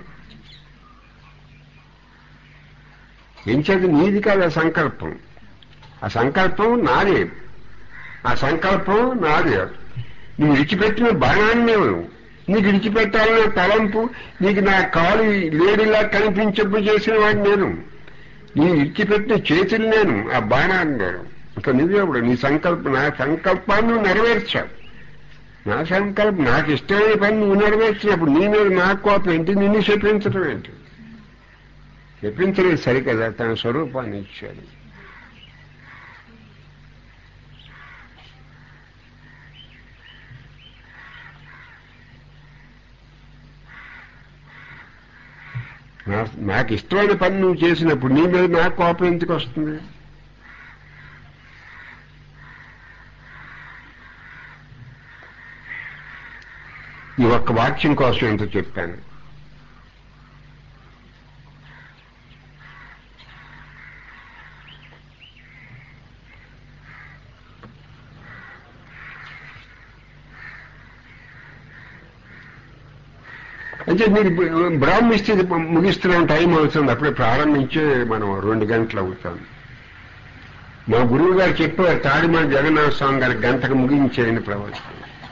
ఎంచేది నీది కాదు ఆ సంకల్పం ఆ సంకల్పం నాదే ఆ సంకల్పం నాదే నువ్వు విడిచిపెట్టిన బాణాన్ని నీకు విడిచిపెట్టాలనే తలంపు నీకు నా కాలు లేడిలా కనిపించప్పుడు చేసిన వాడిని నేను నీ విడిచిపెట్టిన చేతులు నేను ఆ బాణాన్ని నేను ఇంకా నువ్వేవుడు నీ సంకల్పం నా సంకల్పాన్ని నువ్వు నెరవేర్చావు నా సంకల్పం నాకు ఇష్టమైన పని నువ్వు నెరవేర్చినప్పుడు నీ మీద నా కోపం ఏంటి నిన్ను చెప్పించడం ఏంటి చెప్పించలేదు సరికదా తన స్వరూపాన్ని ఇచ్చాడు నా- నాకు ఇష్టమైన పని నువ్వు చేసినప్పుడు నీ మీద నాకు కోపం ఎందుకు వస్తుంది ఈ ఒక్క వాక్యం కోసం ఎంత చెప్పాను అంటే మీరు బ్రాహ్మిస్తే ముగిస్తున్నాం టైం అవుతుంది అప్పుడే ప్రారంభించే మనం రెండు గంటలు అవుతాం మా గురువు గారు చెప్పారు తాడిమా జగన్నాథ స్వామి గారి గంటకు ముగించేయండి ప్రవచనం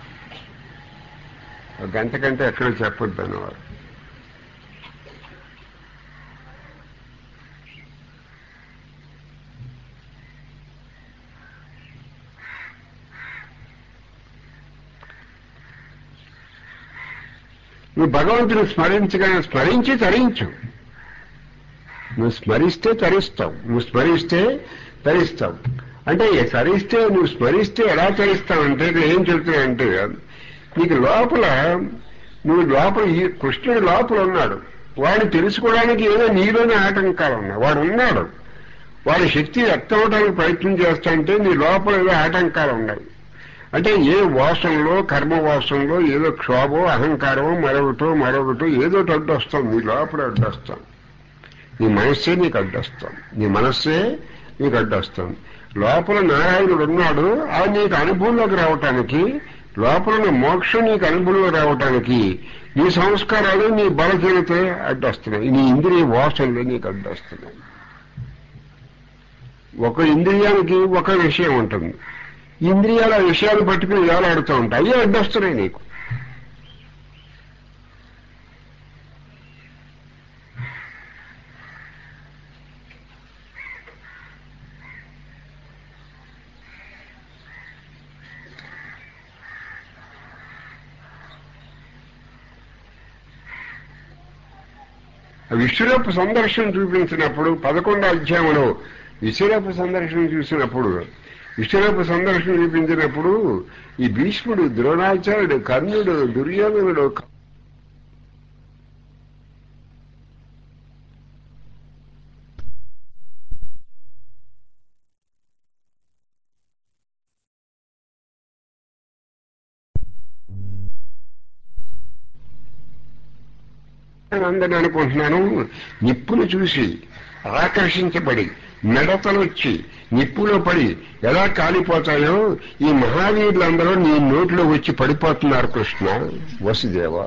ఒక గంట కంటే ఎక్కడ చెప్పొద్దు అన్నవారు నువ్వు భగవంతుని స్మరించగా స్మరించి తరించు నువ్వు స్మరిస్తే తరిస్తావు నువ్వు స్మరిస్తే తరిస్తావు అంటే తరిస్తే నువ్వు స్మరిస్తే ఎలా తరిస్తావు అంటే ఇక్కడ ఏం చెప్తున్నాయంటే నీకు లోపల నువ్వు లోపల ఈ కృష్ణుడు లోపల ఉన్నాడు వాడిని తెలుసుకోవడానికి ఏదో నీలోనే ఆటంకాలు ఉన్నాయి వాడు ఉన్నాడు వాడి శక్తి వ్యక్తం అవడానికి ప్రయత్నం చేస్తాంటే నీ లోపల ఏదో ఆటంకాలు ఉన్నాయి అంటే ఏ వాసనలో కర్మ వాసనలో ఏదో క్షోభో అహంకారమో మరొకటో మరొకటో ఏదో అడ్డొస్తాం నీ లోపల అడ్డొస్తాం నీ మనస్సే నీకు అడ్డొస్తాం నీ మనస్సే నీకు అడ్డొస్తాం లోపల నారాయణుడు ఉన్నాడు అది నీకు అనుభవంలోకి రావటానికి లోపల ఉన్న మోక్షం నీకు అనుభవంలో రావటానికి నీ సంస్కారాలు నీ బలహీనత అడ్డొస్తున్నాయి నీ ఇంద్రియ వాసనలు నీకు అడ్డొస్తున్నాయి ఒక ఇంద్రియానికి ఒక విషయం ఉంటుంది ఇంద్రియాల విషయాలు పట్టుకుని వేలాడుతూ ఉంటాయి అయ్యే అడ్డొస్తున్నాయి నీకు విశ్వరూప సందర్శనం చూపించినప్పుడు పదకొండో అధ్యాయంలో విశ్వరూప సందర్శనం చూసినప్పుడు విశ్వరూప సందర్శనం చూపించినప్పుడు ఈ భీష్ముడు ద్రోణాచార్యుడు కర్ణుడు దుర్యోధనుడు అందరిని అనుకుంటున్నాను నిప్పును చూసి ఆకర్షించబడి మెడతలు వచ్చి నిప్పులో పడి ఎలా కాలిపోతాయో ఈ మహావీరులందరూ నీ నోట్లో వచ్చి పడిపోతున్నారు కృష్ణ వసుదేవ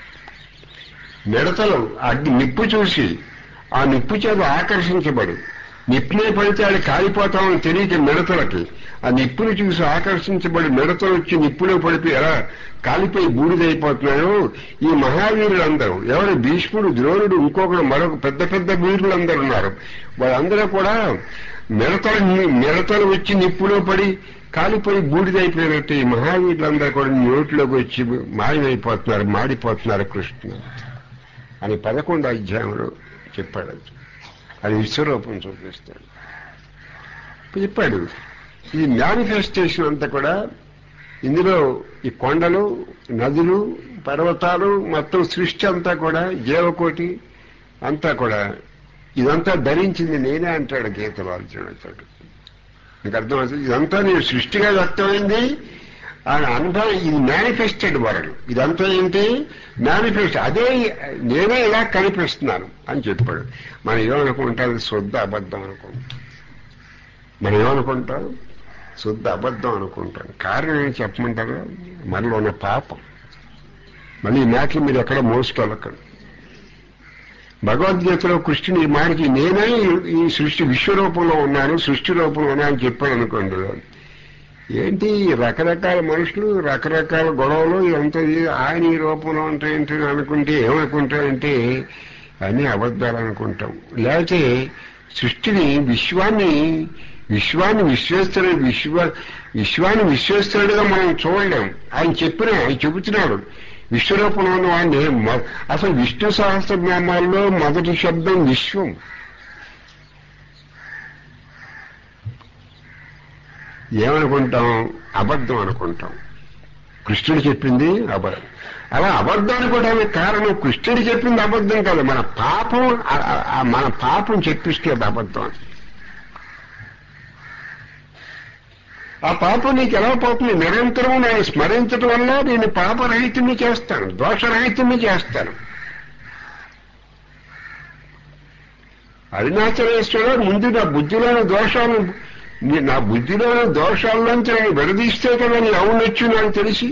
మిడతలు అగ్ని నిప్పు చూసి ఆ నిప్పు చేత ఆకర్షించబడి నిప్పునే పడితే అది కాలిపోతామని తెలియక మిడతలకి ఆ నిప్పుని చూసి ఆకర్షించబడి మిడతలు వచ్చి నిప్పులో పడిపోయి ఎలా కాలిపోయి బూడిదైపోతున్నాయో ఈ మహావీరులందరూ ఎవరు భీష్ముడు ద్రోణుడు ఇంకొకడు మరొక పెద్ద పెద్ద వీరులందరూ ఉన్నారు వాళ్ళందరూ కూడా మిడతలు మిడతలు వచ్చి నిప్పులో పడి కాలిపోయి బూడిదైపోయినట్టు ఈ మహావీరులందరూ కూడా నోట్లోకి వచ్చి మాయమైపోతున్నారు మాడిపోతున్నారు కృష్ణ అని పదకొండు అధ్యాయంలో చెప్పాడు అది. అది విశ్వరూపం చూపిస్తాడు చెప్పాడు ఈ మేనిఫెస్టేషన్ అంతా కూడా ఇందులో ఈ కొండలు నదులు పర్వతాలు మొత్తం సృష్టి అంతా కూడా జీవకోటి అంతా కూడా ఇదంతా ధరించింది నేనే అంటాడు గీతలో అర్జునుడు అంటాడు నీకు అర్థమవుతుంది ఇదంతా నేను సృష్టిగా వ్యక్తమైంది ఆయన అనుభవం ఇది మేనిఫెస్టెడ్ వరల్డ్ ఇదంతా ఏంటి మేనిఫెస్ట్ అదే నేనే ఇలా కనిపిస్తున్నాను అని చెప్పాడు మనం ఏమనుకుంటాం శుద్ధ అబద్ధం అనుకుంటాం మనం ఏమనుకుంటాం శుద్ధ అబద్ధం అనుకుంటాం కారణం ఏం చెప్పమంటారు మనలో ఉన్న పాపం మళ్ళీ ఈ మాటలు మీరు ఎక్కడ మోసుకోవాలక్కడ భగవద్గీతలో కృష్ణుని ఈ మాటకి నేనే ఈ సృష్టి విశ్వరూపంలో ఉన్నాను సృష్టి రూపంలో ఉన్నా అని చెప్పాడు అనుకోండి ఏంటి రకరకాల మనుషులు రకరకాల గొడవలు ఇదంతా ఆయన ఈ రూపంలో ఉంటాయంటే అనుకుంటే ఏమనుకుంటారంటే అన్ని అబద్ధాలు అనుకుంటాం లేకపోతే సృష్టిని విశ్వాన్ని విశ్వాన్ని విశ్వేశ్వరుడు విశ్వ విశ్వాన్ని విశ్వేశ్వరుడుగా మనం చూడలేం ఆయన చెప్పిన ఆయన చెబుతున్నాడు విశ్వరూపంలో ఉన్న వాడిని మొ- అసలు విష్ణు సహస్రనామాల్లో మొదటి శబ్దం విశ్వం ఏమనుకుంటాం అబద్ధం అనుకుంటాం కృష్ణుడు చెప్పింది అబద్ధం అలా అబద్ధం అనుకోవడానికి కారణం కృష్ణుడు చెప్పింది అబద్ధం కాదు మన పాపం ఆ- ఆ- ఆ మన పాపం చెప్పిస్తే అది అబద్ధం అని. ఆ పాపం నీకు ఎలా పోతుంది నిరంతరం నేను స్మరించడం వల్ల నేను పాపరహితుని చేస్తాను దోషరహితుని చేస్తాను అరుణాచలేశ్వరుడు ముందు నా బుద్ధిలోని దోషాలను నీ- నా బుద్ధిలోని దోషాల్లోంచి నేను విడదీస్తే కదా నీ అవునొచ్చు నాకు తెలిసి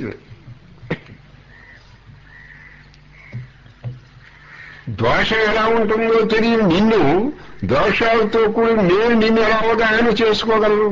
దోషం ఎలా ఉంటుందో తెలియదు నిన్ను దోషాలతో కూడా నేను నిన్ను ఎలా అవగాహన చేసుకోగలను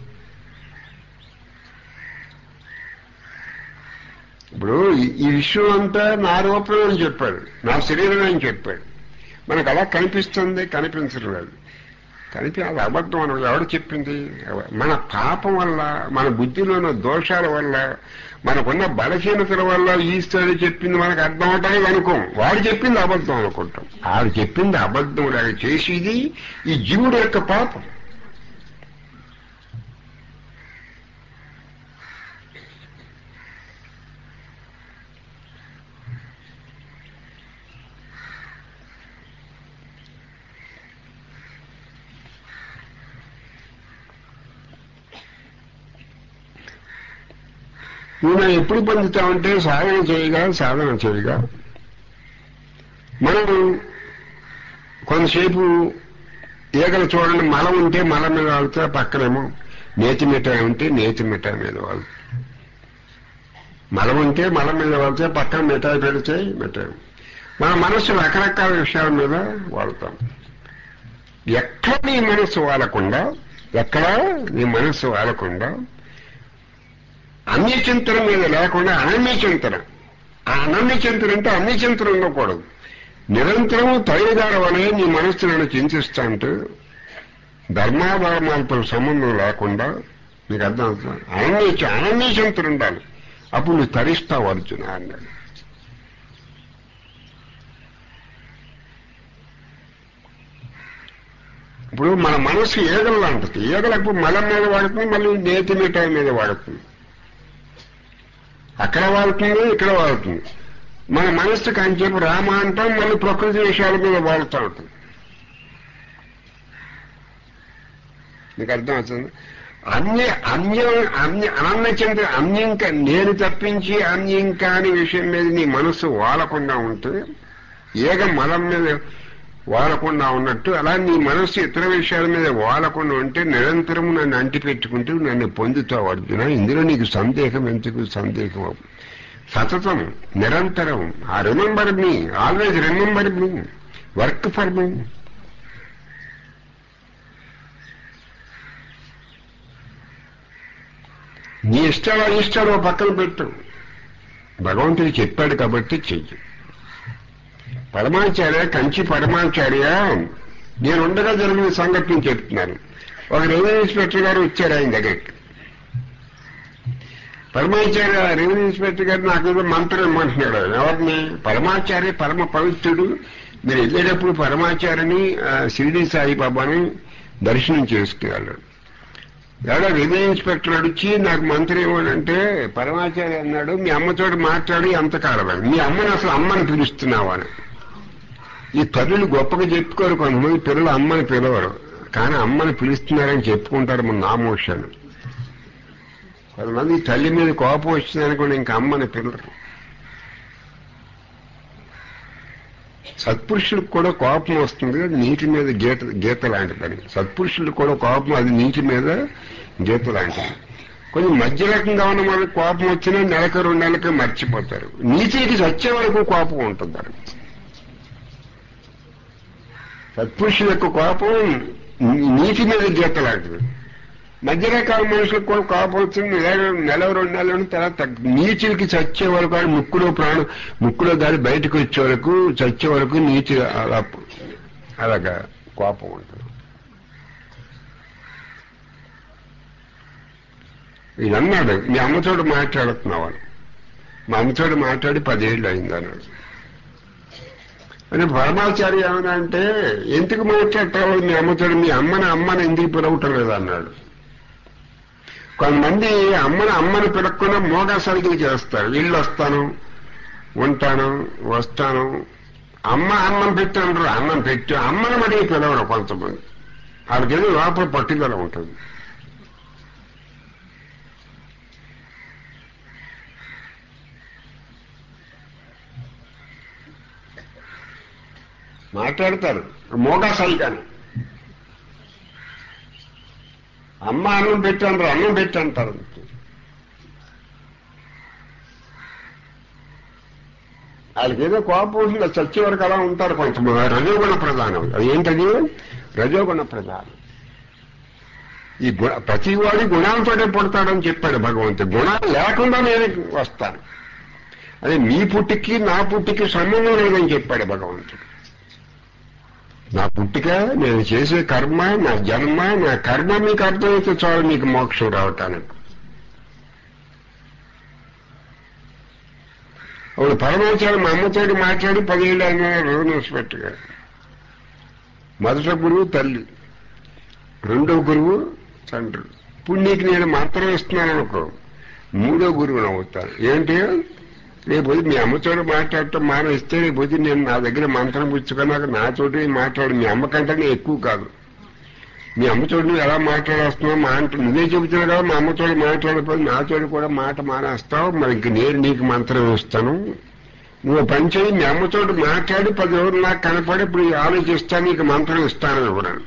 ఇప్పుడు ఈ- ఈ విషయం అంతా నా రూపం అని చెప్పాడు నా శరీరం అని చెప్పాడు మనకు అలా కనిపిస్తుంది కనిపించడం లేదు కనిపి అది అబద్ధం అని ఎవడు చెప్పింది ఎవ- మన పాపం వల్ల మన బుద్ధిలోని దోషాల వల్ల మనకున్న బలహీనతల వల్ల ఈశ్వరుడు చెప్పింది మనకు అర్థం అవటానికి అనుకోం వాడు చెప్పింది అబద్ధం అనుకుంటాం వాడు చెప్పింది అబద్ధం లాగా చేసేది ఈ జీవుడు యొక్క పాపం నువ్వు ఎప్పుడు పొందుతావంటే సాధన చేయగా సాధన చేయగా మనం కొంతసేపు ఈగలు చూడండి మలం ఉంటే మలం మీద వాళ్తే పక్కనేమో నేతి మిఠాయి ఉంటే నేతి మిఠాయి మీద వాళ్ళు మలం ఉంటే మలం మీద వాళ్తే పక్కన మిఠాయి పెడితే మిఠాయి మన మనసు రకరకాల విషయాల మీద వాడుతాం ఎక్కడ నీ మనసు వాలకుండా ఎక్కడ నీ మనసు వాలకుండా అన్య చింతన మీద లేకుండా అనన్య చింతన ఆ అనన్య చింతన అంటే అన్య చింతన ఉండకూడదు నిరంతరం తైలగార వలె నీ మనస్సు నన్ను చింతిస్తా అంటే ధర్మాధర్మాలతో సంబంధం లేకుండా నీకు అర్థం అవుతుంది అనన్య అనన్య చింతన ఉండాలి అప్పుడు నువ్వు తరిస్తావు అర్జున అన్నాడు ఇప్పుడు మన మనసు ఈగలు లాంటిది ఈగలకు మలం మీద వాడుతుంది మళ్ళీ నేతి మిఠాయి మీద వాడుతుంది అక్కడ వాడుతుంది ఇక్కడ వాడుతుంది మన మనస్సు కాంచేపు రామ అంటాం మళ్ళీ ప్రకృతి విషయాల మీద వాడుతూ ఉంటుంది నీకు అర్థం అవుతుంది అన్య అన్య అన్య అనన్య చెందిన అన్యంక నేను తప్పించి అన్యం కాని విషయం మీద నీ మనస్సు వాలకుండా ఉంటే ఏగ మలం మీద వాలకుండా ఉన్నట్టు అలా నీ మనస్సు ఇతర విషయాల మీద వాలకుండా ఉంటే నిరంతరం నన్ను అంటిపెట్టుకుంటూ నన్ను పొందుతావు అర్జున ఇందులో నీకు సందేహం ఎందుకు సందేహం సతతం నిరంతరం ఆ remember me always remember me work for me నీ ఇష్టాలు ఇష్టాలు పక్కన పెట్టు భగవంతుడు చెప్పాడు కాబట్టి చెయ్యి పరమాచార్య కంచి పరమాచార్య నేను ఉండగా జరిగిన సంఘటన చెప్తున్నాను ఒక రెవెన్యూ ఇన్స్పెక్టర్ గారు వచ్చారు ఆయన దగ్గరికి పరమాచార్య రెవెన్యూ ఇన్స్పెక్టర్ గారు నాకు ఏదో మంత్రం ఇమ్మంటున్నాడు ఎవరిని పరమాచార్య పరమ పవిత్రుడు మీరు వెళ్ళేటప్పుడు పరమాచార్యని ఆ, షిరిడి సాయిబాబాని దర్శనం చేసుకున్నాడు ఎవడో రెవెన్యూ ఇన్స్పెక్టర్ అడిచి నాకు మంత్రి ఏమనంటే పరమాచార్య అన్నాడు మీ అమ్మతోటి మాట్లాడి అంతకాలమని మీ అమ్మని అసలు అమ్మని పిలుస్తున్నావని ఈ తల్లులు గొప్పగా చెప్పుకోరు కొంతమంది పిల్లలు అమ్మని పిలవరు కానీ అమ్మని పిలుస్తున్నారని చెప్పుకుంటారు మన నామోషాలు కొంతమంది తల్లి మీద కోపం వచ్చిందనుకోండి ఇంకా అమ్మని పిల్లరు సత్పురుషులకు కూడా కోపం వస్తుంది అది నీటి మీద గీత గీత లాంటిదని సత్పురుషులకు కూడా కోపం అది నీటి మీద గీత లాంటిది కొంచెం మధ్య రకంగా ఉన్న వాళ్ళకి కోపం వచ్చినా నెలకు రెండు నెలలకి మర్చిపోతారు నీతికి సత్య వరకు కోపం ఉంటుంది దానికి సత్పురుషుల యొక్క కోపం నీటి మీద గీత లాంటిది మధ్య రకాల మనుషులకు కూడా కోపం వచ్చింది నెల నెల రెండు నెలలు తర్వాత తగ్గ- నీచులకి చచ్చే వరకు ఆయన ముక్కులో ప్రాణం ముక్కులో గాలి బయటకు వచ్చే వరకు చచ్చే వరకు నీచు అలా అలాగా కోపం ఉంటుంది ఈయన అన్నాడు మీ అమ్మతోడు మాట్లాడుతున్నావు అని మా అమ్మతోడు మాట్లాడి పదేళ్ళు అయింది అన్నాడు అని పరమాచార్య ఏమన్నా అంటే ఎందుకు మాట్లాడతావు మీ అమ్మతోడు మీ అమ్మని అమ్మని ఎందుకు పిలవటం లేదు అన్నాడు కొంతమంది అమ్మని అమ్మని పిలవకుండా మోగా సరిగ్గా చేస్తారు ఇల్లు వస్తాను ఉంటాను వస్తాను అమ్మ అన్నం పెట్టంటారు అన్నం పెట్టి అమ్మని మడిగి పిలవరు కొంతమంది వాళ్ళకి ఏదో లోపల పట్టుదల ఉంటుంది మాట్లాడతారు మోగా సరిగాని అమ్మ అన్నం పెట్టంటారు అన్నం పెట్టంటారు వాళ్ళకి ఏదో కోపం ఉంటుంది అది చచ్చే వరకు అలా ఉంటారు కొంతమంది రజోగుణ ప్రధానం అది ఏంటది రజోగుణ ప్రధానం ఈ గుణ ప్రతి వాడి గుణాలతోనే పుడతాడని చెప్పాడు భగవంతుడు గుణాలు లేకుండా నేను వస్తాను అదే మీ పుట్టికి నా పుట్టికి సంబంధం లేదని చెప్పాడు భగవంతుడు నా పుట్టిక నేను చేసే కర్మ నా జన్మ నా కర్మ మీకు అర్థమైతే చాలు మీకు మోక్షం రావటానికి అప్పుడు పరమాచార్య మా అమ్మతోటి మాట్లాడి పదిహేడు ఆయన రోజు పెట్టగా మొదట గురువు తల్లి రెండో గురువు తండ్రి ఇప్పుడు నీకు నేను మంత్రం ఇస్తున్నాను అనుకో మూడో గురువుని అవుతాను ఏంటి రేపు వచ్చి మీ అమ్మతోటి మాట్లాడటం మానేస్తే రేపు వచ్చి నేను నా దగ్గర మంత్రం పుచ్చుకున్నాక నాతోటి మాట్లాడు మీ అమ్మ కంటే నేను ఎక్కువ కాదు మీ అమ్మతోటి నువ్వు ఎలా మాట్లాడేస్తున్నావు మా అంటే నువ్వే చెబుతున్నావు కదా మా అమ్మతోటి మాట్లాడకపోతే నాతోటి కూడా మాట మానేస్తావు మరి ఇంక నేను నీకు మంత్రం ఇస్తాను నువ్వు పని చేయి మీ అమ్మతోటి మాట్లాడి పది రోజులు నాకు కనపడి ఇప్పుడు ఆలోచిస్తాను నీకు మంత్రం ఇస్తాను ఇవ్వడానికి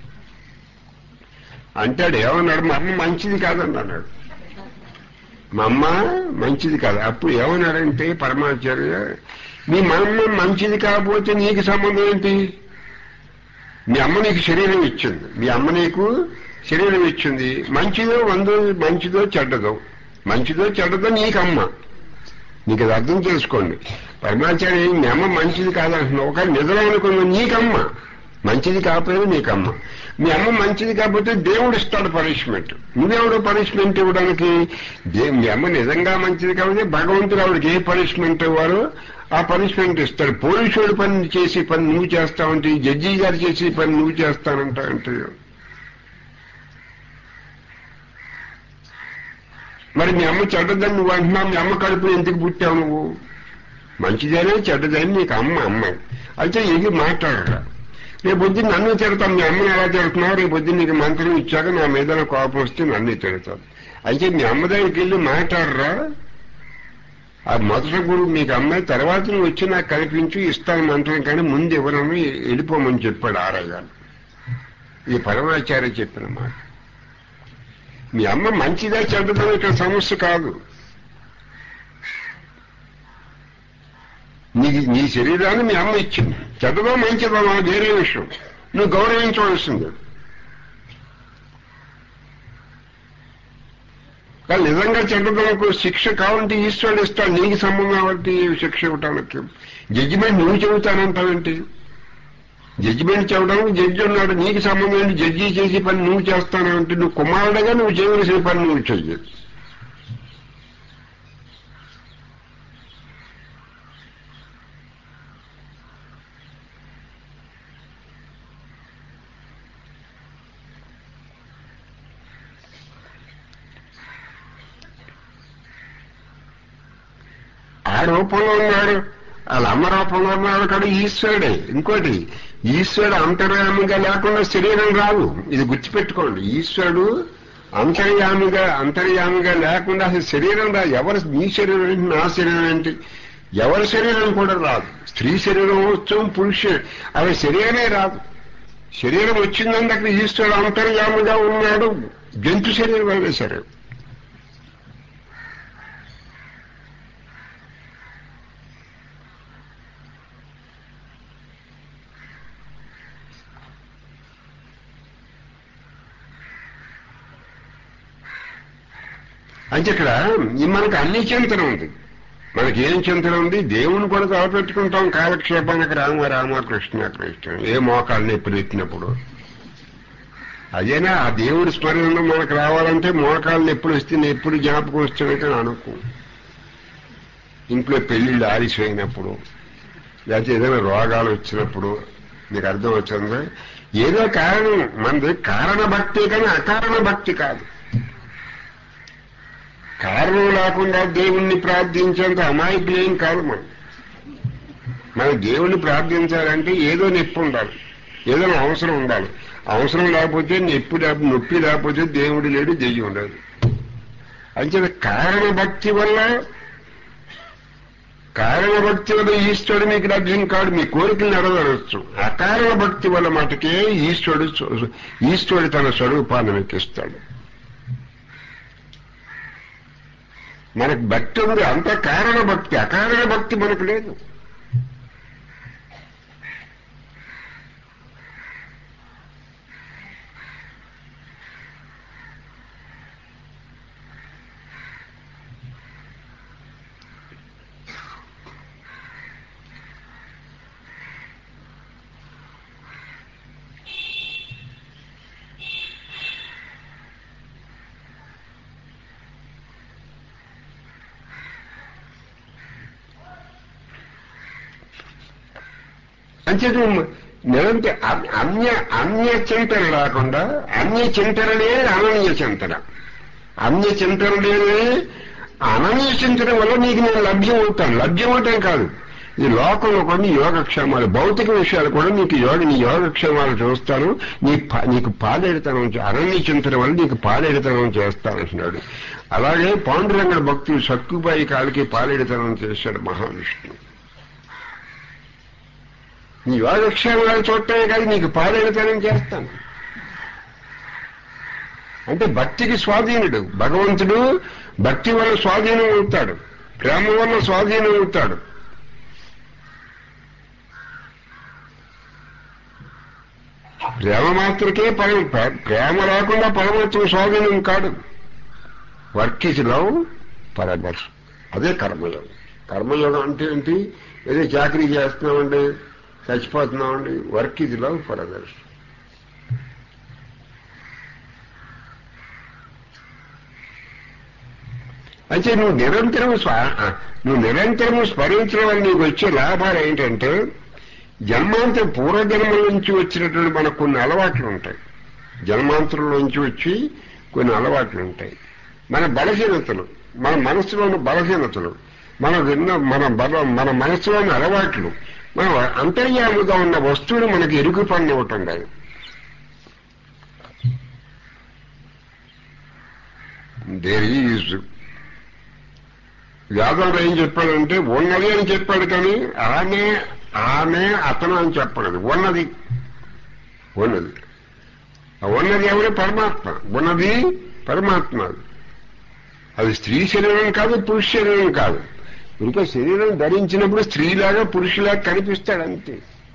అంటాడు ఏమన్నాడు మా అమ్మ మంచిది కాదండి అన్నాడు మా అమ్మ మంచిది కాదు అప్పుడు ఏమన్నాడంటే పరమాచార్య మీ అమ్మ మంచిది కాకపోతే నీకు సంబంధం ఏంటి మీ అమ్మ నీకు శరీరం ఇచ్చింది మీ అమ్మ నీకు శరీరం ఇచ్చింది మంచిదో వందో మంచిదో చెడ్డదో మంచిదో చెడ్డదో నీకమ్మ నీకు అది అర్థం చేసుకోండి పరమాచార్య మీ అమ్మ మంచిది కాదంటున్నావు ఒక నిజం అనుకున్న నీకమ్మ మంచిది కాకపోయినా నీకమ్మ మీ అమ్మ మంచిది కాకపోతే దేవుడు ఇస్తాడు పనిష్మెంట్ నువ్వెవడు పనిష్మెంట్ ఇవ్వడానికి దే- మీ అమ్మ నిజంగా మంచిది కాకపోతే భగవంతుడు ఆవిడకి ఏ పనిష్మెంట్ ఇవ్వాలో ఆ పనిష్మెంట్ ఇస్తాడు పోలీసుడు పని చేసి పని నువ్వు చేస్తావంటే జడ్జి గారు చేసి పని నువ్వు చేస్తానంటావంటే మరి మీ అమ్మ చెడ్డదని నువ్వు అంటున్నావు మీ అమ్మ కడుపులో ఎందుకు పుట్టావు నువ్వు మంచిదేనే చెడ్డదని నీకు అమ్మ అమ్మాయి అయితే ఇది మాట్లాడరా రేపు పొద్దున్న నన్ను తిడతాం మీ అమ్మని ఎలా తిడుతున్నావు రేపు పొద్దున్న నీకు మంత్రం ఇచ్చాక నా మీద కోపం వస్తే నన్ను తిడతాం అయితే మీ అమ్మ దగ్గరికి వెళ్ళి మాట్లాడరా ఆ మొదటి గురువు మీకు అమ్మాయి తర్వాత నువ్వు వచ్చి నాకు కనిపించి ఇస్తాను మంత్రం కానీ ముందు ఎవరన్నా వెళ్ళిపోమని చెప్పాడు ఆరయ్య గారు ఈ పరమాచార్య చెప్పిన మాట మీ అమ్మ మంచిదా చెడ్డదా ఇక్కడ సమస్య కాదు నీ నీ శరీరాన్ని మీ అమ్మ ఇచ్చింది చెడ్డదో మంచిదో నా వేరే విషయం నువ్వు గౌరవించవలసింది కానీ నిజంగా చెడ్డదనకు శిక్ష కావాలంటే ఈశ్వరుడు ఇస్తాడు నీకు సంబంధం కాబట్టి శిక్ష ఇవ్వటానికి జడ్జిమెంట్ నువ్వు చెబుతానంటావేంటి జడ్జిమెంట్ చెప్పడం జడ్జి ఉన్నాడు నీకు సంబంధం ఏంటి జడ్జి చేసే పని నువ్వు చేస్తానంటే నువ్వు కుమారుడుగా నువ్వు చేయవలసిన పని నువ్వు చెయ్యి ఆ రూపంలో ఉన్నాడు వాళ్ళ అమ్మ రూపంలో ఉన్నాడు కాదు ఈశ్వరుడే ఇంకోటి ఈశ్వరుడు అంతర్యామిగా లేకుండా శరీరం రాదు ఇది గుర్తుపెట్టుకోండి ఈశ్వరుడు అంతర్యామిగా అంతర్యామిగా లేకుండా అసలు శరీరం రాదు ఎవరు నీ శరీరం ఏంటి నా శరీరం ఏంటి ఎవరి శరీరం కూడా రాదు స్త్రీ శరీరం వచ్చు పురుష అవి శరీరమే రాదు శరీరం వచ్చిందంటే అక్కడ ఈశ్వరుడు అంతర్యామిగా ఉన్నాడు జంతు శరీరం అయినా సరే అంటే ఇక్కడ ఈ మనకు అన్ని చింతన ఉంది మనకి ఏం చింతన ఉంది దేవుని కూడా తలపెట్టుకుంటాం కాలక్షేపానికి రామ రామ కృష్ణ కృష్ణ ఏ మోకాలు నొప్పులు ఎత్తినప్పుడు అదేనా ఆ దేవుడి స్మరణ మనకు రావాలంటే మోకాలు నొప్పులు వస్తే ఎప్పుడు జ్ఞాపకం వస్తాడైతే అనుకో ఇంట్లో పెళ్లిళ్ళు ఆలస్యమైనప్పుడు లేకపోతే ఏదైనా రోగాలు వచ్చినప్పుడు మీకు అర్థం వచ్చిందా ఏదో కారణం మనది కారణ భక్తి కానీ అకారణ భక్తి కాదు కారణం లేకుండా దేవుణ్ణి ప్రార్థించేంత అమాయకులు ఏం కాదు మనం మన దేవుణ్ణి ప్రార్థించాలంటే ఏదో నొప్పి ఉండాలి ఏదో అవసరం ఉండాలి అవసరం లేకపోతే నొప్పి లేకపోతే నొప్పి లేకపోతే దేవుడు లేడు దెయ్యం ఉండదు అంచేత కారణ భక్తి వల్ల కారణ భక్తి వల్ల ఈశ్వరుడు మీకు లభ్యం కాడు మీ కోరికలు నెరవేరవచ్చు అకారణ భక్తి వల్ల మటుకే ఈశ్వరుడు స్వ- ఈశ్వరుడు తన స్వరూపాన్ని మీకు ఇస్తాడు మనకు భక్తి ఉంది అంత కారణ భక్తి అకారణ భక్తి మనకు లేదు అంచేత నిరంతర అ- అన్య అన్య చింతన రాకుండా అన్య చింతనలే అనన్య చింతన అన్య చింతనలే అనన్య చింతన వల్ల నీకు నేను లభ్యం అవుతాను లభ్యం అవటం కాదు ఈ లోకంలో కొన్ని యోగక్షేమాలు భౌతిక విషయాలు కూడా నీకు యోగ నీ యోగక్షేమాలు చూస్తాను నీ పా- నీకు పాలేడుతనం చే- అనన్య చింతన వల్ల నీకు పాలేడుతనం చేస్తానంటున్నాడు అలాగే పాండురంగ భక్తులు సక్కుబాయి కాలికి పాలేడుతనం చేశాడు మహావిష్ణువు నీ యోగక్షేమాలు చూడటమే కాదు నీకు పాలేడుతనం చేస్తాను అంటే భక్తికి స్వాధీనుడు భగవంతుడు భక్తి వల్ల స్వాధీనం అవుతాడు ప్రేమ వల్ల స్వాధీనం అవుతాడు ప్రేమ మాత్రకే పరమ ప్రేమ లేకుండా పరమాత్మ స్వాధీనం కాడు work is love for others అదే కర్మయోగం కర్మయోగం అంటే ఏంటి ఏదో చాకరీ చేస్తున్నామండి చచ్చిపోతున్నామండి వర్క్ ఇది లవ్ ఫర్ అదర్స్ అయితే నువ్వు నిరంతరం స్వ- నువ్వు నిరంతరం స్మరించడం వల్ల నీకు వచ్చే లాభాలు ఏంటంటే జన్మాంతర పూర్వజన్మల నుంచి వచ్చినటువంటి మనకు కొన్ని అలవాట్లు ఉంటాయి జన్మాంతరం నుంచి వచ్చి కొన్ని అలవాట్లు ఉంటాయి మన బలహీనతలు మన మనసులోని బలహీనతలు మన విన్న మన బల మన మనసులోని అలవాట్లు మన అంతర్యాముగా ఉన్న వస్తువులు మనకి ఎరుగు పని ఇవ్వటం లేదు దేర్ ఈజ్ వేదంలో ఏం చెప్పాడంటే ఉన్నది అని చెప్పాడు కానీ ఆమె ఆమె అతను అని చెప్పలేదు ఉన్నది ఉన్నది ఆ ఉన్నది ఎవరు పరమాత్మ ఉన్నది పరమాత్మ అది స్త్రీ శరీరం కాదు పురుష శరీరం కాదు ఇంకా శరీరం ధరించినప్పుడు స్త్రీలాగా పురుషులాగా కనిపిస్తాడు అంతే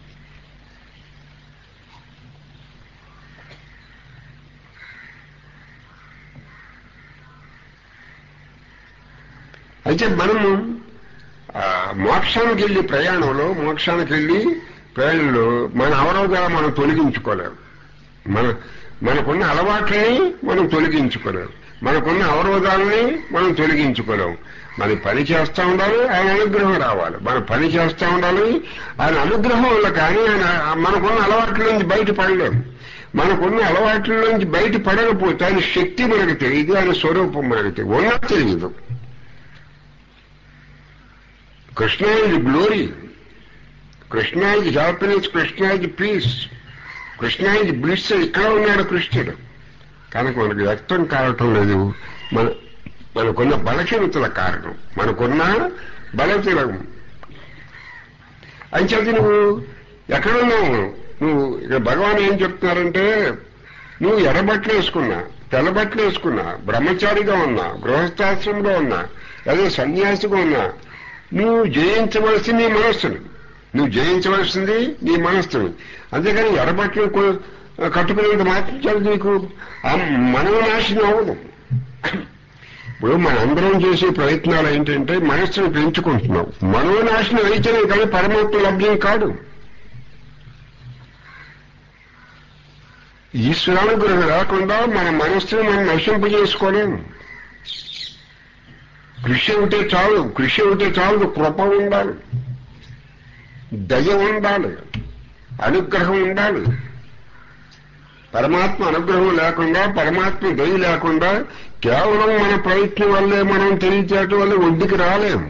అయితే మనము ఆ, మోక్షానికి వెళ్ళి ప్రయాణంలో మోక్షానికి వెళ్ళి ప్రయాణంలో మన అవరోధాలు మనం తొలగించుకోలేము మన మనకున్న అలవాట్లని మనం తొలగించుకోలేము మనకున్న అవరోధాలని మనం తొలగించుకోలేము మన పని చేస్తూ ఉండాలి ఆయన అనుగ్రహం రావాలి మన పని చేస్తూ ఉండాలి ఆయన అనుగ్రహం వల్ల కానీ ఆయన మనకున్న అలవాట్ల నుంచి బయటపడలేము మనకున్న అలవాట్ల నుంచి బయట పడకపోతే ఆయన శక్తి మనకు తెలియదు ఆయన స్వరూపం మనకు తెలియదు ఉన్నా తెలియదు Krishna is glory Krishna is happiness Krishna is peace Krishna is bliss ఇక్కడ ఉన్నాడు కృష్ణుడు కనుక మనకు వ్యక్తం కావటం లేదు మన మనకున్న బలహీనతల కారణం మనకున్న బలహీనం అంచేది నువ్వు ఎక్కడున్నావు నువ్వు ఇక్కడ భగవాన్ ఏం చెప్తున్నారంటే నువ్వు ఎర్రబట్టలు వేసుకున్నా తెల్లబట్టలు వేసుకున్నా బ్రహ్మచారిగా ఉన్నా గృహస్థాశ్రమంలో ఉన్నా అదే సన్యాసిగా ఉన్నా నువ్వు జయించవలసింది నీ మనస్సుని నువ్వు జయించవలసింది నీ మనస్సుని అంతేకాని ఎర్రబట్టలు కొ- కట్టుకునేంత మాత్రం చాలు నీకు ఆ మనవ నాశనం అవ్వదు ఇప్పుడు మనందరం చేసే ప్రయత్నాలు ఏంటంటే మనస్సును పెంచుకుంటున్నాం మనోనాశనం అయితేనే కానీ పరమాత్మ లభ్యం కాదు ఈశ్వరానుగ్రహం లేకుండా మన మనస్సును మనం నశింపజేసుకోలేము కృషి ఉంటే చాలు కృషి ఉంటే చాలు కృప ఉండాలి దయ ఉండాలి అనుగ్రహం ఉండాలి పరమాత్మ అనుగ్రహం లేకుండా పరమాత్మ దయ లేకుండా కేవలం మన ప్రయత్నం వల్లే మనం తెలియచేయటం వల్ల ఒడ్డుకి రాలేము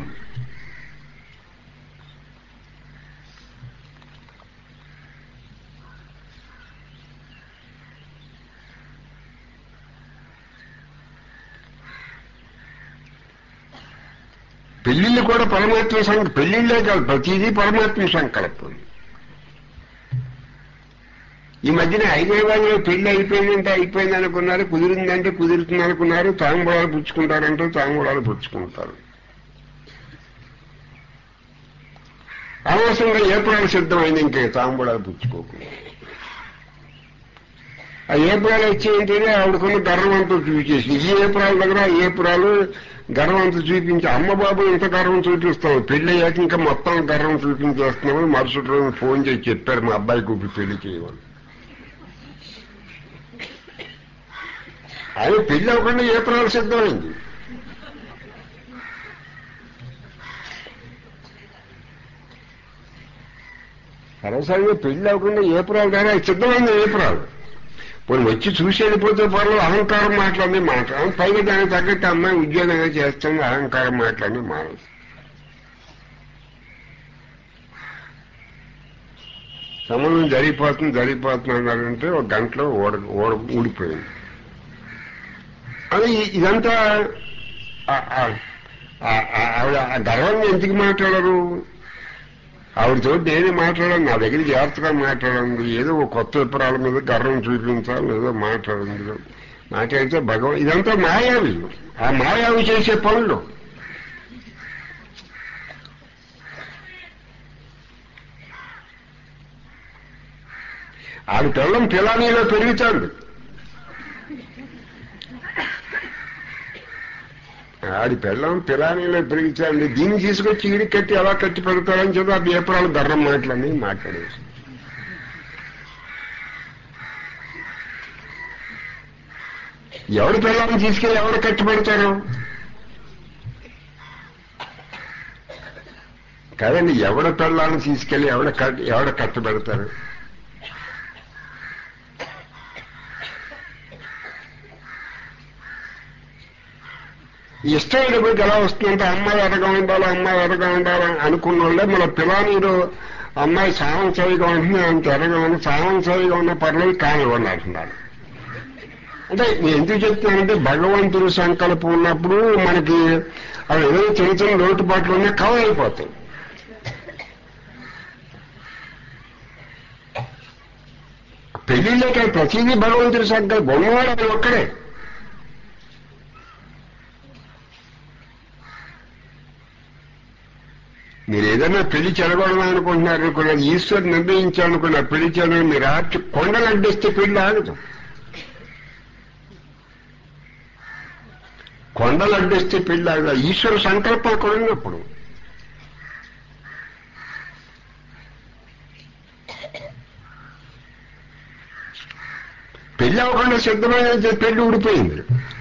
పెళ్లిళ్ళు కూడా పరమాత్మ సంక పెళ్లిళ్ళే కాదు ప్రతిదీ పరమాత్మ సంకల్పం ఈ మధ్యన హైదరాబాద్ లో పెళ్లి అయిపోయిందంటే అయిపోయింది అనుకున్నారు కుదిరిందంటే కుదురుతుంది అనుకున్నారు తాంబూలాలు పుచ్చుకుంటారంటే తాంబూలాలు పుచ్చుకుంటారు అనవసరంగా ఏప్రిల్ సిద్ధమైంది ఇంకే తాంబూలాలు పుచ్చుకోకుండా ఆ ఏప్రిల్ వచ్చి ఏంటంటే ఆవిడకున్న గర్వంతో చూపించేసి ఈ ఏప్రిల్ దగ్గర ఆ ఏప్రిల్ గర్వంతో చూపించి అమ్మ బాబు ఇంత గర్వం చూపిస్తాం పెళ్లి అయ్యాక ఇంకా మొత్తం గర్వం చూపించేస్తున్నామని మరుసటి రోజు ఫోన్ చేసి చెప్పారు మా అబ్బాయి కూపి పెళ్లి చేయమని ఆయన పెళ్లి అవ్వకుండా ఏప్రిల్ సిద్ధమైంది సరసరిగా పెళ్లి అవ్వకుండా ఏప్రిల్ దాకా సిద్ధమైంది ఏప్రిల్ పోనీ వచ్చి చూసి వెళ్ళిపోతే పర్లేదు అహంకారం మాట్లాడి మాట్లాడాలి పైగా దానికి తగ్గట్టు అమ్మాయి ఉద్యోగంగా చేస్తుంది అహంకారం మాట్లాడి మానసు సంబంధం జరిగిపోతుంది జరిగిపోతుంది అన్నారంటే ఒక గంటలో ఓడ ఓడ ఊడిపోయింది అది ఇదంతా ఆ- ఆ- ఆ- ఆ- ఆవిడ ఆ గర్వంగా ఎందుకు మాట్లాడరు ఆవిడతో నేను మాట్లాడాను నా దగ్గర జాగ్రత్తగా మాట్లాడండి ఏదో ఒక కొత్త విప్రాల మీద గర్వం చూపించాలి ఏదో మాట్లాడండి మాట్లాడితే భగవాన్ ఇదంతా మాయావి ఆ మాయావి చేసే పనులు ఆవిడ పిల్లం పిలానీలో పెరుగుతాడు ఆడి పిల్లం పిలానీలో పెరిగించాలండి దీన్ని తీసుకొచ్చి ఈడి కట్టి ఎలా కట్టి పెడతారని చెప్పి ఆ పేపరాలు గర్రం మాటలని మాట్లాడేసి ఎవడి పిల్లల్ని తీసుకెళ్ళి ఎవరు కట్టి పెడతారు కదండి ఎవడ పిల్లల్ని తీసుకెళ్ళి ఎవడ కట్టి ఎవడ కట్టి పెడతారు ఇష్టమైనప్పటికి ఎలా వస్తుందంటే అమ్మాయి ఎరగా ఉండాలి అమ్మాయి ఎరగా ఉండాలి అనుకున్న వాళ్ళే మన పిలానీరు అమ్మాయి సాయం సరిగా ఉంటుంది అంత ఎరగా ఉంది సాయం సరిగా ఉన్న పర్లేదు కానివ్వండి అంటున్నారు అంటే నేను ఎందుకు చెప్తున్నానంటే భగవంతుడు సంకల్పం ఉన్నప్పుడు మనకి అవి ఏదో చిన్న చిన్న లోటుపాట్లు ఉన్నా కవర్ అయిపోతాయి పెళ్లిళ్ళకి ప్రతిదీ భగవంతుడి సంకల్పం ఉన్నవాడు అది ఒక్కడే మీరు ఏదైనా పెళ్లి చెడగొడదాం అనుకుంటున్నారు అనుకున్న ఈశ్వరు నిర్ణయించాలనుకున్న పెళ్లి చెడగొని మీరు ఆర్చి కొండలు అడ్డిస్తే పెళ్లి ఆగదు కొండలు అడ్డిస్తే పెళ్లి ఆగదు ఈశ్వర సంకల్పం అక్కడ ఉన్నప్పుడు పెళ్లి అవ్వకుండా సిద్ధమైన పెళ్లి ఊడిపోయింది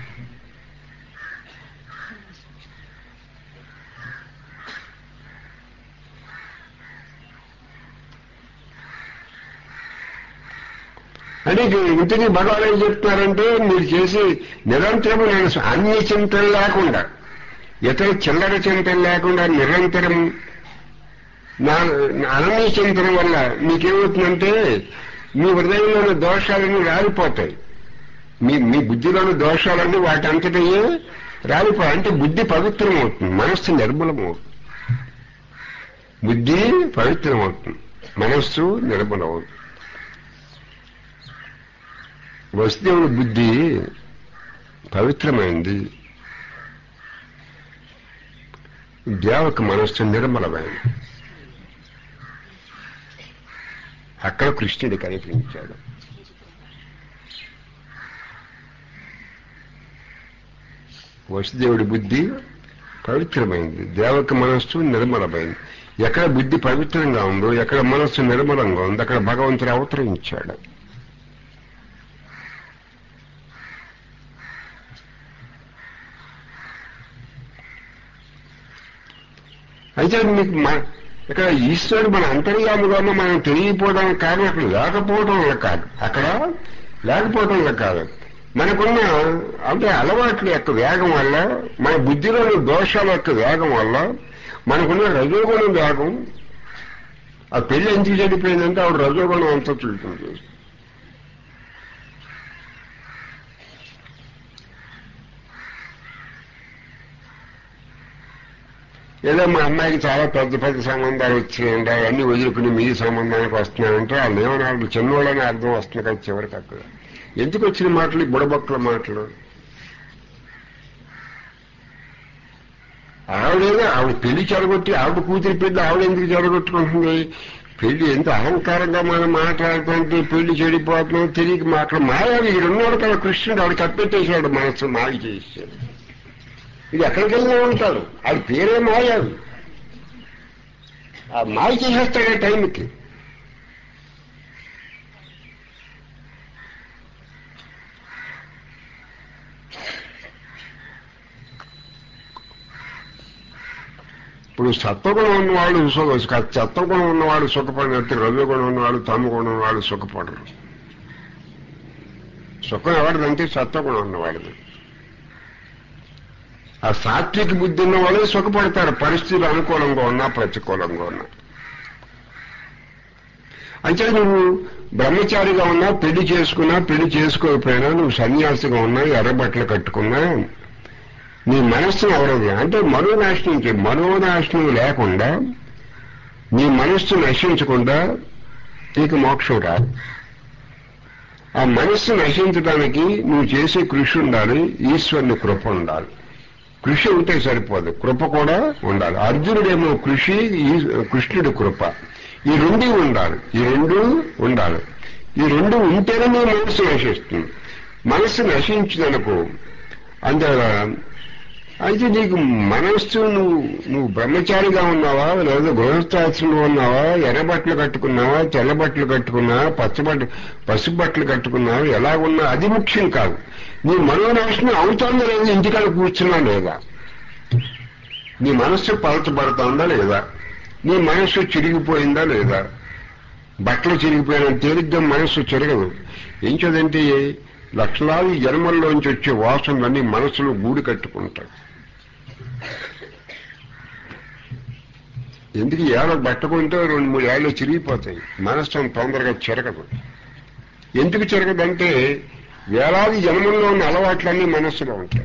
అంటే ఇంటికి భగవాన్ ఏం చెప్తున్నారంటే మీరు చేసి నిరంతరం నేను అన్ని చింతలు లేకుండా ఇతర చిల్లర చింతలు లేకుండా నిరంతరం నా అనన్య చింతన వల్ల మీకేమవుతుందంటే మీ హృదయంలోని దోషాలన్నీ రాలిపోతాయి మీ మీ బుద్ధిలోని దోషాలన్నీ వాటి అంతటయే రాలిపోయి అంటే బుద్ధి పవిత్రం అవుతుంది మనస్సు నిర్మలమవుతుంది బుద్ధి పవిత్రం అవుతుంది మనస్సు నిర్మలం అవుతుంది వసుదేవుడి బుద్ధి పవిత్రమైంది దేవక మనస్సు నిర్మలమైంది అక్కడ కృష్ణుడు కనిపించాడు వసుదేవుడి బుద్ధి పవిత్రమైంది దేవక మనస్సు నిర్మలమైంది ఎక్కడ బుద్ధి పవిత్రంగా ఉందో ఎక్కడ మనస్సు నిర్మలంగా ఉందో అక్కడ భగవంతుడు అవతరించాడు అయితే మీకు మన- ఇక్కడ ఈశ్వరుడు మన అంతర్యాముగా ఉన్న మనం తెలియపోవడానికి కారణం అక్కడ లేకపోవడం వల్ల కాదు అక్కడ లేకపోవడం వల్ల కాదు మనకున్న అంటే అలవాట్ల యొక్క వేగం వల్ల మన బుద్ధిలోని దోషాల యొక్క వేగం వల్ల మనకున్న రజోగుణం వేగం ఆ పెళ్లి ఎందుకు చెడిపోయిందంటే ఆవిడ రజోగుణం అంతా చూస్తుంది ఏదో మా అమ్మాయికి చాలా పెద్ద పెద్ద సంబంధాలు వచ్చినాయండి అవన్నీ వదులుకుని మీ సంబంధానికి వస్తున్నాయంటే వాళ్ళు ఏమన్నా వాళ్ళు చిన్నోళ్ళని అర్థం వస్తుంది కదా చివరికి అక్కడ ఎందుకు వచ్చిన మాటలు ఈ బుడబొక్కల మాటలు ఆవిడేదో ఆవిడ పెళ్లి చెడగొట్టి ఆవిడ కూతురి పెళ్లి ఆవిడ ఎందుకు చెడగొట్టుకుంటుంది పెళ్లి ఎంత అహంకారంగా మనం మాట్లాడుతుంటే పెళ్లి చెడిపోతున్నాం తిరిగి మాట్లాడు మాయావి ఇక్కడ ఉన్నాడు కదా కృష్ణుడు ఆవిడ కప్పెట్టేశాడు మనసు మాయ చేసాడు ఇది ఎక్కడికి వెళ్ళినా ఉంటాడు ఆడి పేరే మాయావి ఆ మాయ చేసేస్తాడు ఆ టైంకి ఇప్పుడు సత్వగుణం ఉన్నవాళ్ళు సుఖ సత్వగుణం ఉన్నవాడు సుఖపడినట్టు రజోగుణం ఉన్నవాడు తమగుణం ఉన్నవాడు సుఖపడరు సుఖం ఎవరిదంటే సత్వగుణం ఉన్నవాడిది ఆ సాత్విక బుద్ధి ఉన్న వాళ్ళే సుఖపడతారు పరిస్థితులు అనుకూలంగా ఉన్నా ప్రతికూలంగా ఉన్నా అంటే నువ్వు బ్రహ్మచారిగా ఉన్నా పెళ్లి చేసుకున్నా పెళ్లి చేసుకోకపోయినా నువ్వు సన్యాసిగా ఉన్నా ఎర్రబట్టలు కట్టుకున్నా నీ మనస్సును ఎవరది అంటే మనోనాశనం చే మనోనాశనం లేకుండా నీ మనస్సు నశించకుండా నీకు మోక్షం రాదు ఆ మనస్సు నశించడానికి నువ్వు చేసే కృషి ఉండాలి ఈశ్వరుని కృప ఉండాలి కృషి ఉంటే సరిపోదు కృప కూడా ఉండాలి అర్జునుడేమో కృషి ఈ- కృష్ణుడి కృప ఈ రెండు ఉండాలి ఈ రెండు ఉండాలి ఈ రెండు ఉంటేనే నీ మనస్సు నశిస్తుంది మనస్సు నశించిందనుకో అంతే అయితే నీకు మనస్సు నువ్వు నువ్వు బ్రహ్మచారిగా ఉన్నావా లేదా గృహస్థాశ్రంలో ఉన్నావా ఎర్ర బట్టలు కట్టుకున్నావా తెల్ల బట్టలు కట్టుకున్నావా పచ్చబట్ట పసుపు బట్టలు కట్టుకున్నావా ఎలా ఉన్నా అది ముఖ్యం కాదు నీ మనోనాశనం అవుతుందా లేదా ఇంటికాడ కూర్చున్నా లేదా నీ మనస్సు పలచబడుతుందా లేదా నీ మనస్సు చిరిగిపోయిందా లేదా బట్టలు చిరిగిపోయిన తేలిగ్గా మనస్సు చిరగదు ఏం చదంటే లక్షలాది జన్మల్లోంచి వచ్చే వాసనలన్నీ మనసులో గూడు కట్టుకుంటాయి ఎందుకు ఏళ్ళ బట్టకుంటే రెండు మూడు ఏళ్ళు చిరిగిపోతాయి మనస్సు అంత తొందరగా చెరగదు ఎందుకు చెరగదంటే వేలాది జన్మల్లో ఉన్న అలవాట్లన్నీ మనస్సులో ఉంటాయి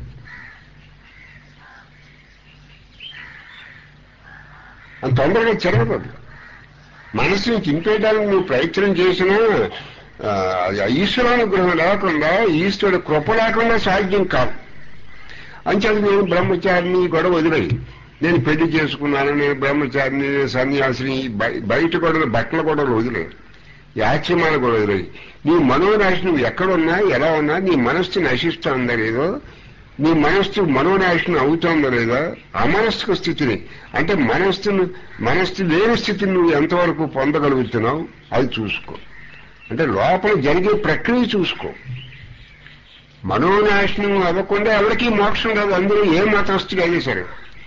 అంత తొందరగా చెరగదు అది. మనస్సుని చింపేయడానికి నువ్వు ప్రయత్నం చేసినా ఆ, అది ఈశ్వరానుగ్రహం లేకుండా ఈశ్వరుడు కృప లేకుండా సాధ్యం కాదు అంచేది నేను బ్రహ్మచారిని గొడవ వదిలేయి నేను పెళ్లి చేసుకున్నాను నేను బ్రహ్మచారిని నేను సన్యాసిని బయ- బయట గొడవలు బట్టల గొడవలు వదిలేయి ఈ ఆశ్రమాల గొడవ వదిలేయి నీ మనోనాశి నువ్వు ఎక్కడున్నా ఎలా ఉన్నా నీ మనస్సు నశిస్తుందా లేదో నీ మనస్సు మనోనాశనం అవుతుందా లేదా అమనస్క స్థితిని అంటే మనస్సును మనస్సు లేని స్థితిని నువ్వు ఎంతవరకు పొందగలుగుతున్నావు అది చూసుకో అంటే లోపల జరిగే ప్రక్రియ చూసుకో మనోనాశనం అవ్వకుండా ఎవరికీ మోక్షం కాదు అందులో ఏ మతస్థుడు అయినా సరే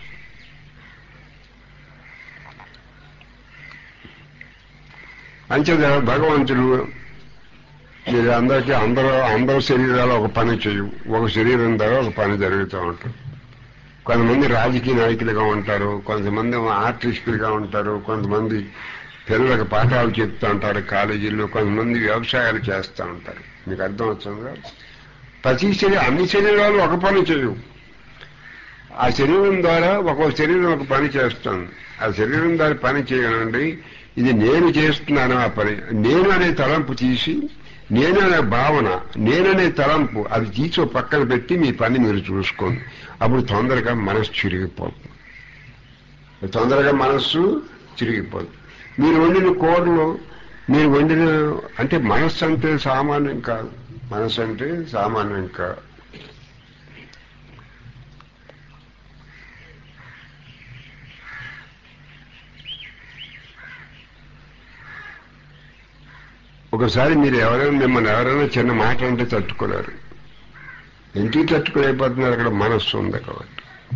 అంచేత భగవంతుడు మీరు అందరికీ అందరూ అందరూ శరీరాలు ఒక పని చేయవు ఒక శరీరం ద్వారా ఒక పని జరుగుతూ ఉంటుంది కొంతమంది రాజకీయ నాయకులుగా ఉంటారు కొంతమంది ఆర్టిస్టులుగా ఉంటారు కొంతమంది పిల్లలకు పాఠాలు చెప్తూ ఉంటారు కాలేజీల్లో కొంతమంది వ్యవసాయాలు చేస్తూ ఉంటారు మీకు అర్థం వచ్చిందా ప్రతి శరీరం అన్ని శరీరాలు ఒక పని చేయవు ఆ శరీరం ద్వారా ఒక్కొక్క శరీరం ఒక పని చేస్తుంది ఆ శరీరం ద్వారా పని చేయనండి ఇది నేను చేస్తున్నాను ఆ పని నేను అనే తలంపు తీసి నేను అనే భావన నేననే తలంపు అది తీసి ఓ పక్కన పెట్టి మీ పని మీరు చూసుకోండి అప్పుడు తొందరగా మనస్సు చిరిగిపోతుంది తొందరగా మనస్సు చిరిగిపోతుంది మీరు వండిన కూరలు మీరు వండిన అంటే మనస్సు అంటే సామాన్యం కాదు మనస్సు అంటే సామాన్యం కాదు ఒకసారి మీరు ఎవరైనా మిమ్మల్ని ఎవరైనా చిన్న మాట అంటే తట్టుకోలేరు ఎందుకు తట్టుకోలేకపోతున్నారు అక్కడ మనస్సు ఉంది కాబట్టి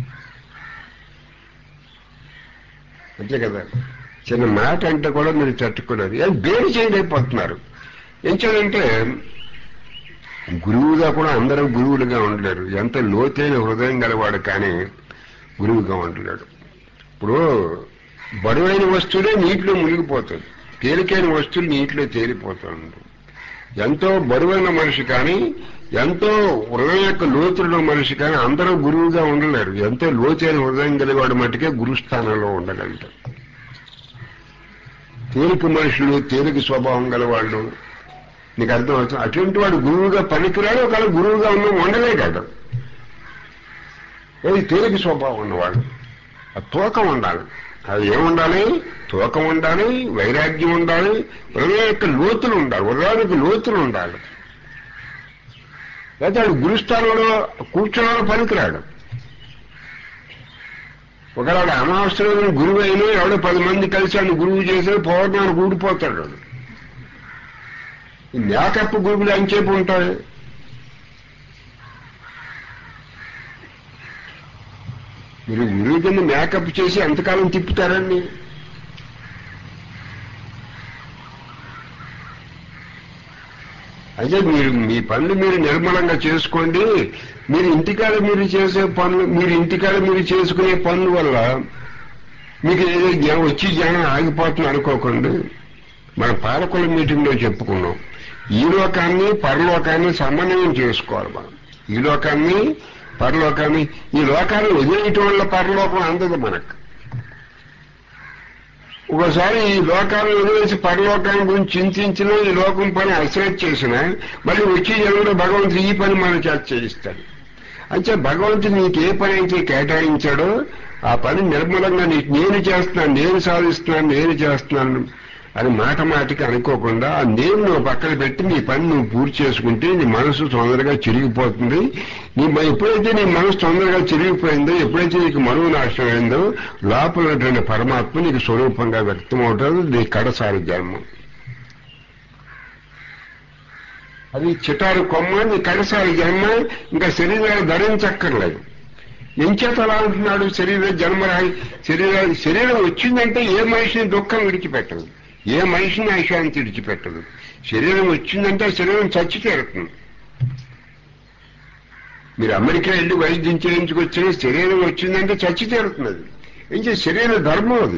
అంతే కదా చిన్న మాట అంటే కూడా మీరు తట్టుకోలేరు ఏం బేరు చేయలేకపోతున్నారు ఏం చేయాలంటే గురువుగా కూడా అందరూ గురువులుగా ఉండలేరు ఎంత లోతైన హృదయం గలవాడు కానీ గురువుగా ఉండలేడు ఇప్పుడు బరువైన వస్తువులే నీటిలో మునిగిపోతుంది తేలికైన వస్తువులు నీటిలో తేలిపోతుంది ఎంతో బరువైన మనిషి కానీ ఎంతో హృదయం యొక్క లోతున్న మనిషి కానీ అందరూ గురువుగా ఉండలేరు ఎంతో లోతైన హృదయం కలివాడు మట్టుకే గురుస్థానంలో ఉండగలుగుతారు తేలిక మనుషులు తేలిక స్వభావం గలవాళ్ళు నీకు అర్థం అవుతుంది అటువంటి వాడు గురువుగా పనికిరాడు ఒకవేళ గురువుగా ఉన్న ఉండలేగలడు అది తేలిక స్వభావం ఉన్నవాడు ఆ తూకం ఉండాలి అది ఏముండాలి తూకం ఉండాలి వైరాగ్యం ఉండాలి హృదయ యొక్క లోతులు ఉండాలి హృదయానికి లోతులు ఉండాలి లేకపోతే వాడు గురుస్థానంలో కూర్చోవడం పనికిరాడు ఒకవేళ అమావాస్య రోజున గురువు అయినా ఎవడో పది మంది కలిసి ఆయన గురువు చేసి పౌర్ణాన్ని ఊడిపోతాడు వాడు. ఈ మేకప్ గురువులు ఎంతసేపు ఉంటాయి మీరు గురువు కింద మేకప్ చేసి ఎంతకాలం తిప్పుతారండి అయితే మీరు మీ పనులు మీరు నిర్మలంగా చేసుకోండి మీరు ఇంటికాడ మీరు చేసే పనులు మీరు ఇంటికాడ మీరు చేసుకునే పనుల వల్ల మీకు ఏదో జ్ఞానం వచ్చి జ్ఞానం ఆగిపోతుంది అనుకోకండి మన పాలకుల మీటింగ్లో చెప్పుకున్నాం ఈ లోకాన్ని పరలోకాన్ని సమన్వయం చేసుకోవాలి మనం ఈ లోకాన్ని పరలోకాన్ని ఈ లోకాన్ని వదిలేయటం వల్ల పరలోకం అందదు మనకు ఒకసారి ఈ లోకాన్ని వదిలేసి పరలోకాన్ని గురించి చింతించినా ఈ లోకం పని అశ్రద్ధ చేసినా మళ్ళీ వచ్చే జన్మలో భగవంతుడు ఈ పని మన చేత చేయిస్తాడు అంటే భగవంతుడు నీకు ఏ పని అయితే కేటాయించాడో ఆ పని నిర్మలంగా నీకు నేను చేస్తున్నాను నేను సాధిస్తున్నాను నేను చేస్తున్నాను అని మాట మాటికి అనుకోకుండా ఆ నేను నువ్వు పక్కన పెట్టి నీ పని నువ్వు పూర్తి చేసుకుంటే నీ మనసు తొందరగా చిరిగిపోతుంది నీ మ- ఎప్పుడైతే నీ మనసు తొందరగా చిరిగిపోయిందో ఎప్పుడైతే నీకు మరువు నాశనం అయిందో లోపల ఉన్నటువంటి పరమాత్మ నీకు స్వరూపంగా వ్యక్తం అవుతుంది నీ కడసారి జన్మ అది చిటారు కొమ్మ నీ కడసారి జన్మ ఇంకా శరీరాలు ధరించక్కర్లేదు ఎంచేత అలా అంటున్నాడు శరీర జన్మరాయి శరీర శరీరం వచ్చిందంటే ఏ మనిషిని దుఃఖం విడిచిపెట్టదు ఏ మనిషిని అశాంతి విడిచిపెట్టదు శరీరం వచ్చిందంటే ఆ శరీరం చచ్చి తీరుతుంది మీరు అమెరికా వెళ్ళి వైద్యం చేయించుకొచ్చిన శరీరం వచ్చిందంటే చచ్చి తీరుతుంది అది ఏం చేసి శరీర ధర్మం అది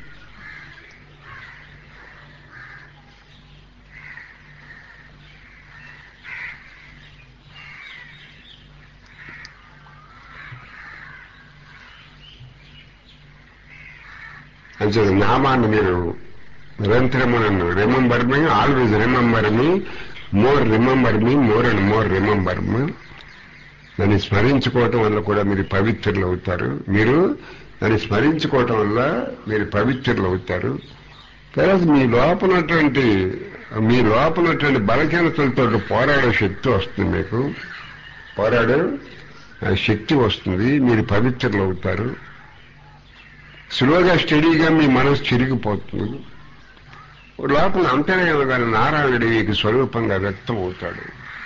అంటే నామాన్ని మీరు నిరంతరము నన్ను remember me always remember me more remember me more and more remember me నన్ను స్మరించుకోవటం వల్ల కూడా మీరు పవిత్రులు అవుతారు మీరు నన్ను స్మరించుకోవటం వల్ల మీరు పవిత్రులు అవుతారు తర్వాత మీ లోపలటువంటి మీ లోపలటువంటి బలహీనతలతో పోరాడే శక్తి వస్తుంది మీకు పోరాడే ఆ శక్తి వస్తుంది మీరు పవిత్రులు అవుతారు స్లోగా స్టడీగా మీ మనసు చిరిగిపోతుంది లోపల అంతర్యంగా నారాయణుడి మీకు స్వరూపంగా వ్యక్తం అవుతాడు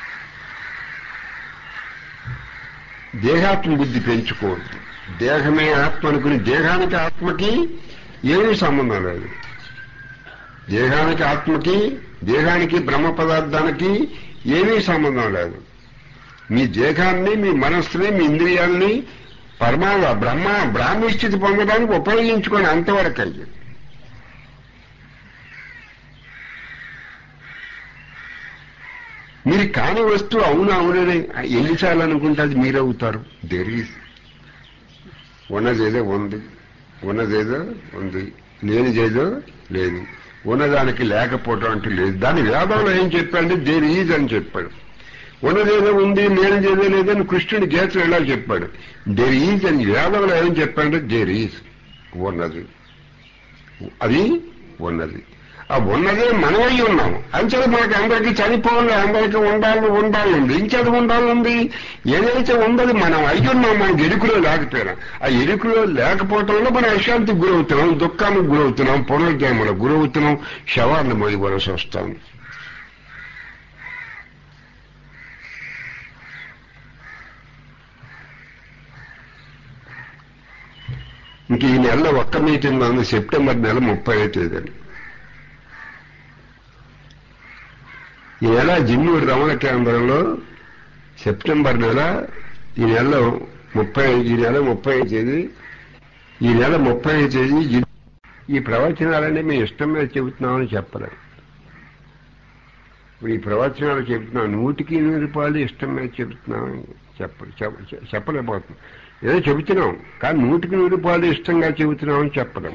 దేహాత్మ బుద్ధి పెంచుకోవద్దు దేహమే ఆత్మ అనుకుని దేహానికి ఆత్మకి ఏమీ సంబంధం లేదు దేహానికి ఆత్మకి దేహానికి బ్రహ్మ పదార్థానికి ఏమీ సంబంధం లేదు మీ దేహాన్ని మీ మనస్సుని మీ ఇంద్రియాల్ని పరమాత్మ బ్రహ్మ బ్రాహ్మీ స్థితి పొందడానికి ఉపయోగించుకొని అంతవరకు అయ్యి మీరు కాని వస్తువు అవును అవునని ఎన్నిసార్లు అనుకుంటే అది మీరవుతారు దేర్ ఉన్నదేదో ఉంది ఉన్నదేదో ఉంది లేనిదేదో లేదు ఉన్నదానికి లేకపోవటం అంటే లేదు దాని వేదంలో ఏం చెప్పాడంటే దేర్ ఈజ్ అని చెప్పాడు ఉన్నదేదో ఉంది లేనిదేదో లేదని కృష్ణుడి గీతలు ఎలా చెప్పాడు దేర్ ఈజ్ అని వేదంలో ఏం చెప్పాడంటే దేర్ ఈజ్ ఉన్నది అది ఉన్నది ఆ ఉన్నదే మనమై ఉన్నాం అంచేత మనకి అందరికీ చనిపోవాలి అందరికీ ఉండాలి ఉండాలి ఉంది ఇంచేత ఉండాలి ఉంది ఏదైతే ఉందది మనం అయ్యి ఉన్నాం మనకి ఎరుకులో లేకపోయినా ఆ ఎరుకులో లేకపోవటంలో మనం అశాంతికి గురవుతున్నాం దుఃఖానికి గురవుతున్నాం పునర్జన్మలకు గురవుతున్నాం శవాన్ని మోయవలసి వస్తాం ఇంక ఈ నెలలో ఒక్క మీటింగ్ ఉంది సెప్టెంబర్ నెల ముప్పై తేదీ ఈ నెల జిన్నూరు రమణ కేంద్రంలో సెప్టెంబర్ నెల ఈ నెలలో ముప్పై ఈ నెల ముప్పై తేదీ ఈ నెల ముప్పై తేదీ జిన్- ఈ ప్రవచనాలన్నీ మీ ఇష్టం మీద చెబుతున్నామని చెప్పలేదు ఇప్పుడు ఈ ప్రవచనాలు చెబుతున్నాం నూటికి నూరు రూపాయలు ఇష్టం మీద చెబుతున్నామని చెప్ప చెప్ప- చెప్పలేకపోతున్నాం ఏదో చెబుతున్నాం కానీ నూటికి నూరు రూపాయలు ఇష్టంగా చెబుతున్నామని చెప్పడం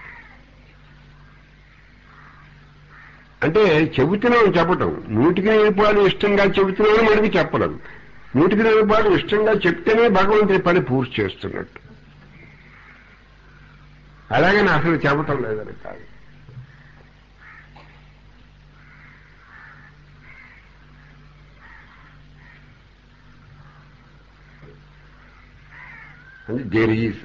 అంటే చెబుతున్నాం చెప్పటం నూటికి నూరు రూపాయలు ఇష్టంగా చెబుతున్నామని మనకి చెప్పడం నూటికి నూరు రూపాయలు ఇష్టంగా చెప్తేనే భగవంతుడి పని పూర్తి చేస్తున్నట్టు అలాగని అసలు చెప్పటం లేదని కాదు అంటే దేర్ ఈజ్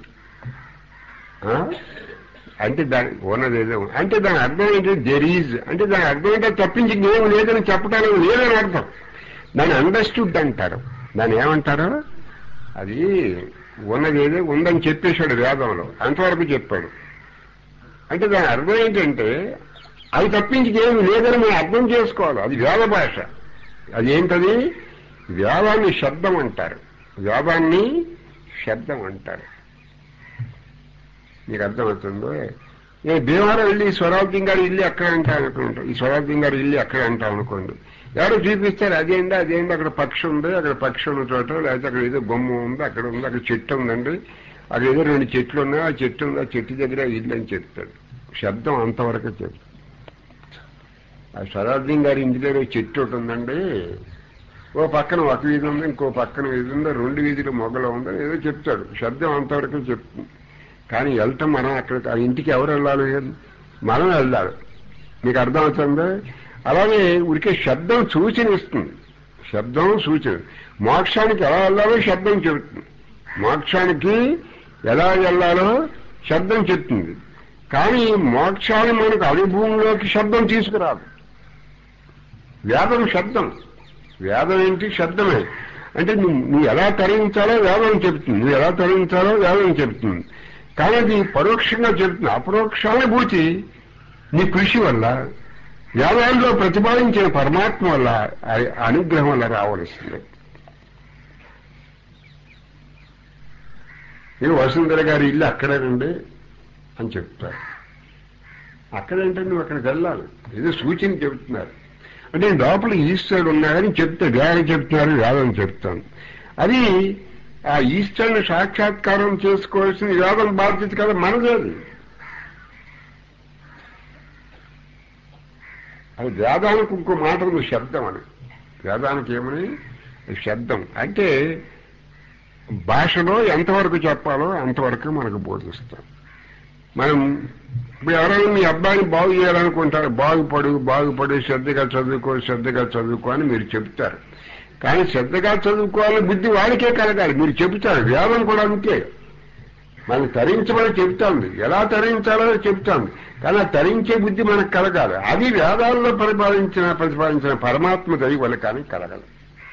అంటే దాని ఉన్నది ఏదో ఉంది. అంటే దాని అర్థం ఏంటి దెర్ ఈజ్ అంటే దాని అర్థం ఏంటో తప్పించి ఇంకేం లేదని చెప్పడానికి లేదని అర్థం దాన్ని అండర్స్టూడ్ అంటారు దాన్ని ఏమంటారు అది ఉన్నది ఏదో ఉందని చెప్పేశాడు వేదంలో అంతవరకు చెప్పాడు అంటే దాని అర్థం ఏంటంటే అది తప్పించి ఏమి లేదని మనం అర్థం చేసుకోవాలి అది వేద భాష అది ఏంటది వేదాన్ని శబ్దం అంటారు వేదాన్ని శబ్దం అంటారు మీకు అర్థమవుతుందో నేను భీమవరం వెళ్ళి స్వరాజ్యం గారు ఇల్లు అక్కడ అంటా అనుకుంటాం ఈ స్వరాజ్యం గారు ఇల్లు అక్కడ అంటాం అనుకోండి ఎవరో చూపిస్తారు అదేంటి అదేంటి అక్కడ పక్షి ఉంది అక్కడ పక్షి ఉన్న చోట లేకపోతే అక్కడ ఏదో బొమ్మ ఉంది అక్కడ ఉంది అక్కడ చెట్టు ఉందండి అక్కడ ఏదో రెండు చెట్లు ఉన్నాయి ఆ చెట్టు ఉంది ఆ చెట్టు దగ్గర ఇల్లు అని చెప్తాడు శబ్దం అంతవరకు చెప్తాడు ఆ స్వరాజ్యం గారి ఇంటి దగ్గర చెట్టు ఒకటి ఉందండి ఓ పక్కన ఒక వీధి ఉంది ఇంకో పక్కన వీధి ఉంది రెండు వీధులు మొగలు ఉంది ఏదో చెప్తాడు శబ్దం అంతవరకు చెప్తుంది కానీ వెళ్తాం మనం అక్కడ ఆ ఇంటికి ఎవరు వెళ్ళాలి మనం వెళ్ళాలి మీకు అర్థమవుతుందా అలాగే ఉరికే శబ్దం సూచన ఇస్తుంది శబ్దం సూచన మోక్షానికి ఎలా వెళ్ళాలో శబ్దం చెబుతుంది మోక్షానికి ఎలా వెళ్ళాలో శబ్దం చెప్తుంది కానీ మోక్షాన్ని మనకు అనుభవంలోకి శబ్దం తీసుకురాదు వేదం శబ్దం వేదం ఏంటి శబ్దమే అంటే నువ్వు నువ్వు ఎలా తరించాలో వేదం చెప్తుంది నువ్వు ఎలా తరించాలో వేదం చెప్తుంది కానీ అది పరోక్షంగా చెప్తుంది అపరోక్షానుభూతి నీ కృషి వల్ల వేదాల్లో ప్రతిపాదించిన పరమాత్మ వల్ల ఆ అనుగ్రహం వల్ల రావలసింది ఈ వసుంధర గారి ఇల్లు అక్కడేనండి అని చెప్తారు అక్కడంటే నువ్వు అక్కడికి వెళ్ళాలి ఏదో సూచన చెబుతున్నారు అంటే లోపల ఈశ్వరుడు ఉన్నాడని చెప్తాడు వేదం చెప్తున్నారు వేదం చెప్తాను అది ఆ ఈశ్వరుని సాక్షాత్కారం చేసుకోవాల్సిన వేదం బాధ్యత కదా మనదేది అది వేదానికి ఇంకో మాట ఉంది శబ్దం అని వేదానికి ఏమని శబ్దం అంటే భాషలో ఎంతవరకు చెప్పాలో అంతవరకు మనకు బోధిస్తాం మనం ఇప్పుడు ఎవరైనా మీ అబ్బాయిని బాగు చేయాలనుకుంటారు బాగుపడు బాగుపడు శ్రద్ధగా చదువుకో శ్రద్ధగా చదువుకో అని మీరు చెప్తారు కానీ శ్రద్ధగా చదువుకోవాలని బుద్ధి వాడికే కలగాలి మీరు చెబుతారు వేదం కూడా అంతే మనం తరించమని చెప్తాంది ఎలా తరించాలో చెప్తాంది కానీ ఆ తరించే బుద్ధి మనకు కలగాలి అది వేదాల్లో పరిపాలించిన ప్రతిపాదించిన పరమాత్మ దయ వల్ల కానీ కలగదు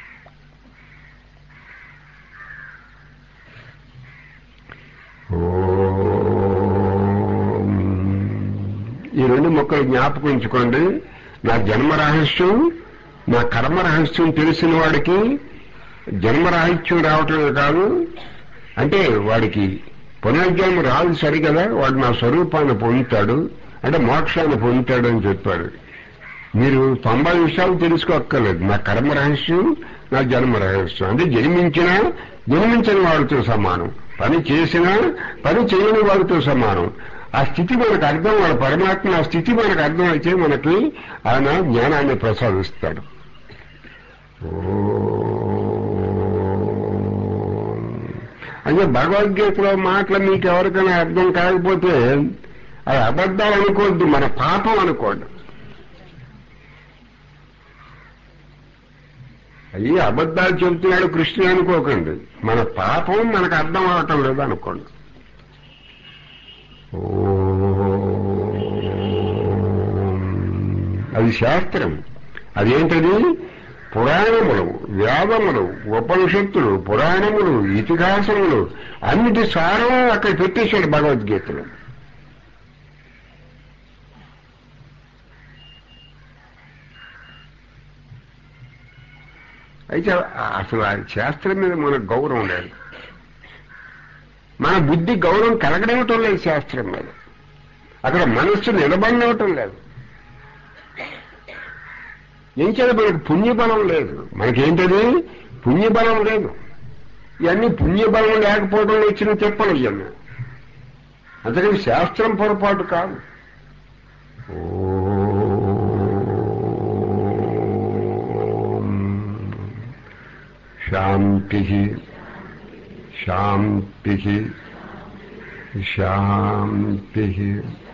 ఓం. ఈ రెండు మొక్కలు జ్ఞాపకం ఉంచుకోండి నా జన్మ రహస్యం నా కర్మ రహస్యం తెలిసిన వాడికి జన్మ రహస్యం రావటమే కాదు అంటే వాడికి పునర్జన్మ రాదు సరిగదా వాడు నా స్వరూపాన్ని పొందుతాడు అంటే మోక్షాన్ని పొందుతాడు అని చెప్పాడు మీరు తొంభై విషయాలు తెలుసుకోక్కర్లేదు నా కర్మ రహస్యం నా జన్మ రహస్యం అంటే జన్మించినా జన్మించని వాడితో సమానం పని చేసినా పని చేయని వాడితో సమానం ఆ స్థితి మనకు అర్థం వాడు పరమాత్మ ఆ స్థితి మనకు అర్థం అయితే మనకి ఆయన జ్ఞానాన్ని ప్రసాదిస్తాడు ఓం. అంటే భగవద్గీతలో మాటలు మీకు ఎవరికైనా అర్థం కాకపోతే అది అబద్ధాలు అనుకోవద్దు మన పాపం అనుకోండి అయ్యి అబద్ధాలు చెబుతున్నాడు కృష్ణుడు అనుకోకండి మన పాపం మనకు అర్థం అవటం లేదు అనుకోండి ఓం. అది శాస్త్రం అదేంటది పురాణములు వేదములు ఉపనిషత్తులు పురాణములు ఇతిహాసములు అన్నిటి సారం అక్కడ పెట్టేశాడు భగవద్గీతలో అయితే ఆ- అసలు ఆ శాస్త్రం మీద మనకు గౌరవం లేదు మన బుద్ధి గౌరవం కలగడమటం లేదు శాస్త్రం మీద అక్కడ మనస్సు నిలబడినవటం లేదు ఏం చేయాలి మనకు పుణ్యబలం లేదు మనకేంటది పుణ్యబలం లేదు ఇవన్నీ పుణ్యబలం లేకపోవడం వచ్చిన చెప్పలు ఇవన్నీ అందుకని శాస్త్రం పొరపాటు కాదు ఓం. శాంతి శాంతి శాంతి